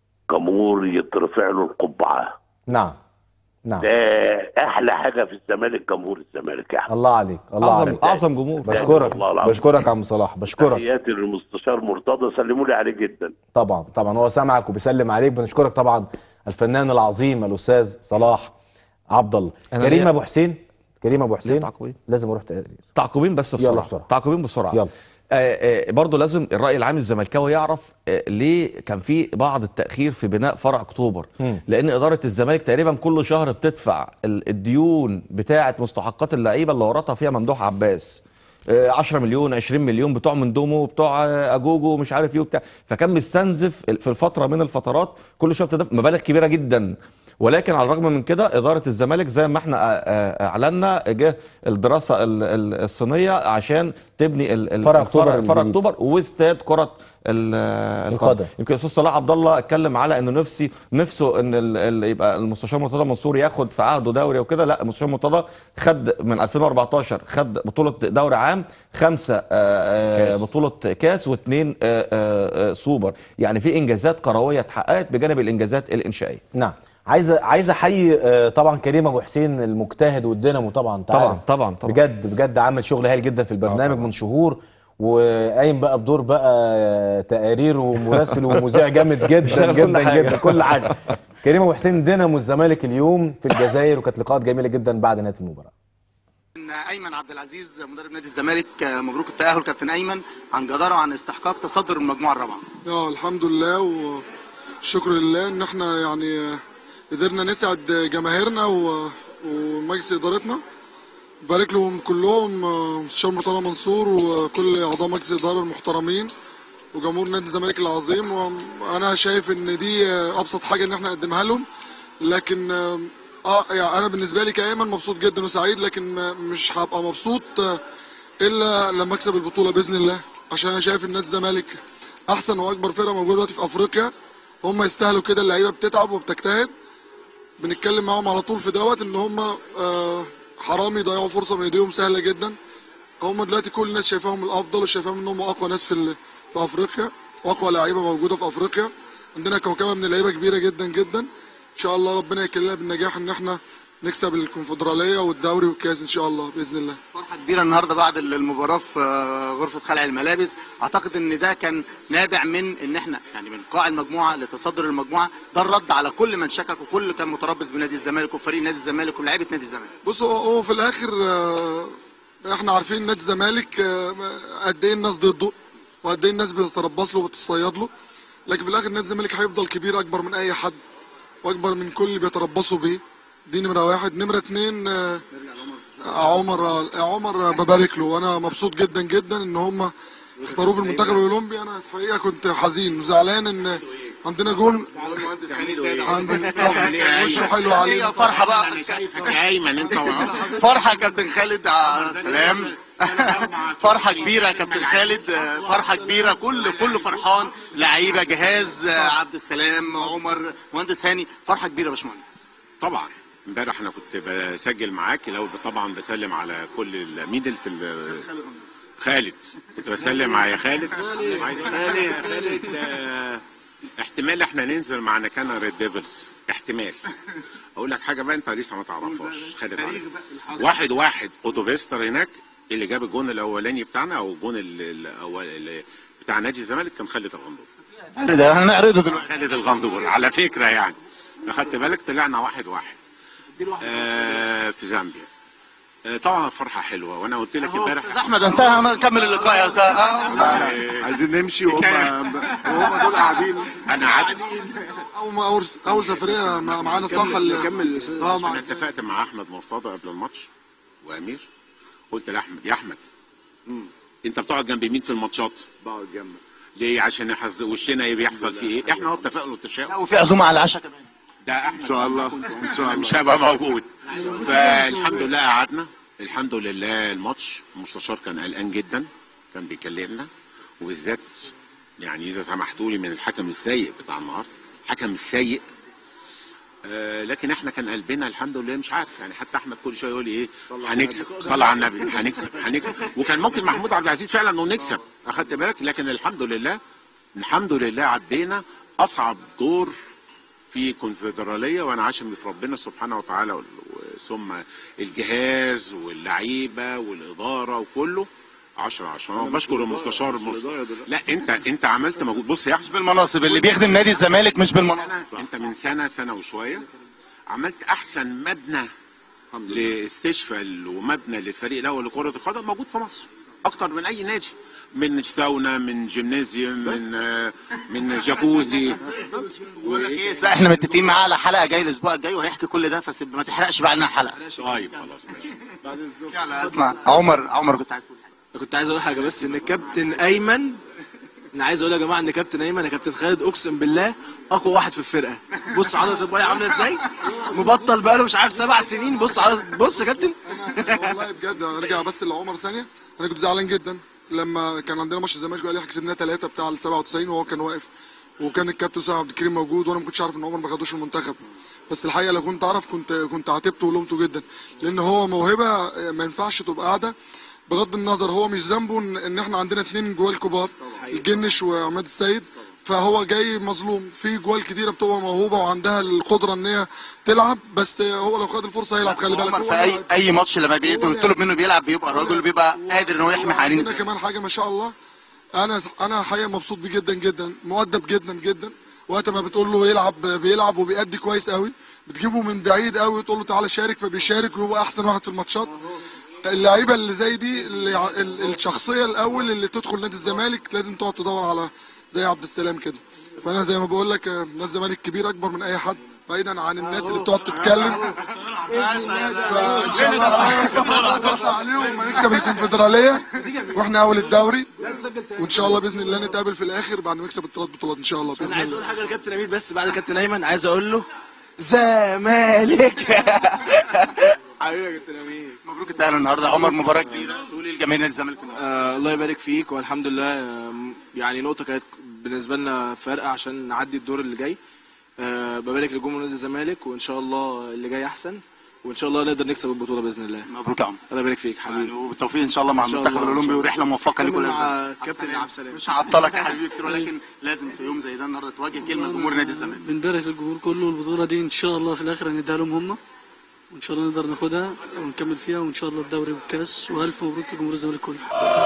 جمهور يترفع له القبعه نعم نعم ده احلى حاجه في الزمالك جمهور الزمالك يا احمد الله عليك الله اعظم عليك اعظم جمهور بشكرك والله العظيم. بشكرك يا عم صلاح بشكرك تحياتي للمستشار مرتضى سلموا لي عليه جدا طبعا طبعا هو سامعك وبيسلم عليك بنشكرك طبعا الفنان العظيم الاستاذ صلاح عبد الله أنا كريم ليا- ابو حسين كريم ابو حسين تعقيبين؟ لازم اروح تقرير تعقيبين بس يلا بسرعه بسرعة. تعقيبين بسرعه يلا. آه آه برضه لازم الراي العام الزملكاوي يعرف آه ليه كان في بعض التاخير في بناء فرع اكتوبر مم. لان اداره الزمالك تقريبا كل شهر بتدفع ال- الديون بتاعه مستحقات اللعيبه اللي ورطها فيها ممدوح عباس آه، 10 مليون 20 مليون بتوع مندومو بتوع آه، اجوجو مش عارف ايه وبتاع فكان مستنزف في الفتره من الفترات كل شويه بتدفع مبالغ كبيره جدا ولكن على الرغم من كده اداره الزمالك زي ما احنا آه، آه، اعلنا جه الدراسه ال- ال- الصينيه عشان تبني ال- ال- فرع الفرع- أكتوبر فرع الجديد. اكتوبر واستاد كره ال- القدم. القدم يمكن الاستاذ صلاح عبد الله اتكلم على انه نفسي نفسه ان ال- ال- يبقى المستشار مرتضى منصور ياخد في عهده دوري وكده لا المستشار مرتضى خد من 2014 خد بطوله دوري عام خمسه آه، آه، كاس. بطوله كاس واثنين آه، آه، آه، سوبر يعني في انجازات كرويه اتحققت بجانب الانجازات الانشائيه نعم عايز عايز احيي آه، طبعا كريم ابو حسين المجتهد والدينامو طبعا انت طبعا عارف. طبعا طبعا بجد بجد عامل شغل هايل جدا في البرنامج من شهور وقايم بقى بدور بقى تقارير ومراسل ومذيع جامد جدا بيشتغل كل جدا حاجة. جدا كل حاجه كريم ابو حسين دينامو الزمالك اليوم في الجزائر وكانت لقاءات جميله جدا بعد نهايه المباراه إن ايمن عبد العزيز مدرب نادي الزمالك آه، مبروك التاهل كابتن ايمن عن جداره وعن استحقاق تصدر المجموعه الرابعه اه الحمد لله والشكر لله ان احنا يعني قدرنا نسعد جماهيرنا و... ومجلس ادارتنا بارك لهم كلهم آه، مستشار مرتضى منصور وكل اعضاء مجلس الاداره المحترمين وجمهور نادي الزمالك العظيم وانا شايف ان دي آه، ابسط حاجه ان احنا نقدمها لهم لكن اه آه، يعني انا بالنسبه لي كايمن مبسوط جدا وسعيد لكن ما- مش هبقى مبسوط آه، الا لما اكسب البطوله باذن الله عشان انا شايف ان نادي الزمالك احسن واكبر فرقه موجوده دلوقتي في افريقيا هم يستاهلوا كده اللعيبه بتتعب وبتجتهد بنتكلم معاهم على طول في دوت ان هم آه، حرام يضيعوا فرصه من ايديهم سهله جدا هم دلوقتي كل الناس شايفاهم الافضل وشايفاهم ان هم اقوى ناس في ال- في افريقيا واقوى لعيبه موجوده في افريقيا عندنا كوكبه من اللعيبه كبيره جدا جدا ان شاء الله ربنا يكللنا بالنجاح ان احنا نكسب الكونفدراليه والدوري والكاس ان شاء الله باذن الله فرحه كبيره النهارده بعد المباراه في آه، غرفه خلع الملابس اعتقد ان ده كان نابع من ان احنا يعني من قاع المجموعه لتصدر المجموعه ده الرد على كل من شكك وكل كان متربص بنادي الزمالك وفريق نادي الزمالك ولاعيبه نادي الزمالك بص هو هو في الاخر آه، احنا عارفين نادي الزمالك آه، قد ايه الناس ضده وقد ايه الناس بتتربص له وبتتصيد له لكن في الاخر نادي الزمالك هيفضل كبير اكبر من اي حد واكبر من كل اللي بيتربصوا بيه دي نمره واحد نمره اتنين آه، عمر آه، عمر ببارك له وانا مبسوط جدا جدا ان هم اختاروه في المنتخب الاولمبي انا الحقيقه كنت حزين وزعلان ان عندنا جول عندنا طبعا وشه حلو عليه هي فرحه بقى يا ايمن انت فرحه يا كابتن خالد آه، سلام فرحه كبيره يا كابتن خالد آه، فرحه كبيره كل كله فرحان لعيبه جهاز آه، عبد السلام عمر مهندس هاني فرحه كبيره يا باشمهندس طبعا امبارح انا كنت بسجل معاك لو طبعا بسلم على كل ال- مين اللي في ال- خالد كنت بسلم على خالد عايز خالد يا خالد آه، احتمال احنا ننزل مع نكانا ريد ديفلز احتمال اقول لك حاجه بقى انت لسه ما تعرفهاش خالد عارف واحد واحد اودوفيستر هناك اللي جاب الجون الاولاني بتاعنا او الجون ال- الاول ال- بتاع نادي الزمالك كان خالد الغندور ده هنعرضه دلوقتي خالد الغندور على فكره يعني اخدت بالك طلعنا واحد واحد آه في زامبيا آه طبعا فرحه حلوه وانا قلت لك امبارح استاذ احمد انساها انا نكمل اللقاء يا استاذ عايزين نمشي وهم وهم دول قاعدين انا قعدت اول ما اول اول سفريه مع- معانا صح نكمل اه انا مع اتفقت مع احمد مرتضى قبل الماتش وامير قلت لاحمد يا احمد انت بتقعد جنب مين في الماتشات؟ بقعد جنبك ليه عشان يحز وشنا ايه بيحصل فيه ايه؟ احنا هو اتفقنا والتشاؤم وفي عزومه على العشاء كمان ده احمد ان شاء الله ان شاء الله مش هبقى موجود فالحمد لله قعدنا الحمد لله الماتش المستشار كان قلقان جدا كان بيكلمنا وبالذات يعني اذا سمحتوا لي من الحكم السيء بتاع النهارده الحكم السيء آه لكن احنا كان قلبنا الحمد لله مش عارف يعني حتى احمد كل شويه يقول لي ايه هنكسب صلى على النبي هنكسب هنكسب وكان ممكن محمود عبد العزيز فعلا انه نكسب اخدت بالك لكن الحمد لله الحمد لله عدينا اصعب دور في كونفدراليه وانا عاشم في ربنا سبحانه وتعالى وال- ثم الجهاز واللعيبه والاداره وكله 10 10 انا بشكر المستشار المست... لا انت انت عملت مجهود بص يا احمد بالمناصب اللي بيخدم نادي الزمالك مش بالمناصب انت من سنه سنه وشويه عملت احسن مبنى لاستشفاء ومبنى للفريق الاول لكره القدم موجود في مصر اكتر من اي نادي من ساونا من جيمنازيوم من آه، من جاكوزي بقول لك ايه لا احنا متفقين معاه على حلقه جايه الاسبوع الجاي وهيحكي كل ده بس ما تحرقش بقى لنا الحلقه طيب خلاص ماشي يلا اسمع عمر عمر كنت عايز تقول حاجه كنت عايز اقول حاجه بس ان الكابتن ايمن انا عايز اقول يا جماعه ان كابتن ايمن يا كابتن خالد اقسم بالله اقوى واحد في الفرقه بص عضله الباي عامله ازاي مبطل بقاله مش عارف سبع سنين بص عضله بص يا كابتن والله بجد ارجع بس لعمر ثانيه انا كنت زعلان جدا لما كان عندنا ماتش الزمالك وقال لي كسبناه ثلاثه بتاع ال 97 وهو كان واقف وكان الكابتن سامح عبد الكريم موجود وانا ما كنتش عارف ان عمر ما خدوش المنتخب بس الحقيقه لو كنت اعرف كنت كنت عاتبته ولومته جدا لان هو موهبه ما ينفعش تبقى قاعده بغض النظر هو مش ذنبه ان إن احنا عندنا اثنين جوال كبار الجنش وعماد السيد فهو جاي مظلوم في جوال كتيره بتبقى موهوبه وعندها القدره ان هي تلعب بس هو لو خد الفرصه هيلعب خلي بالك عمر هو في اي اي ماتش لما بي- بيطلب منه بيلعب بيبقى الراجل بيبقى قادر ان هو يحمي حنين عندنا كمان حاجه ما شاء الله انا انا حقيقه مبسوط بيه جدا جدا مؤدب جدا جدا وقت ما بتقول له يلعب بيلعب وبيأدي كويس قوي بتجيبه من بعيد قوي وتقول له تعالى شارك فبيشارك ويبقى احسن واحد في الماتشات اللعيبه اللي زي دي اللي ع- ال- الشخصيه الاول اللي تدخل نادي الزمالك لازم تقعد تدور على زي عبد السلام كده فانا زي ما بقول لك آه، نادي الزمالك كبير اكبر من اي حد بعيدا عن الناس اللي بتقعد تتكلم فان شاء الله نطلع عليهم ونكسب الكونفدراليه واحنا اول الدوري وان شاء الله باذن الله نتقابل في الاخر بعد ما نكسب الثلاث بطولات ان شاء الله باذن انا عايز الله اقول حاجه لكابتن امير بس بعد كابتن ايمن عايز اقول له زمالك حبيبي يا كابتن امير مبروك التأهل النهارده عمر مباراة كبيرة تقول للجماهير نادي الزمالك آه الله يبارك فيك والحمد لله آه يعني نقطه كانت بالنسبه لنا فارقه عشان نعدي الدور اللي جاي آه ببارك لجمهور نادي الزمالك وان شاء الله اللي جاي احسن وان شاء الله نقدر نكسب البطوله باذن الله مبروك يا عمر الله يبارك فيك حبيبي وبالتوفيق ان شاء الله مع إن شاء المنتخب الله، إن الاولمبي شاء الله. ورحله موفقه لكل كمل الأسباب. مع كابتن عبد السلام مش هعطلك يا حبيبي كتير ولكن لازم في يوم زي ده النهارده توجه كلمه لجمهور نادي الزمالك بنبارك للجمهور كله البطولة دي إن شاء الله في الآخر هنديها لهم هم وإن شاء الله نقدر ناخدها ونكمل فيها وإن شاء الله الدوري والكاس وألف مبروك لجمهور الزمالك كله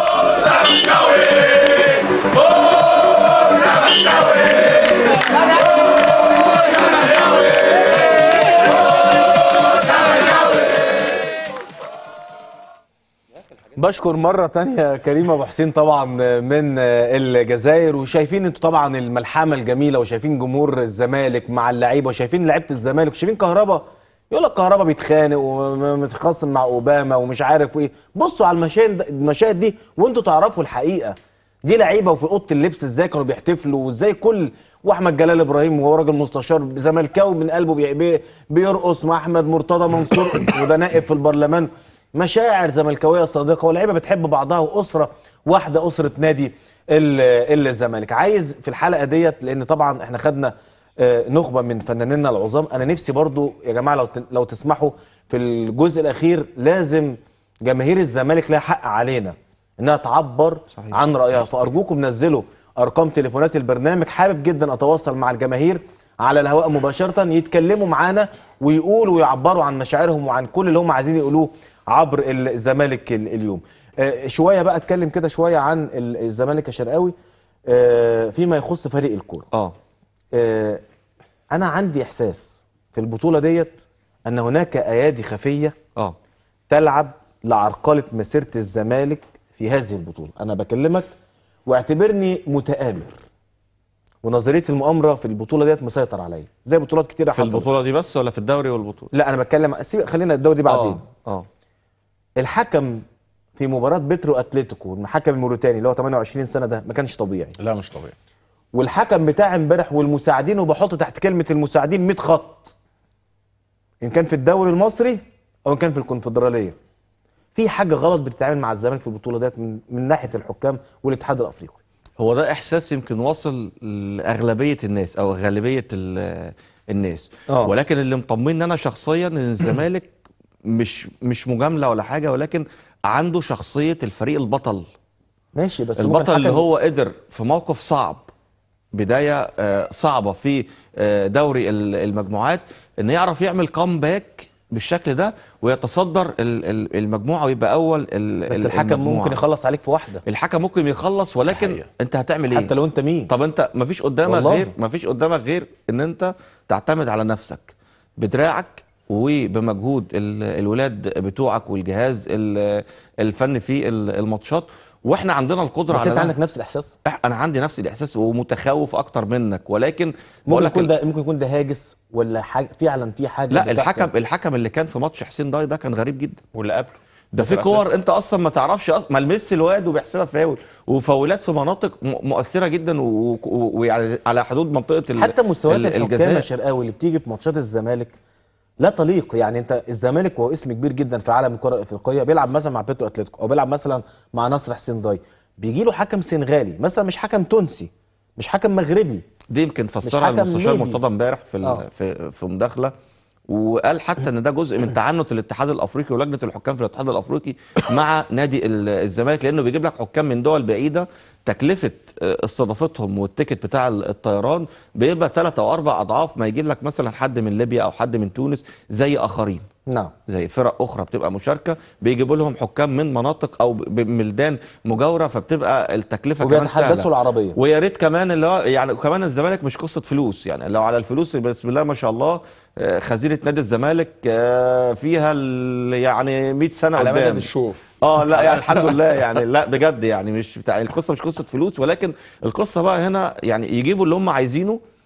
بشكر مرة تانية كريم أبو حسين طبعا من الجزائر وشايفين انتوا طبعا الملحمة الجميلة وشايفين جمهور الزمالك مع اللعيبة وشايفين لعيبة الزمالك وشايفين كهربا يقول لك كهربا بيتخانق ومتخاصم مع اوباما ومش عارف ايه بصوا على المشاهد المشاهد دي وانتوا تعرفوا الحقيقة دي لعيبة وفي اوضة اللبس ازاي كانوا بيحتفلوا وازاي كل واحمد جلال ابراهيم وهو راجل مستشار زملكاوي من قلبه بي- بي- بيرقص مع احمد مرتضى منصور وده نائب في البرلمان مشاعر زملكاويه صادقه واللعيبه بتحب بعضها واسره واحده اسره نادي ال- الزمالك عايز في الحلقه ديت لان طبعا احنا خدنا آه، نخبه من فنانينا العظام انا نفسي برضو يا جماعه لو ت- لو تسمحوا في الجزء الاخير لازم جماهير الزمالك لها حق علينا انها تعبر صحيح. عن رايها فارجوكم نزلوا ارقام تليفونات البرنامج حابب جدا اتواصل مع الجماهير على الهواء مباشره يتكلموا معانا ويقولوا ويعبروا عن مشاعرهم وعن كل اللي هم عايزين يقولوه عبر الزمالك ال- اليوم آه، شويه بقى اتكلم كده شويه عن ال- الزمالك يا شرقاوي آه، فيما يخص فريق الكوره اه انا عندي احساس في البطوله ديت ان هناك ايادي خفيه اه تلعب لعرقله مسيره الزمالك في هذه البطوله انا بكلمك واعتبرني متآمر ونظريه المؤامره في البطوله ديت مسيطر عليا زي بطولات كتيره في حصلت. البطوله دي بس ولا في الدوري والبطوله لا انا بتكلم سيب خلينا الدوري دي بعدين اه اه الحكم في مباراه بيترو اتلتيكو الحكم الموريتاني اللي هو 28 سنه ده ما كانش طبيعي لا مش طبيعي والحكم بتاع امبارح والمساعدين وبحط تحت كلمه المساعدين 100 خط ان كان في الدوري المصري او ان كان في الكونفدراليه في حاجه غلط بتتعامل مع الزمالك في البطوله ديت من, من ناحيه الحكام والاتحاد الافريقي هو ده احساس يمكن واصل لاغلبيه الناس او غالبيه ال- الناس آه. ولكن اللي مطمني انا شخصيا ان الزمالك مش مش مجامله ولا حاجه ولكن عنده شخصيه الفريق البطل ماشي بس ممكن البطل اللي حكم- هو قدر في موقف صعب بدايه آه، صعبه في آه، دوري ال- المجموعات ان يعرف يعمل كامباك بالشكل ده ويتصدر ال- ال- المجموعه ويبقى اول ال- بس ال- الحكم المجموعة. ممكن يخلص عليك في واحده الحكم ممكن يخلص ولكن انت هتعمل ايه حتى لو انت مين طب انت مفيش قدامك والله. غير مفيش قدامك غير ان انت تعتمد على نفسك بدراعك وبمجهود ال- الولاد بتوعك والجهاز ال- الفني في ال- الماتشات واحنا عندنا القدره بس على انت ده. عندك نفس الاحساس إح- انا عندي نفس الاحساس ومتخوف اكتر منك ولكن ممكن بقول لك يكون ال- ده ممكن يكون ده هاجس ولا حاجه فعلا في حاجه لا بتحصل. الحكم الحكم اللي كان في ماتش حسين داي ده كان غريب جدا واللي قبله ده في كور انت اصلا ما تعرفش اصلا ما لمس الواد وبيحسبها فاول وفاولات في مناطق م- مؤثره جدا و- و- ويعني على حدود منطقه ال- حتى مستويات ال- الحكام يا الجزاء شرقاوي اللي بتيجي في ماتشات الزمالك لا تليق يعني انت الزمالك وهو اسم كبير جدا في عالم الكره الافريقيه بيلعب مثلا مع بيتو اتلتيكو او بيلعب مثلا مع نصر حسين داي بيجي له حكم سنغالي مثلا مش حكم تونسي مش حكم مغربي دي يمكن فسرها حكم المستشار ليبي. مرتضى امبارح في ال- آه. في في مداخله وقال حتى ان ده جزء من تعنت الاتحاد الافريقي ولجنه الحكام في الاتحاد الافريقي مع نادي ال- الزمالك لانه بيجيب لك حكام من دول بعيده تكلفه آه، استضافتهم والتيكت بتاع ال- الطيران بيبقى ثلاث او اربع اضعاف ما يجيب لك مثلا حد من ليبيا او حد من تونس زي اخرين نعم زي فرق اخرى بتبقى مشاركه بيجيبوا لهم حكام من مناطق او ب- ببلدان مجاوره فبتبقى التكلفه كمان سهله وبيتحدثوا العربيه ويا ريت كمان اللي هو يعني كمان الزمالك مش قصه فلوس يعني لو على الفلوس بسم الله ما شاء الله آه، خزينه نادي الزمالك آه، فيها ال- يعني 100 سنه على مدى قدام الشوف اه لا يعني الحمد لله يعني لا بجد يعني مش بتاع القصه مش قصه فلوس ولكن القصه بقى هنا يعني يجيبوا اللي هم عايزينه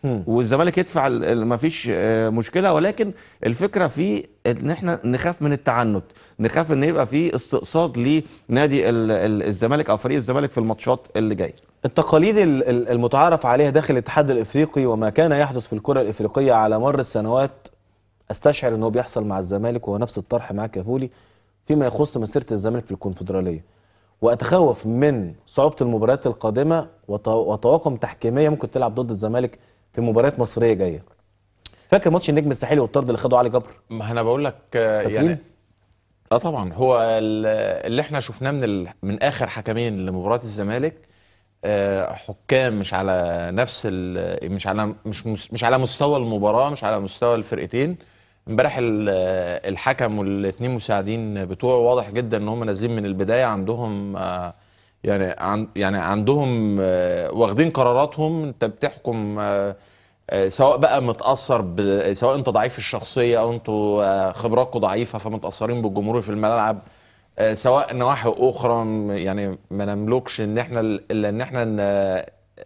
مم. والزمالك يدفع ما فيش مشكله ولكن الفكره في ان احنا نخاف من التعنت نخاف ان يبقى في استقصاد لنادي ال- ال- الزمالك او فريق الزمالك في الماتشات اللي جايه التقاليد ال- ال- المتعارف عليها داخل الاتحاد الافريقي وما كان يحدث في الكره الافريقيه على مر السنوات استشعر انه بيحصل مع الزمالك وهو نفس الطرح معاك يا فولي فيما يخص مسيره الزمالك في الكونفدراليه واتخوف من صعوبه المباريات القادمه وط- وطواقم تحكيميه ممكن تلعب ضد الزمالك في مباريات مصريه جايه فاكر ماتش النجم الساحلي والطرد اللي خده علي جبر ما انا بقول لك آه، فاكرين؟ يعني اه طبعا هو ال- اللي احنا شفناه من ال... من اخر حكمين لمباراه الزمالك آه، حكام مش على نفس ال... مش على مش مش مش على مستوى المباراه مش على مستوى الفرقتين امبارح ال- الحكم والاثنين مساعدين بتوعه واضح جدا ان هم نازلين من البدايه عندهم آه، يعني عن يعني عندهم آه، واخدين قراراتهم انت بتحكم آه، آه، سواء بقى متاثر ب... سواء انت ضعيف الشخصيه او انتوا آه، خبراتكم ضعيفه فمتاثرين بالجمهور في الملعب آه، سواء نواحي اخرى م- يعني ما نملكش ان احنا الا ان احنا ن...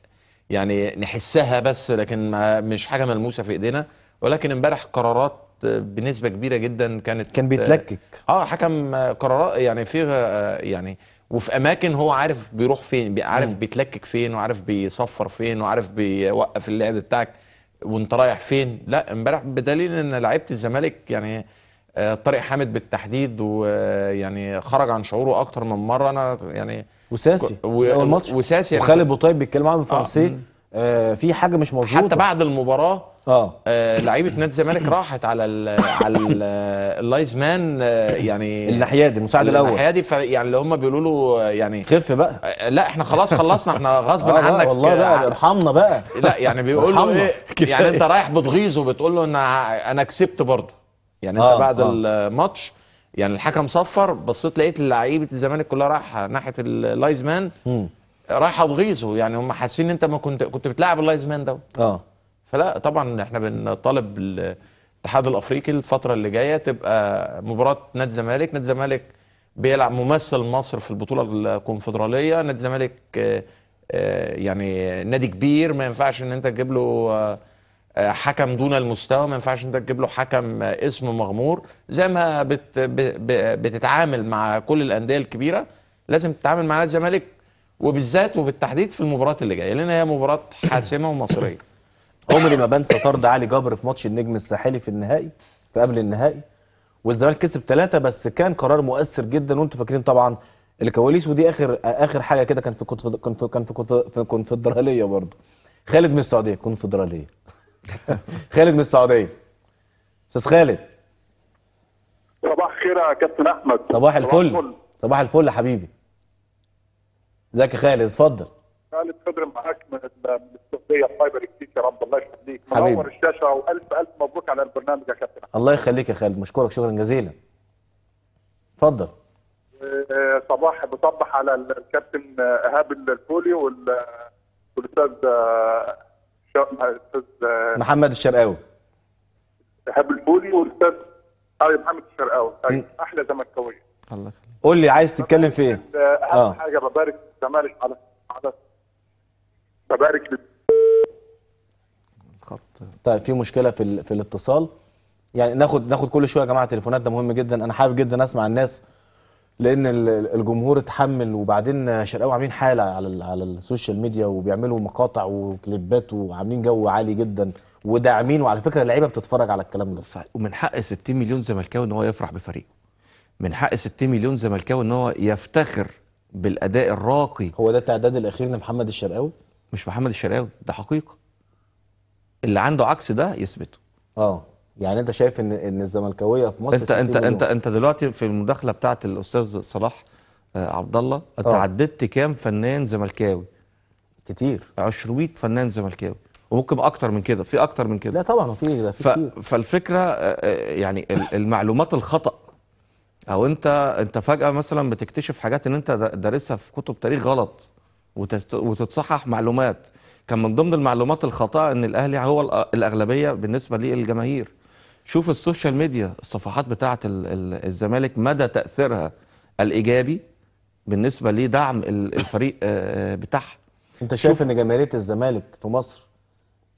يعني نحسها بس لكن ما مش حاجه ملموسه في ايدينا ولكن امبارح قرارات آه، بنسبه كبيره جدا كانت كان بيتلكك اه حكم آه، قرارات يعني في آه، يعني وفي اماكن هو عارف بيروح فين بي- عارف مم. بيتلكك فين وعارف بيصفر فين وعارف بيوقف اللعب بتاعك وانت رايح فين لا امبارح بدليل ان لعيبه الزمالك يعني آه، طارق حامد بالتحديد ويعني خرج عن شعوره اكتر من مره انا يعني وساسي و- اول ماتش وساسي وخالد بوطيب بيتكلم معاه بالفرنسي آه في حاجه مش مظبوطه حتى بعد المباراه اه آه لعيبه نادي الزمالك راحت على ال على ال اللايزمان آه يعني النحيادي المساعد الاول النحيادي ف- يعني اللي هم بيقولوا له آه، يعني خف بقى آه، لا احنا خلاص خلصنا احنا غصب آه بقى، عنك والله آه، بقى ارحمنا بقى لا يعني بيقول له ارحمنا. ايه كفاية. يعني انت رايح بتغيظه بتقول له انا انا كسبت برضه يعني انت آه، بعد آه. الماتش يعني الحكم صفر بصيت لقيت لعيبه الزمالك كلها رايحه ناحيه اللايزمان مم. رايحه تغيظه يعني هم حاسين ان انت ما كنت كنت بتلاعب اللايزمان ده اه فلا طبعا احنا بنطالب الاتحاد الافريقي الفتره اللي جايه تبقى مباراه نادي الزمالك نادي الزمالك بيلعب ممثل مصر في البطوله الكونفدراليه نادي الزمالك آه، آه، يعني نادي كبير ما ينفعش ان انت تجيب له آه، آه، حكم دون المستوى ما ينفعش انت تجيب له حكم آه، اسمه مغمور زي ما بت ب- ب- بتتعامل مع كل الانديه الكبيره لازم تتعامل مع نادي الزمالك وبالذات وبالتحديد في المباراه اللي جايه لان هي مباراه حاسمه ومصريه عمري ما بنسى طرد علي جبر في ماتش النجم الساحلي في النهائي في قبل النهائي والزمالك كسب ثلاثة بس كان قرار مؤثر جدا وانتم فاكرين طبعا الكواليس ودي اخر اخر حاجه كده كان في كونفد- كان في كان في كونف- في كونفدراليه برضه خالد من السعوديه كونفدراليه خالد من السعوديه استاذ خالد صباح الخير يا كابتن احمد صباح الفل صباح الفل يا حبيبي ازيك يا خالد اتفضل خالد خضر معاك من ال- من السعوديه الله يبارك فيك يا رب الله يخليك حبيبي. منور الشاشه والف الف مبروك على البرنامج يا كابتن الله يخليك يا خالد مشكورك شكرا جزيلا اتفضل آه، صباح بصبح على ال- الكابتن آه، ايهاب الفولي وال- والاستاذ آه، شا- الاستاذ آه، محمد الشرقاوي ايهاب الفولي والاستاذ ايوه محمد الشرقاوي أيوة، احلى زملكاويه الله قول لي عايز تتكلم في ايه آه، اهم آه. حاجه ببارك للزمالك على على ببارك لل- طيب في مشكله في ال... في الاتصال يعني ناخد ناخد كل شويه يا جماعه تليفونات ده مهم جدا انا حابب جدا اسمع الناس لان ال- ال- الجمهور اتحمل وبعدين شرقاوي عاملين حاله على ال... على السوشيال ميديا وبيعملوا مقاطع وكليبات وعاملين جو عالي جدا وداعمين وعلى فكره اللعيبه بتتفرج على الكلام ده صحيح ومن حق 60 مليون زملكاوي ان هو يفرح بفريقه من حق 60 مليون زملكاوي ان هو يفتخر بالاداء الراقي هو ده التعداد الاخير لمحمد الشرقاوي مش محمد الشرقاوي ده حقيقه اللي عنده عكس ده يثبته اه يعني انت شايف ان ان الزملكاويه في مصر انت 60 انت مليون. انت انت دلوقتي في المداخله بتاعه الاستاذ صلاح آه، عبد الله انت آه. عددت كام فنان زملكاوي كتير 200 فنان زملكاوي وممكن اكتر من كده في اكتر من كده لا طبعا في ده في ف... كتير فالفكره آه، آه، يعني ال- المعلومات الخطا او انت انت فجاه مثلا بتكتشف حاجات ان انت دا- دارسها في كتب تاريخ غلط وتت... وتتصحح معلومات كان من ضمن المعلومات الخاطئه ان الاهلي هو الأ- الاغلبيه بالنسبه للجماهير شوف السوشيال ميديا الصفحات بتاعه ال- ال- الزمالك مدى تاثيرها الايجابي بالنسبه لدعم ال- الفريق آه، آه، بتاعها انت شايف ان جماهيريه الزمالك في مصر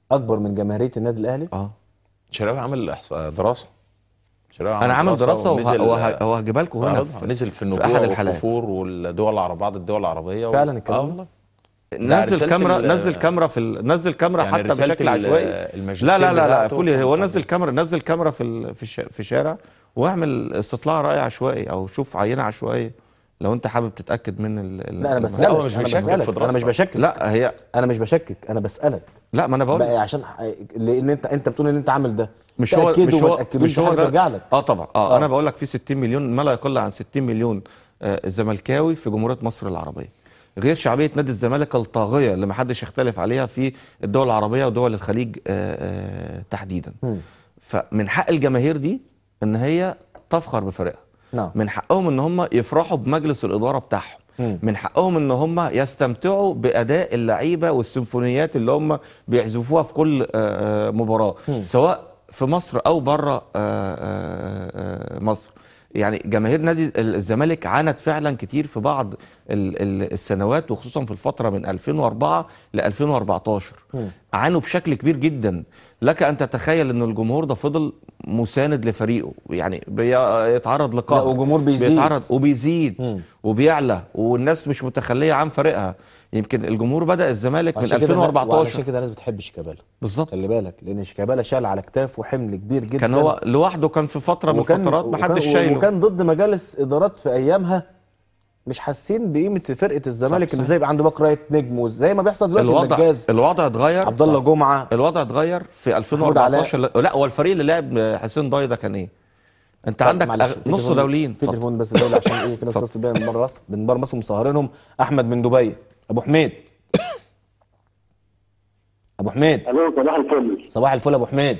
اكبر من جماهيريه النادي الاهلي اه شراوي عامل إحصاء- دراسه شراوي انا عامل دراسه وه- ونزل- وه- وهجيبها لكم هنا عرضها. في- نزل في في النجوع أحد الحلقات. والكفور والدول العربية بعض الدول العربيه و- فعلا الكلام اه ده؟ والله ده نزل رسالة كاميرا ال- نزل كاميرا في ال... نزل كاميرا يعني حتى رسالة بشكل ال- عشوائي الماجستير لا لا لا لا بتاعته فولي هو كانت نزل كاميرا نزل كاميرا في ال... في, الش... في شارع واعمل استطلاع راي عشوائي او شوف عينه عشوائيه لو انت حابب تتاكد من ال... ال- لا انا الم- بسالك هو مش أنا بيشكك بسألك. في انا مش دراسته. بشكك لا هي انا مش بشكك انا بسالك لا ما انا بقول بقى عشان لان انت انت بتقول ان انت عامل ده مش هو تأكده مش وما هو تأكدوش مش دي هو حاجة ده ترجع لك اه طبعا اه, آه. انا بقول لك في 60 مليون ما لا يقل عن 60 مليون آه زملكاوي في جمهوريه مصر العربيه غير شعبيه نادي الزمالك الطاغيه اللي ما حدش يختلف عليها في الدول العربيه ودول الخليج آه آه تحديدا فمن حق الجماهير دي ان هي تفخر بفريقها نعم من حقهم ان هم يفرحوا بمجلس الاداره بتاعهم مم. من حقهم ان هم يستمتعوا باداء اللعيبه والسيمفونيات اللي هم بيعزفوها في كل آه، آه، مباراه مم. سواء في مصر او بره مصر يعني جماهير نادي الزمالك عانت فعلا كتير في بعض ال- ال- السنوات وخصوصا في الفتره من 2004 ل 2014 مم. عانوا بشكل كبير جدا لك ان تتخيل ان الجمهور ده فضل مساند لفريقه يعني بيتعرض لا لقاء وجمهور بيزيد بيتعرض وبيزيد مم. وبيعلى والناس مش متخليه عن فريقها يمكن الجمهور بدا الزمالك من عشان كده- وعشان 2014 كده الناس بتحب شيكابالا بالظبط خلي بالك لان شيكابالا شال على كتافه حمل كبير جدا كان هو لوحده كان في فتره من وكان- الفترات ما وكان- حدش شايله وكان ضد مجالس ادارات في ايامها مش حاسين بقيمه فرقه الزمالك صح، انه صح. ازاي يبقى عنده باك رايت نجم وزي ما بيحصل دلوقتي الوضع النجاز الوضع اتغير عبد الله صح. جمعه الوضع اتغير في 2014 لا هو الفريق اللي لعب حسين ضاي ده كان ايه؟ انت طب عندك معلش، أغ- في نص تليفون- دوليين في تليفون بس دولي عشان ايه في ناس تتصل بيا من بره مصر من بره مصر مسهرينهم احمد من دبي ابو حميد ابو حميد الو صباح الفل صباح الفل ابو حميد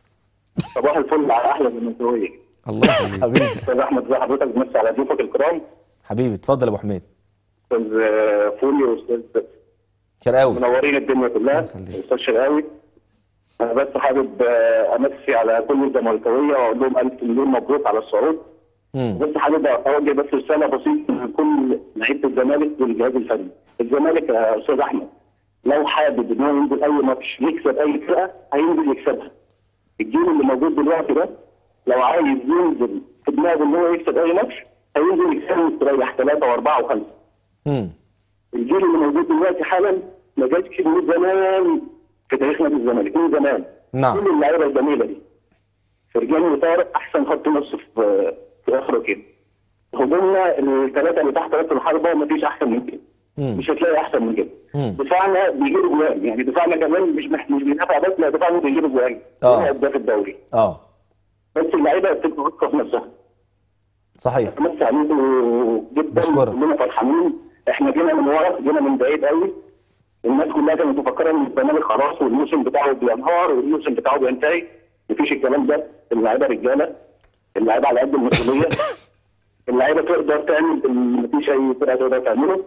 صباح الفل على احلى زملكاويه الله يخليك حبيبي استاذ احمد ازي حضرتك بمسي على ضيوفك الكرام حبيبي اتفضل يا ابو حميد استاذ آه، فولي واستاذ شرقاوي منورين الدنيا كلها استاذ شرقاوي انا بس حابب آه، امسي على كل الزملكاويه واقول لهم الف مليون مبروك على الصعود مم. بس حابب اوجه بس رساله بسيطه لكل لعيبه الزمالك والجهاز الفني الزمالك يا استاذ احمد لو حابب ان هو ينزل اي ماتش يكسب اي فرقه هينزل يكسبها الجيل اللي موجود دلوقتي ده لو عايز ينزل في دماغه ان هو يكسب اي ماتش هينزل يكسبه مستريح ثلاثه واربعه وخمسه مم. الجيل اللي موجود دلوقتي حالا ما جاش من زمان في تاريخ نادي الزمالك من زمان نعم كل اللعيبه الجميله دي فرجاني وطارق احسن خط نص في في افريقيا هجومنا الثلاثه اللي تحت راس الحربه مفيش احسن من كده مم. مش هتلاقي احسن من كده مم. دفاعنا بيجيب جوان يعني دفاعنا كمان مش مح- مش بيدافع بس لا دفاعنا بيجيب جوان آه. هو هداف الدوري اه بس اللعيبه بتبقى واثقه في نفسها صحيح بس عليكم جدا بشكرك. كلنا فرحانين احنا جينا من ورا جينا من بعيد قوي الناس كلها كانت مفكره ان الزمالك خلاص والموسم بتاعه بينهار والموسم بتاعه بينتهي مفيش الكلام ده اللعيبه رجاله اللعيبه على قد المسؤوليه اللعيبه تقدر تعمل اللي مفيش اي فرقه تقدر تعمله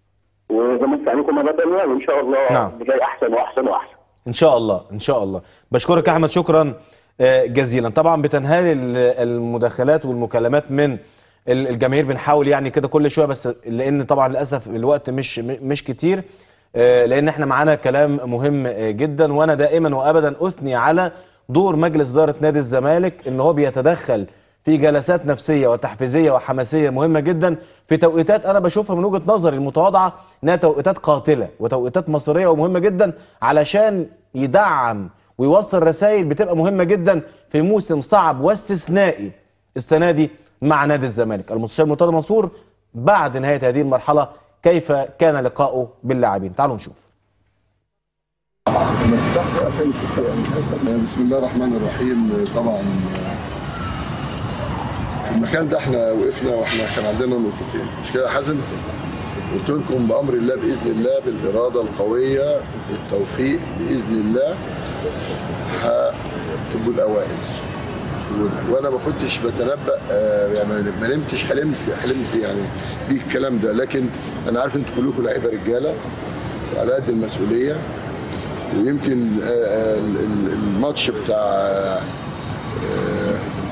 وبمسي عليكم مره ثانيه وان شاء الله نعم. اللي جاي احسن واحسن واحسن ان شاء الله ان شاء الله بشكرك يا احمد شكرا آه، جزيلا طبعا بتنهال ال- المداخلات والمكالمات من ال- الجماهير بنحاول يعني كده كل شويه بس لان طبعا للاسف الوقت مش م- مش كتير آه، لان احنا معانا كلام مهم آه، جدا وانا دائما وابدا اثني على دور مجلس اداره نادي الزمالك ان هو بيتدخل في جلسات نفسيه وتحفيزيه وحماسيه مهمه جدا في توقيتات انا بشوفها من وجهه نظري المتواضعه انها توقيتات قاتله وتوقيتات مصيريه ومهمه جدا علشان يدعم ويوصل رسائل بتبقى مهمه جدا في موسم صعب واستثنائي السنه دي مع نادي الزمالك المستشار مرتضى منصور بعد نهايه هذه المرحله كيف كان لقاؤه باللاعبين تعالوا نشوف بسم الله الرحمن الرحيم طبعا في المكان ده احنا وقفنا واحنا كان عندنا نقطتين مش كده يا حازم؟ قلت لكم بامر الله باذن الله بالاراده القويه بالتوفيق باذن الله هتبقوا الاوائل و- وانا ما كنتش بتنبأ آه، يعني ما نمتش حلمت حلمت يعني بالكلام ده لكن انا عارف انتوا كلكم لعيبه رجاله وعلى قد المسؤوليه ويمكن آه، آه، ال- ال- الماتش بتاع آه،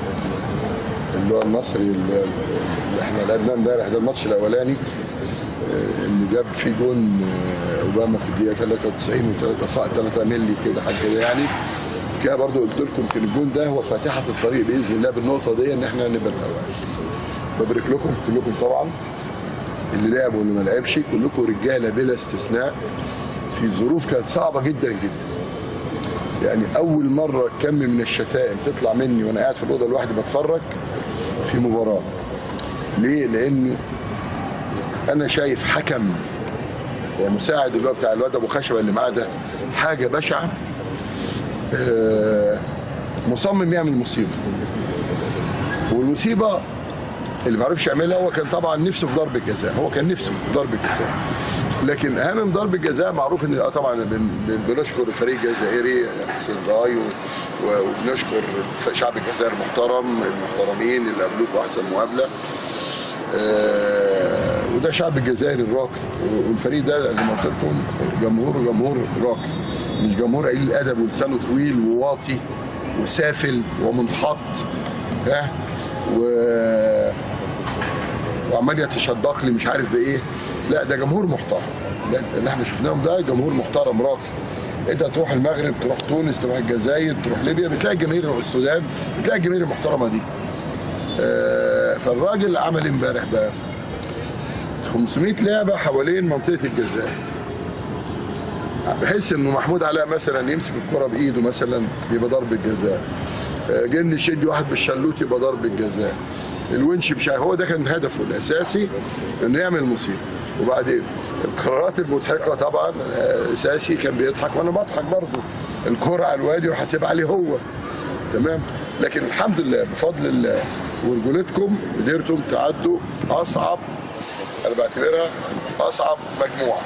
اللي هو المصري اللي اللي احنا لعبناه امبارح ده الماتش الاولاني آه، اللي جاب فيه جون آه، اوباما في الدقيقه 93 و3 صاع 3 مللي كده حاجه كده يعني كده برضو قلت لكم كان الجون ده هو فاتحه الطريق باذن الله بالنقطه دي ان احنا نبقى الاوائل ببارك لكم كلكم طبعا اللي لعب واللي ما لعبش كلكم رجاله بلا استثناء في ظروف كانت صعبه جدا جدا يعني اول مره كم من الشتائم تطلع مني وانا قاعد في الاوضه لوحدي بتفرج في مباراه ليه لان انا شايف حكم ومساعد اللي هو بتاع الواد ابو خشبه اللي معاه ده حاجه بشعه آه، مصمم يعمل مصيبه والمصيبه اللي ما عرفش يعملها هو كان طبعا نفسه في ضربه جزاء هو كان نفسه في ضربه جزاء لكن اهم من ضربه جزاء معروف ان آه طبعا بن- بن- بنشكر الفريق الجزائري حسين ضاي و- و- وبنشكر شعب الجزائر المحترم المحترمين اللي قابلوكوا احسن مقابله آه، وده شعب الجزائري الراقي والفريق ده زي ما قلت لكم جمهور جمهور راقي مش جمهور قليل الادب ولسانه طويل وواطي وسافل ومنحط ها و وعمال يتشدق لي مش عارف بايه لا ده جمهور محترم لا، اللي احنا شفناهم ده جمهور محترم راقي انت تروح المغرب تروح تونس تروح الجزائر تروح ليبيا بتلاقي الجماهير السودان بتلاقي الجماهير المحترمه دي آه، فالراجل عمل امبارح بقى 500 لعبه حوالين منطقه الجزائر بحيث انه محمود علاء مثلا يمسك الكره بايده مثلا يبقى ضربه جزاء آه، جن يشد واحد بالشلوت يبقى ضربه جزاء الونش مش عارف- هو ده كان هدفه الاساسي انه يعمل مصيبه وبعدين القرارات المضحكه طبعا آه، ساسي كان بيضحك وانا بضحك برضه الكره على الوادي وحاسب عليه هو تمام لكن الحمد لله بفضل الله ورجولتكم قدرتم تعدوا اصعب انا بعتبرها اصعب مجموعه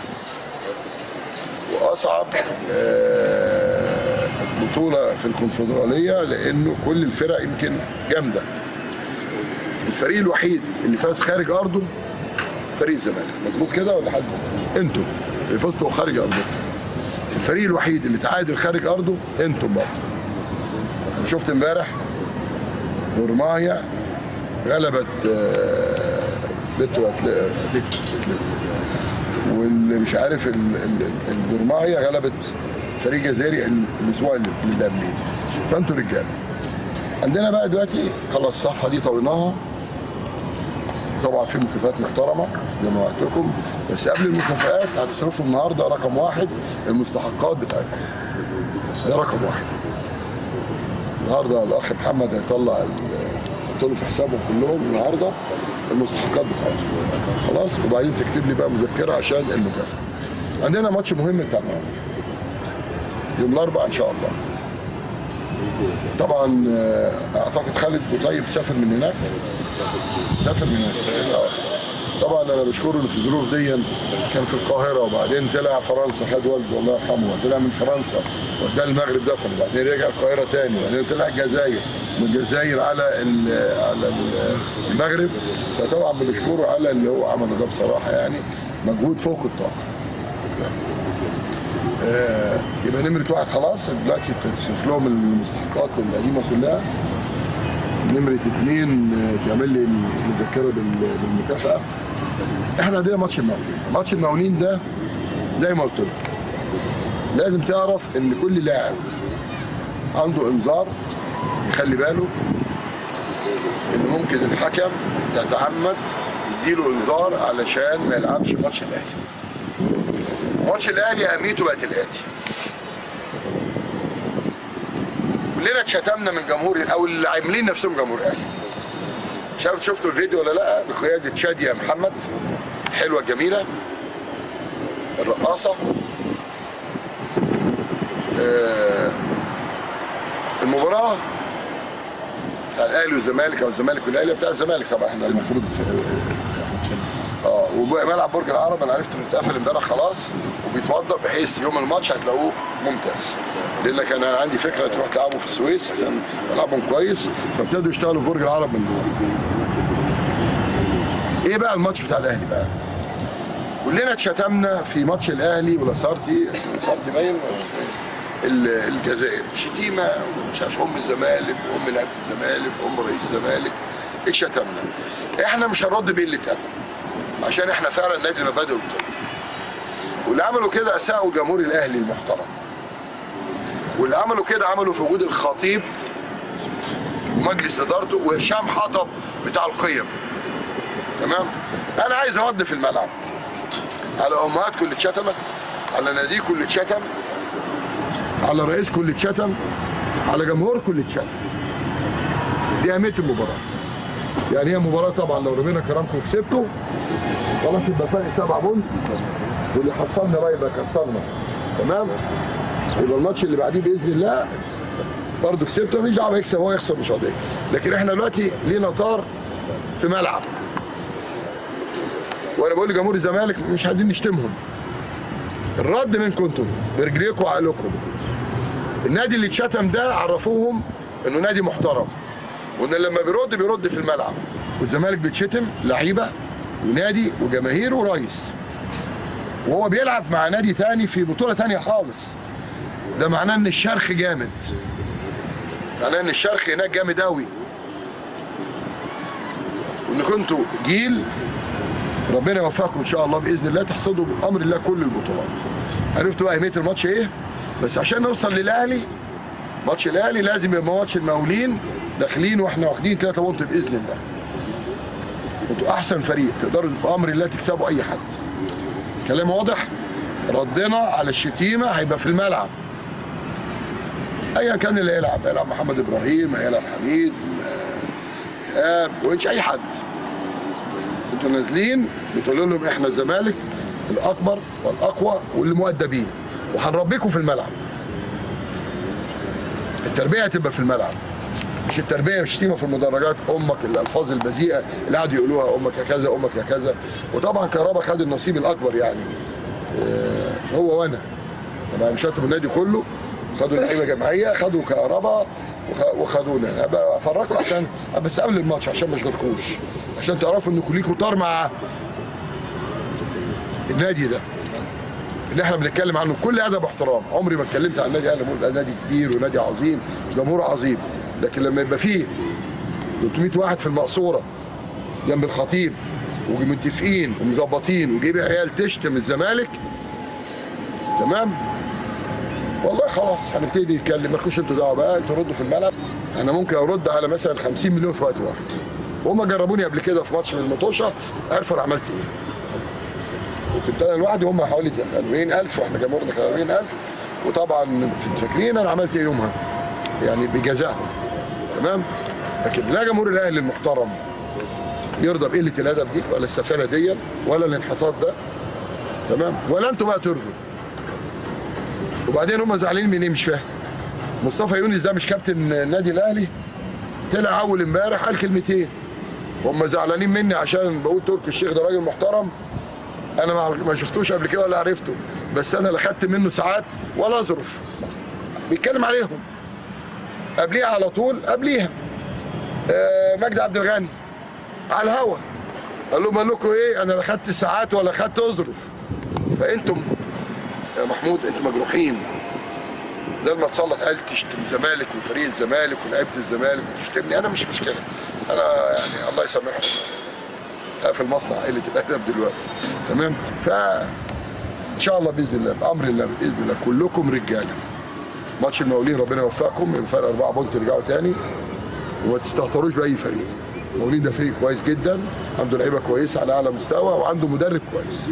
واصعب آه، بطوله في الكونفدراليه لانه كل الفرق يمكن جامده الفريق الوحيد اللي فاز خارج ارضه فريق الزمالك مظبوط كده ولا حد انتوا اللي فزتوا خارج ارضكم الفريق الوحيد اللي تعادل خارج ارضه انتم برضه انا شفت امبارح نورمايا غلبت آه، بتو أتل- واللي مش عارف ال- ال- الدرماية غلبت فريق جزائري ال- الاسبوع اللي اللي قبليه فانتوا رجاله عندنا بقى دلوقتي خلاص الصفحه دي طويناها طبعا في مكافآت محترمه زي ما وعدتكم بس قبل المكافآت هتصرفوا النهارده رقم واحد المستحقات بتاعتكم ده رقم واحد النهارده الاخ محمد هيطلع ال- قلت له في حسابهم كلهم النهارده المستحقات بتاعتهم خلاص وبعدين تكتب لي بقى مذكره عشان المكافاه عندنا ماتش مهم بتاع النهارده يوم الاربعاء ان شاء الله طبعا آه، اعتقد خالد بوطيب سافر من هناك سافر من هناك آه. طبعا انا بشكره إنه في الظروف دي كان في القاهره وبعدين طلع فرنسا خد والده الله يرحمه طلع من فرنسا وداه المغرب دفن وبعدين رجع القاهره تاني وبعدين طلع الجزائر من الجزائر على ال- على ال- المغرب فطبعا بنشكره على اللي هو عمله ده بصراحه يعني مجهود فوق الطاقه آه، يبقى نمرة واحد خلاص دلوقتي بتتصرف لهم المستحقات القديمة كلها نمرة اتنين آه، تعمل لي المذكرة بال- بالمكافأة احنا عندنا ماتش المقاولين ماتش المقاولين ده زي ما قلت لكم لازم تعرف ان كل لاعب عنده انذار يخلي باله ان ممكن الحكم يتعمد يديله انذار علشان ما يلعبش ماتش الاهلي ماتش الاهلي اهميته بقت الاتي كلنا اتشتمنا من جمهور او اللي عاملين نفسهم جمهور الاهلي مش عارف شفتوا الفيديو ولا لا بقياده شاديه محمد الحلوه الجميله الرقاصه آه، المباراه بتاع الاهلي والزمالك او الزمالك والاهلي بتاع الزمالك طبعا احنا المفروض اه وملعب برج العرب انا عرفت انه اتقفل امبارح خلاص وبيتوضب بحيث يوم الماتش هتلاقوه ممتاز لان كان عندي فكره تروح تلعبوا في السويس عشان ملعبهم كويس فابتدوا يشتغلوا في برج العرب من النهارده. ايه بقى الماتش بتاع الاهلي بقى؟ كلنا اتشتمنا في ماتش الاهلي ولاسارتي لاسارتي باين ولا اسمه ايه؟ ال- الجزائر شتيمه ومش عارف ام الزمالك وام لعيبه الزمالك وام رئيس الزمالك اتشتمنا احنا مش هنرد بيه اللي اتقتل عشان احنا فعلا نادي المبادئ والقيم واللي عملوا كده اساءوا الجمهور الاهلي المحترم واللي عملوا كده عملوا في وجود الخطيب ومجلس ادارته وهشام حطب بتاع القيم تمام انا عايز رد في الملعب على امهاتكم اللي اتشتمت على ناديكم اللي اتشتم على رئيسكم اللي اتشتم على جمهوركم اللي اتشتم دي اهميه المباراه يعني هي مباراه طبعا لو ربنا كرمكم وكسبتوا خلاص يبقى فرق سبع بونت واللي حصلنا بقى يبقى كسرنا تمام يبقى الماتش اللي بعديه باذن الله برضه كسبت مفيش دعوه يكسب هو يخسر مش قضيه لكن احنا دلوقتي لينا طار في ملعب وانا بقول لجمهور الزمالك مش عايزين نشتمهم الرد منكم انتم برجليكم وعقلكم النادي اللي اتشتم ده عرفوهم انه نادي محترم وان لما بيرد بيرد في الملعب والزمالك بيتشتم لعيبه ونادي وجماهير ورئيس وهو بيلعب مع نادي تاني في بطوله تانيه خالص ده معناه ان الشرخ جامد معناه ان الشرخ هناك جامد قوي وان كنتوا جيل ربنا يوفقكم ان شاء الله باذن الله تحصدوا بامر الله كل البطولات عرفتوا بقى اهميه الماتش ايه بس عشان نوصل للاهلي ماتش الاهلي لازم يبقى ماتش المقاولين داخلين واحنا واخدين 3 بونت باذن الله انتوا احسن فريق تقدروا بامر الله تكسبوا اي حد كلام واضح ردنا على الشتيمه هيبقى في الملعب ايا كان اللي هيلعب هيلعب محمد ابراهيم هيلعب حميد آه، ايهاب ومش اي حد انتوا نازلين بتقولوا لهم احنا الزمالك الاكبر والاقوى واللي مؤدبين وهنربيكم في الملعب التربيه هتبقى في الملعب مش التربيه شتيمه في المدرجات امك الالفاظ البذيئه اللي قعدوا يقولوها امك يا كذا امك يا كذا وطبعا كهربا خد النصيب الاكبر يعني آه، هو وانا انا مش هتم النادي كله خدوا لعيبه جماعيه خدوا كهربا وخ- وخدونا ابقى افرجكم عشان بس قبل الماتش عشان ما اشغلكوش عشان تعرفوا انكم ليكوا طار مع النادي ده اللي احنا بنتكلم عنه بكل ادب واحترام عمري ما اتكلمت عن النادي انا بقول ده نادي كبير ونادي عظيم جمهور عظيم لكن لما يبقى فيه 300 واحد في المقصوره جنب الخطيب ومتفقين ومظبطين وجايبين عيال تشتم الزمالك تمام والله خلاص هنبتدي نتكلم مالكوش انتوا دعوه بقى انتوا ردوا في الملعب انا ممكن ارد على مثلا 50 مليون في وقت واحد وهم جربوني قبل كده في ماتش من المطوشه عرفوا انا عملت ايه وكنت انا لوحدي هم حوالي 40000 واحنا جمهورنا كان 40000 وطبعا فاكرين انا عملت ايه يومها يعني بجزائهم تمام لكن لا جمهور الاهلي المحترم يرضى بقله الادب دي ولا السفاله دي ولا الانحطاط ده تمام ولا انتوا بقى ترضوا وبعدين هم زعلانين من ايه مش فاهم مصطفى يونس ده مش كابتن النادي الاهلي طلع اول امبارح قال كلمتين هم زعلانين مني عشان بقول تركي الشيخ ده راجل محترم انا ما ما شفتوش قبل كده ولا عرفته بس انا لا خدت منه ساعات ولا ظروف بيتكلم عليهم قبليها على طول قبليها آه مجدي عبد الغني على الهوا قال لهم قال لكم ايه انا لا خدت ساعات ولا خدت اظرف فانتم يا محمود انتم مجروحين ده لما تصلح قال تشتم الزمالك وفريق الزمالك ولعيبه الزمالك وتشتمني انا مش مشكله انا يعني الله يسامحهم هقفل مصنع قله الادب دلوقتي تمام ف ان شاء الله باذن الله بامر الله باذن الله كلكم رجاله ماتش المقاولين ربنا يوفقكم من فرق اربعه بونت ترجعوا تاني وما تستهتروش باي فريق المقاولين ده فريق كويس جدا عنده لعيبه كويسه على اعلى مستوى وعنده مدرب كويس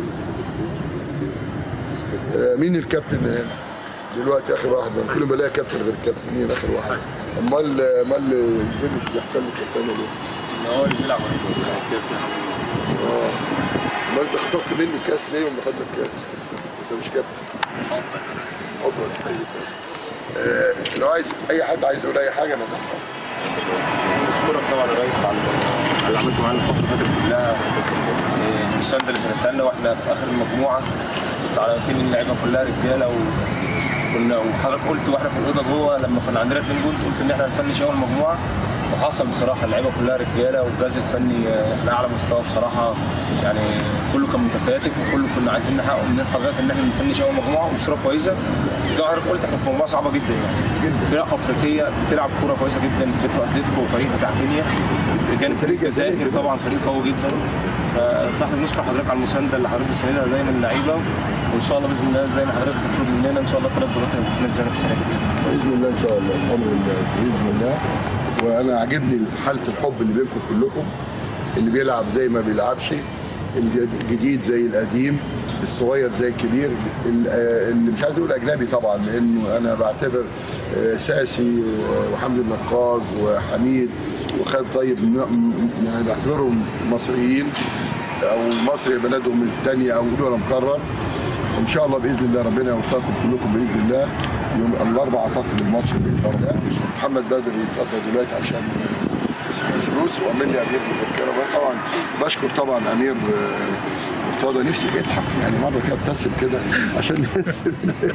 آه، مين الكابتن هنا؟ دلوقتي اخر واحد انا كل ما الاقي كابتن غير الكابتن مين اخر واحد امال امال ليه مش بيحتل الكابتن ليه؟ هو اللي بيلعب الكابتن اه امال انت خطفت مني الكاس ليه وما خدت الكاس؟ انت مش كابتن حب آه لو عايز اي حد عايز يقول اي حاجه انا تحت بشكرك طبعا يا ريس على على اللي عملته معانا الفتره اللي فاتت كلها إيه، المسانده اللي سندتها لنا واحنا في اخر المجموعه كنت على يقين ان اللعيبه كلها رجاله وكنا وحضرتك قلت واحنا في الاوضه جوه لما كنا عندنا اتنين بونت قلت ان احنا هنفنش اول مجموعه وحصل بصراحه اللعيبه كلها رجاله والجهاز الفني آه، على اعلى مستوى بصراحه يعني كله كان متكاتف وكله كنا عايزين نحقق من حضرتك ان احنا نفنش اول مجموعه وبصوره كويسه زي ما حضرتك قلت احنا في مجموعه صعبه جدا يعني فرق افريقيه بتلعب كوره كويسه جدا بيترو اتلتيكو وفريق بتاع كينيا جانب فريق الجزائر طبعا فريق قوي جدا ف- فاحنا بنشكر حضرتك على المسانده اللي حضرتك بتساندها دايما اللعيبه وان شاء الله باذن الله زي ما حضرتك بتطلب مننا ان شاء الله الثلاث بطولات هيبقوا في نادي الزمالك السنه دي باذن الله باذن الله ان شاء الله الامر لله باذن الله وانا عاجبني حاله الحب اللي بينكم كلكم اللي بيلعب زي ما بيلعبش الجد- الجديد زي القديم الصغير زي الكبير ال- آه، اللي مش عايز اقول اجنبي طبعا لانه انا بعتبر آه، ساسي آه، وحمدي النقاز وحميد وخالد طيب م- م- يعني بعتبرهم مصريين او مصري بلدهم الثانيه او يقولوا انا مكرر ان شاء الله باذن الله ربنا يوفقكم كلكم باذن الله يوم الاربعاء اعتقد الماتش باذن الله محمد بدر يتقطع دلوقتي عشان يصرف الفلوس وعمل لي امير مذكره بقى طبعا بشكر طبعا امير آه، مرتضى نفسي يضحك يعني مره كده ابتسم كده عشان الناس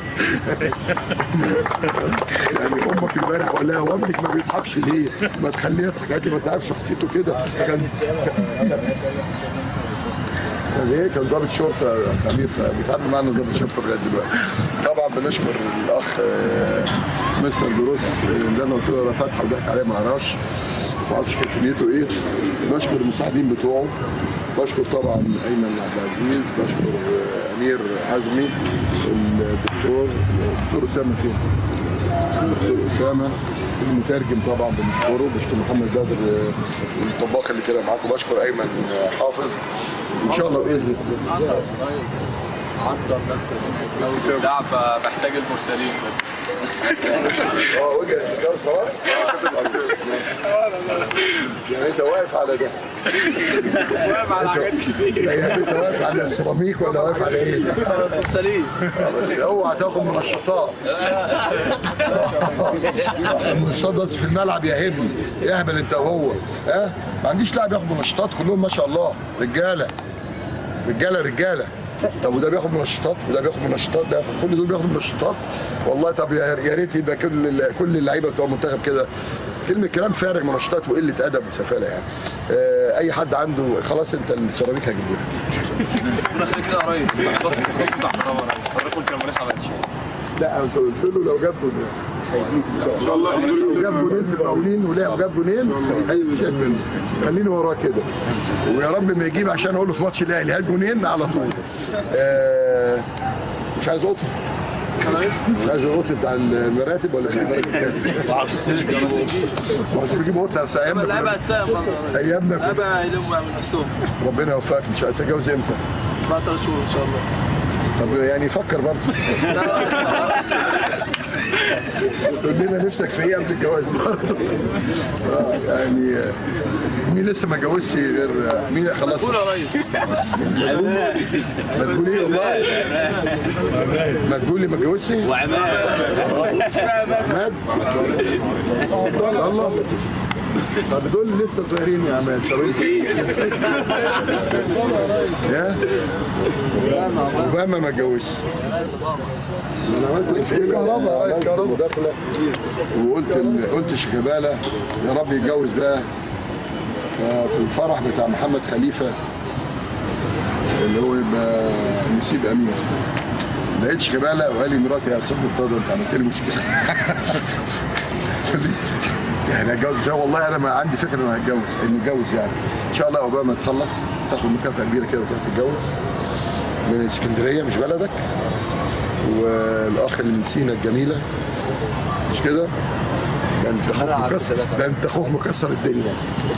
يعني امك امبارح ولا هو ابنك ما بيضحكش ليه؟ ما تخليه يضحك عادي ما تعرفش شخصيته كده كان كان ايه كان ضابط شرطه خبير بيتعامل معانا ضابط شرطه لغايه دلوقتي طبعا بنشكر الاخ آه، مستر جروس آه، اللي انا قلت له انا فاتحه وضحك عليه ما اعرفش ما اعرفش كيفيته ايه بشكر المساعدين بتوعه بشكر طبعا ايمن عبد العزيز بشكر آه، امير عزمي الدكتور الدكتور اسامه فين؟ الدكتور اسامه المترجم طبعا بنشكره بشكر محمد بدر آه، الطباخ اللي كده معاكم بشكر ايمن آه، حافظ ان شاء الله باذن الله كويس عطر بس لو الدعم محتاج المرسلين بس اه وجهه الجواز خلاص يعني انت واقف على ده واقف على حاجات كتير يعني انت واقف على السيراميك ولا واقف على ايه؟ مرسلين بس اوعى تاخد منشطات المنشطات بس في الملعب يا ابني اهبل انت وهو ها ما عنديش لاعب ياخد منشطات كلهم ما شاء الله رجاله رجاله رجاله طب وده بياخد منشطات وده بياخد منشطات ده ياخد كل دول بياخدوا منشطات والله طب يا يا ريت يبقى كل كل اللعيبه بتوع المنتخب كده كلمه كلام فارغ منشطات وقله ادب وسفاله يعني آه، اي حد عنده خلاص انت السيراميك هجيبه لك ربنا يخليك كده يا ريس بتاع حرام يا ريس حضرتك قلت لما ماليش عملتش لا انت قلت له لو جاب جولين هيزيد ان شاء الله لو جاب جولين في المقاولين ولعب جاب جولين هيزيد منه خليني وراه كده ويا رب ما يجيب عشان اقول له في ماتش الاهلي هات جولين على طول آه مش عايز قطر مش عايز القطر بتاع المراتب ولا بتاع المراتب عايز بيجيب قطر أصل ايامنا اللعيبه كنا- هتساهم برضه ايامنا كنا- اللعيبه هيلموا يعملوا نفسهم ربنا يوفقك ان شاء الله تتجوز امتى؟ بعد ثلاث شهور ان شاء الله طب يعني فكر برضه تقول لنا نفسك في ايه قبل الجواز برضه آه، يعني آه، مين لسه ما اتجوزش غير آه، مين خلاص قول يا ريس ما تقولي والله ما تقولي ما اتجوزش وعماد عماد الله طب دول لسه صغيرين يا عماد طب انت يا اوباما ما اتجوزش انا عملت كهرباء عملت مداخله وقلت ال- قلت شيكابالا يا رب يتجوز بقى ففي الفرح بتاع محمد خليفه اللي هو يبقى نسيب امين لقيت شيكابالا وقال لي مراتي يا استاذ مرتضى انت عملت لي مشكله يعني هتجوز ده والله انا ما عندي فكره انه هتجوز انه يتجوز يعني ان شاء الله اوباما تخلص تاخد مكافاه كبيره كده وتروح تتجوز من اسكندريه مش بلدك والاخ اللي من سينا الجميله مش كده؟ ده انت اخوك مكسر ده انت اخوك مكسر الدنيا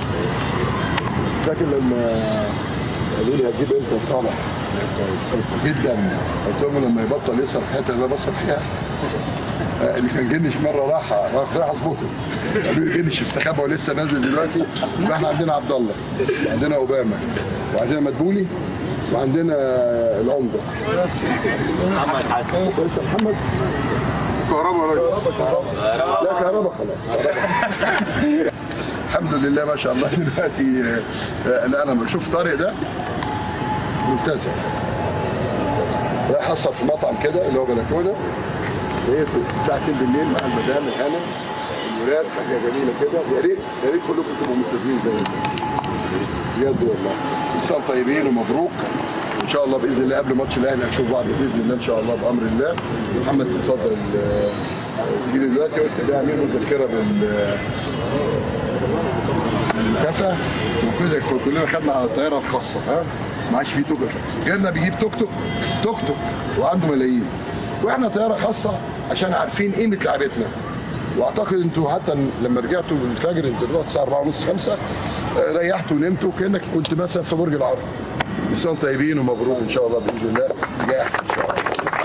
فاكر لما قالوا لي هتجيب امتى يا صالح؟ قلت جدا قلت لهم لما يبطل يسهر في الحته اللي انا بسهر فيها آه، اللي كان جنش مره راح راح راح اظبطه قالوا لي جنش استخبى ولسه نازل دلوقتي يبقى احنا عندنا عبد الله وعندنا اوباما وعندنا مدبولي وعندنا العمده محمد حسن لسه محمد كهرباء يا ريس كهرباء لا كهرباء خلاص كهرباء. الحمد لله ما شاء الله دلوقتي آه، لا انا بشوف طارق ده ملتزم رايح اسهر في مطعم كده اللي هو بلكونه لقيت الساعه 2 بالليل مع المدام الهنا الولاد حاجه جميله كده يا ريت يا ريت كلكم تبقوا ملتزمين زي بجد والله كل سنه طيبين ومبروك ان شاء الله باذن الله قبل ماتش الاهلي هنشوف بعض باذن الله ان شاء الله بامر الله محمد تتفضل آه، تجي لي دلوقتي قلت ده امير مذكره بال المكافاه وكده كلنا خدنا على الطياره الخاصه ها ما عادش في توك غيرنا بيجيب توك توك توك توك وعنده ملايين واحنا طياره خاصه عشان عارفين قيمه لعبتنا واعتقد انتوا حتى لما رجعتوا الفجر انتوا دلوقتي الساعه 4 ونص 5 ريحتوا ونمتوا كانك كنت مثلا في برج العرب كل سنه وانتم طيبين ومبروك ان شاء الله باذن الله جاي احسن ان شاء الله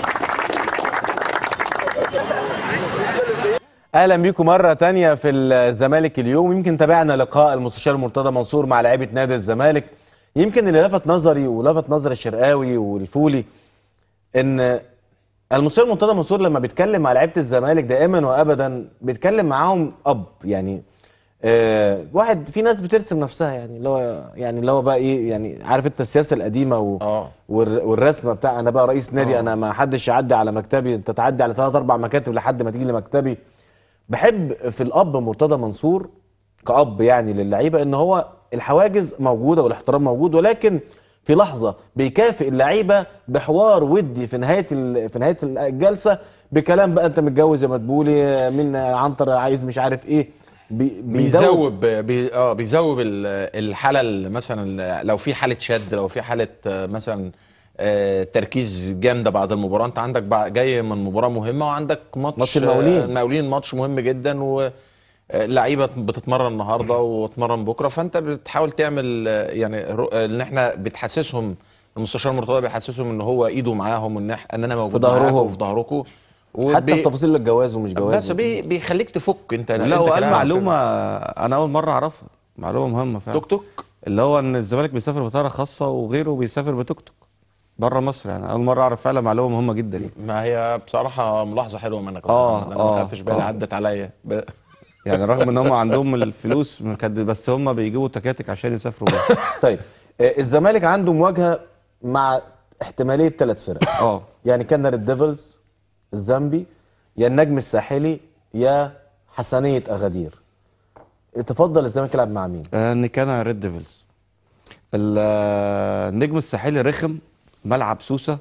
اهلا بيكم مره تانية في الزمالك اليوم يمكن تابعنا لقاء المستشار مرتضى منصور مع لعيبه نادي الزمالك يمكن اللي لفت نظري ولفت نظر الشرقاوي والفولي ان المستشار مرتضى منصور لما بيتكلم مع لعيبه الزمالك دائما وابدا بيتكلم معاهم اب يعني آه واحد في ناس بترسم نفسها يعني اللي هو يعني اللي هو بقى ايه يعني عارف انت السياسه القديمه و والر- والرسمه بتاع انا بقى رئيس نادي انا ما حدش يعدي على مكتبي انت تعدي على ثلاث اربع مكاتب لحد ما تيجي لمكتبي بحب في الاب مرتضى منصور كأب يعني للعيبه ان هو الحواجز موجوده والاحترام موجود ولكن في لحظه بيكافئ اللعيبه بحوار ودي في نهايه ال- في نهايه الجلسه بكلام بقى انت متجوز يا مدبولي مين عنتر عايز مش عارف ايه بي بيزوب بي اه بيزوب ال- الحاله ال- مثلا لو في حاله شد لو في حاله آه، مثلا آه، تركيز جامده بعد المباراه انت عندك بع- جاي من مباراه مهمه وعندك ماتش ماتش المقاولين. آه، المقاولين ماتش مهم جدا واللعيبه بتتمرن النهارده وتتمرن بكره فانت بتحاول تعمل آه، يعني رو- آه، ان احنا بتحسسهم المستشار مرتضى بيحسسهم ان هو ايده معاهم وان إح- ان انا موجود في ظهرهم. معاكم وفي ظهركم حتى في تفاصيل الجواز ومش جواز بس بي بيخليك تفك انت لا انت وقال كلاعب معلومه انا اول مره اعرفها معلومه مهمه فعلا توك توك اللي هو ان الزمالك بيسافر بطياره خاصه وغيره بيسافر بتوك توك بره مصر يعني اول مره اعرف فعلا معلومه مهمه جدا يعني. ما هي بصراحة ملاحظة حلوة منك يا آه، محمد. انا آه، ما خدتش بالي آه. عدت عليا ب... يعني رغم ان هم عندهم الفلوس ما كانت- بس هم بيجيبوا تكاتك عشان يسافروا بره طيب آه، الزمالك عنده مواجهه مع احتماليه ثلاث فرق اه يعني كان ريد ديفلز الزامبي يا النجم الساحلي يا حسنيه اغادير تفضل الزمالك يلعب مع مين؟ آه، ان كان ريد ديفلز ال- آه، النجم الساحلي رخم ملعب سوسه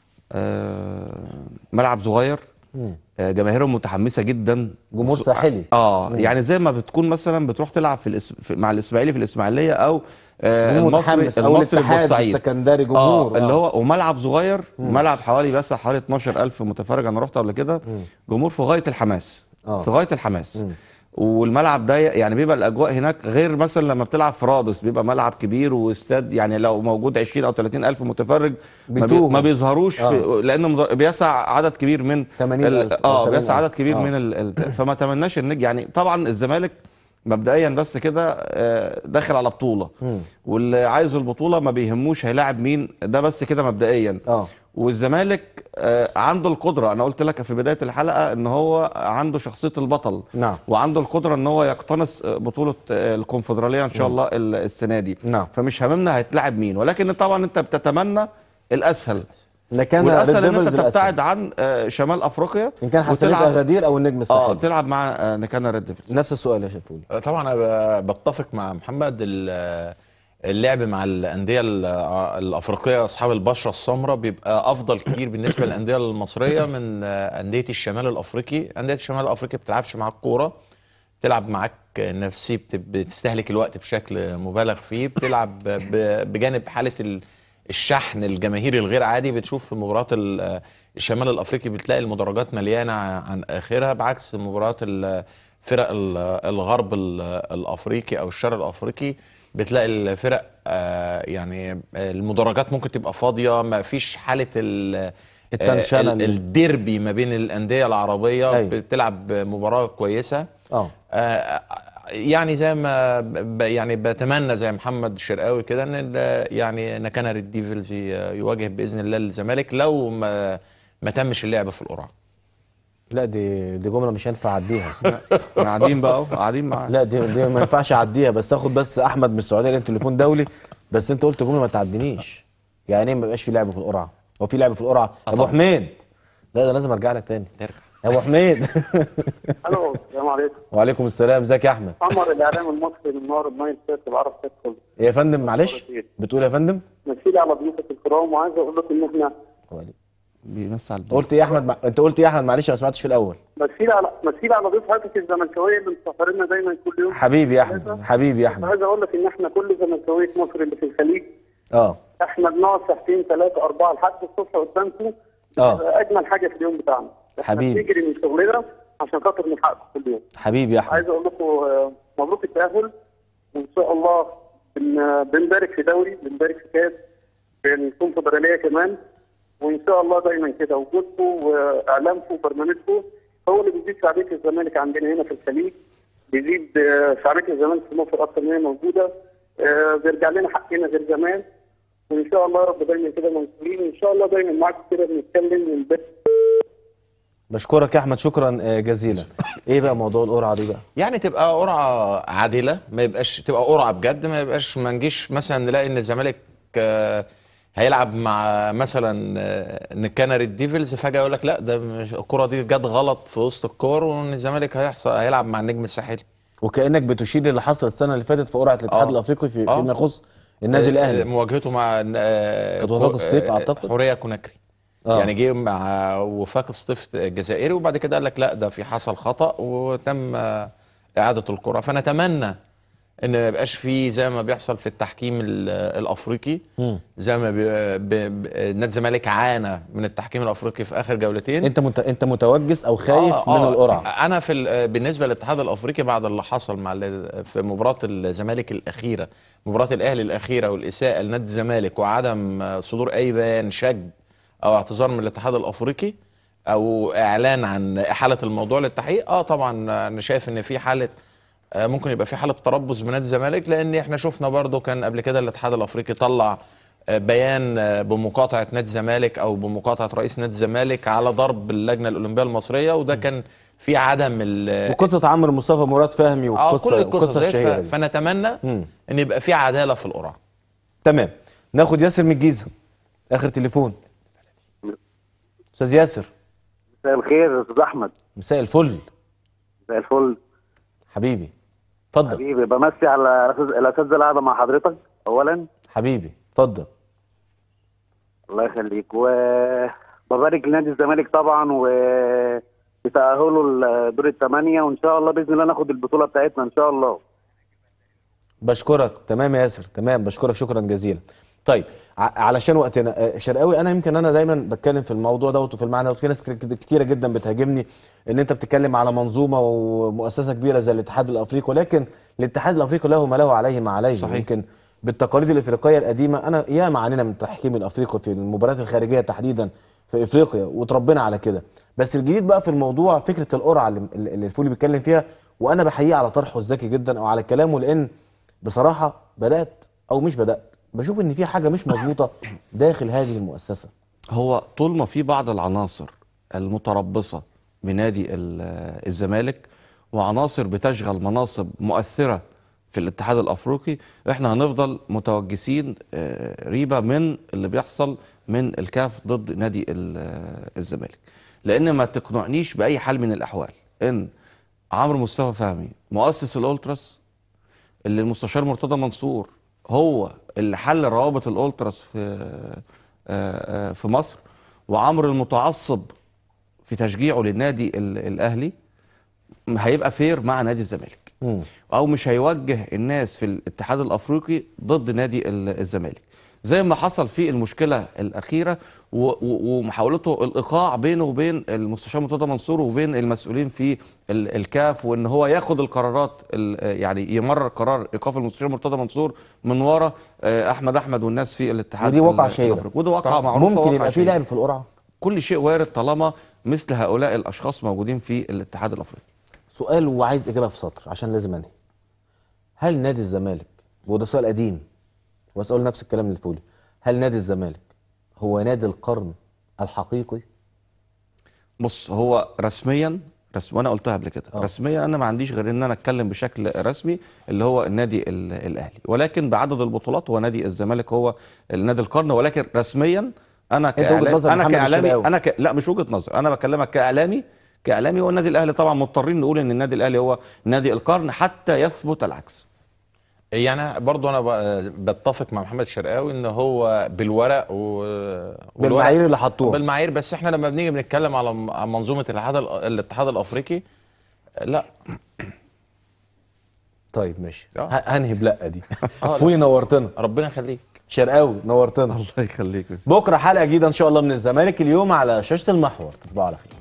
آه، ملعب صغير آه، جماهيرهم متحمسه جدا جمهور خصو- ساحلي. اه مم. يعني زي ما بتكون مثلا بتروح تلعب في, الإس... في مع الاسماعيلي في الاسماعيليه او آه جمهور المصري متحمس، أو المصري الاتحاد بورسعيد السكندري جمهور، آه اللي آه. هو وملعب صغير مم. ملعب حوالي بس حوالي 12000 متفرج انا رحت قبل كده جمهور في غايه الحماس آه. في غايه الحماس والملعب ده يعني بيبقى الاجواء هناك غير مثلا لما بتلعب في رادس بيبقى ملعب كبير واستاد يعني لو موجود 20 او 30 الف متفرج ما, بي بيتوهوا. ما بيظهروش في آه. لانه مد- بيسع عدد كبير من 80,000 أو اه 70,000. بيسع عدد كبير آه. من ال... ال- فما تمناش النج يعني طبعا الزمالك مبدئيا بس كده آه، داخل على بطوله واللي عايز البطوله ما بيهموش هيلاعب مين ده بس كده مبدئيا اه والزمالك آه، عنده القدره انا قلت لك في بدايه الحلقه ان هو عنده شخصيه البطل نعم وعنده القدره ان هو يقتنص آه، بطوله آه، الكونفدراليه ان شاء مم. الله ال- السنه دي نعم. فمش هاممنا هيتلعب مين ولكن طبعا انت بتتمنى الاسهل لكن والاسهل ريد ان انت ديفلز الأسهل. تبتعد عن آه، شمال افريقيا ان كان حسنيه وتلعب- اغادير او النجم الساحلي اه تلعب مع آه، نكانا ريد ديفلز نفس السؤال يا شفولي طبعا انا ب- بتفق مع محمد ال- اللعب مع الانديه ال- الافريقيه اصحاب البشره السمراء بيبقى افضل كتير بالنسبه للانديه المصريه من انديه الشمال الافريقي انديه الشمال الافريقي ما بتلعبش معاك كوره بتلعب معاك نفسي بت- بتستهلك الوقت بشكل مبالغ فيه بتلعب ب- بجانب حاله ال- الشحن الجماهيري الغير عادي بتشوف في مباريات ال- الشمال الافريقي بتلاقي المدرجات مليانه عن اخرها بعكس مباريات ال- فرق ال- الغرب ال- الافريقي او الشرق الافريقي بتلاقي الفرق آه، يعني المدرجات ممكن تبقى فاضيه ما فيش حاله ال- التنشنة ال- اللي- الديربي ما بين الانديه العربيه أيوة. بتلعب مباراه كويسه اه آه، يعني زي ما ب- يعني بتمنى زي محمد الشرقاوي كده ان ال- يعني نكانا ريد ديفلز ي- يواجه باذن الله الزمالك لو ما ما تمش اللعب في القرعه لا دي دي جمله مش هينفع اعديها قاعدين بقى اهو قاعدين معاه لا دي دي ما ينفعش اعديها بس اخد بس احمد من السعوديه لان تليفون دولي بس انت قلت جمله ما تعدينيش يعني ايه ما يبقاش في لعب في القرعه هو في لعب في القرعه يا ابو طبعا. حميد لا ده لازم ارجع لك تاني يا ابو حميد الو السلام عليكم وعليكم السلام ازيك يا احمد عمر الاعلام المصري من نار الماين سيرت بعرف تدخل يا فندم معلش بتقول يا فندم مسيلي على ضيوفك الكرام وعايز اقول لك ان احنا بيمسي على قلت ايه يا احمد مع... انت قلت ايه يا احمد معلش ما سمعتش في الاول مثيل على مثيل على ضيف حضرتك الزملكاويه اللي مسافرنا دايما كل يوم حبيبي يا احمد حبيبي يا احمد عايز اقول لك ان احنا كل زملكاويه مصر اللي في الخليج اه احنا بنقعد ساعتين ثلاثه اربعه لحد الصبح قدامكم اه اجمل حاجه في اليوم بتاعنا احنا حبيبي. بنجري من شغلنا عشان خاطر نحقق كل يوم حبيبي يا احمد عايز اقول لكم آه، مبروك التاهل وان شاء الله بن- بنبارك في دوري بنبارك في كاس بالكونفدراليه كمان وان شاء الله دايما كده وجودكم واعلامكم وبرنامجكم هو اللي بيزيد شعبيه الزمالك عندنا هنا في الخليج بيزيد آه، شعبيه الزمالك في مصر اكتر ما هي موجوده آه، بيرجع لنا حقنا غير زمان وان شاء الله يا رب دايما كده منصورين وان شاء الله دايما معاكم كده بنتكلم ونبارك بشكرك يا احمد شكرا آه، جزيلا ايه بقى موضوع القرعه دي بقى يعني تبقى قرعه عادله ما يبقاش تبقى قرعه بجد ما يبقاش ما نجيش مثلا نلاقي ان الزمالك آه، هيلعب مع مثلا آه، نكانري الديفلز فجاه يقول لك لا ده مش الكره دي جت غلط في وسط الكور وان الزمالك هيحصل هيلعب مع النجم الساحلي وكانك بتشير للي حصل السنه اللي فاتت في قرعه الاتحاد آه. الافريقي في آه. فيما يخص النادي آه، الاهلي مواجهته مع آه، كانت وفاق كو- الصيف آه، أعتقد. حوريه كوناكري آه. يعني جه مع وفاق الصيف الجزائري وبعد كده قال لك لا ده في حصل خطا وتم آه، اعاده الكره فنتمنى ان ما يبقاش في زي ما بيحصل في التحكيم ال- الافريقي مم. زي ما بي- ب- ب- نادي الزمالك عانى من التحكيم الافريقي في اخر جولتين انت مت... انت متوجس او خايف آه، من آه. القرعه انا في ال- بالنسبه للاتحاد الافريقي بعد اللي حصل مع ال- في مباراه الزمالك الاخيره مباراه الاهلي الاخيره والاساءه لنادي الزمالك وعدم آه، صدور اي بيان شج او اعتذار من الاتحاد الافريقي او اعلان عن احاله الموضوع للتحقيق اه طبعا آه، انا شايف ان في حاله آه، ممكن يبقى في حاله تربص بنادي الزمالك لان احنا شفنا برضو كان قبل كده الاتحاد الافريقي طلع آه، بيان آه، بمقاطعه نادي الزمالك او بمقاطعه رئيس نادي الزمالك على ضرب اللجنه الاولمبيه المصريه وده كان في عدم ال وقصه عمرو مصطفى مراد فهمي اه والقصه كل القصص والقصه دي الشهيره ف- دي. فنتمنى مم. ان يبقى في عداله في القرعه تمام ناخد ياسر من الجيزه اخر تليفون استاذ ياسر مساء الخير يا استاذ احمد مساء الفل مساء الفل حبيبي اتفضل حبيبي بمسي على الأساتذ- الاساتذه اللي قاعده مع حضرتك اولا حبيبي اتفضل الله يخليك وببارك لنادي الزمالك طبعا و بتأهله لدور الثمانية وإن شاء الله بإذن الله ناخد البطولة بتاعتنا إن شاء الله. بشكرك تمام يا ياسر تمام بشكرك شكرا جزيلا طيب ع- علشان وقتنا آه، شرقاوي انا يمكن انا دايما بتكلم في الموضوع دوت وفي المعنى دوت في ناس كتير- كتيره جدا بتهاجمني ان انت بتتكلم على منظومه ومؤسسه كبيره زي الاتحاد الافريقي ولكن الاتحاد الافريقي له ما له عليه ما عليه صحيح. يمكن بالتقاليد الافريقيه القديمه انا ياما عانينا من التحكيم الافريقي في المباريات الخارجيه تحديدا في افريقيا وتربينا على كده بس الجديد بقى في الموضوع فكره القرعه اللي, اللي الفولي بيتكلم فيها وانا بحييه على طرحه الذكي جدا او على كلامه لان بصراحه بدات او مش بدات بشوف ان في حاجه مش مظبوطه داخل هذه المؤسسه هو طول ما في بعض العناصر المتربصة بنادي ال- الزمالك وعناصر بتشغل مناصب مؤثرة في الاتحاد الافريقي احنا هنفضل متوجسين آه، ريبه من اللي بيحصل من الكاف ضد نادي ال- آه، الزمالك لان ما تقنعنيش باي حال من الاحوال ان عمرو مصطفى فهمي مؤسس الالتراس اللي المستشار مرتضى منصور هو اللي حل روابط الالتراس في آه، آه، في مصر وعمرو المتعصب في تشجيعه للنادي ال- الاهلي هيبقى فير مع نادي الزمالك او مش هيوجه الناس في الاتحاد الافريقي ضد نادي ال- الزمالك زي ما حصل في المشكله الاخيره و- و- ومحاولته الايقاع بينه وبين المستشار مرتضى منصور وبين المسؤولين في ال- الكاف وان هو ياخد القرارات ال- يعني يمرر قرار ايقاف المستشار مرتضى منصور من ورا آه، احمد احمد والناس في الاتحاد ودي واقعة ال- شهيرة. الأفريقي. ودي واقعه طبعاً. معروفه ممكن واقعة يبقى في شهيرة. لعب في القرعه كل شيء وارد طالما مثل هؤلاء الاشخاص موجودين في الاتحاد الافريقي سؤال وعايز اجابه في سطر عشان لازم انهي هل نادي الزمالك وده سؤال قديم واسال نفس الكلام للفولي هل نادي الزمالك هو نادي القرن الحقيقي بص هو رسميا رسم وانا قلتها قبل كده رسميا انا ما عنديش غير ان انا اتكلم بشكل رسمي اللي هو النادي ال- الاهلي ولكن بعدد البطولات هو نادي الزمالك هو النادي القرن ولكن رسميا انا أنت وجهة كاعلامي نظر انا محمد كاعلامي الشرقاوي. انا ك... لا مش وجهه نظر انا بكلمك كاعلامي كاعلامي هو النادي الاهلي طبعا مضطرين نقول ان النادي الاهلي هو نادي القرن حتى يثبت العكس يعني برضو انا ب- بتفق مع محمد شرقاوي ان هو بالورق و بالمعايير اللي حطوها. بالمعايير بس احنا لما بنيجي بنتكلم على م- عن منظومه الاتحاد ال- الاتحاد الافريقي لا طيب ماشي آه. ه- هنهي بلا دي آه، فولي نورتنا ربنا يخليك شرقاوي نورتنا الله يخليك بكره حلقه جديده ان شاء الله من الزمالك اليوم على شاشه المحور تصبحوا على خير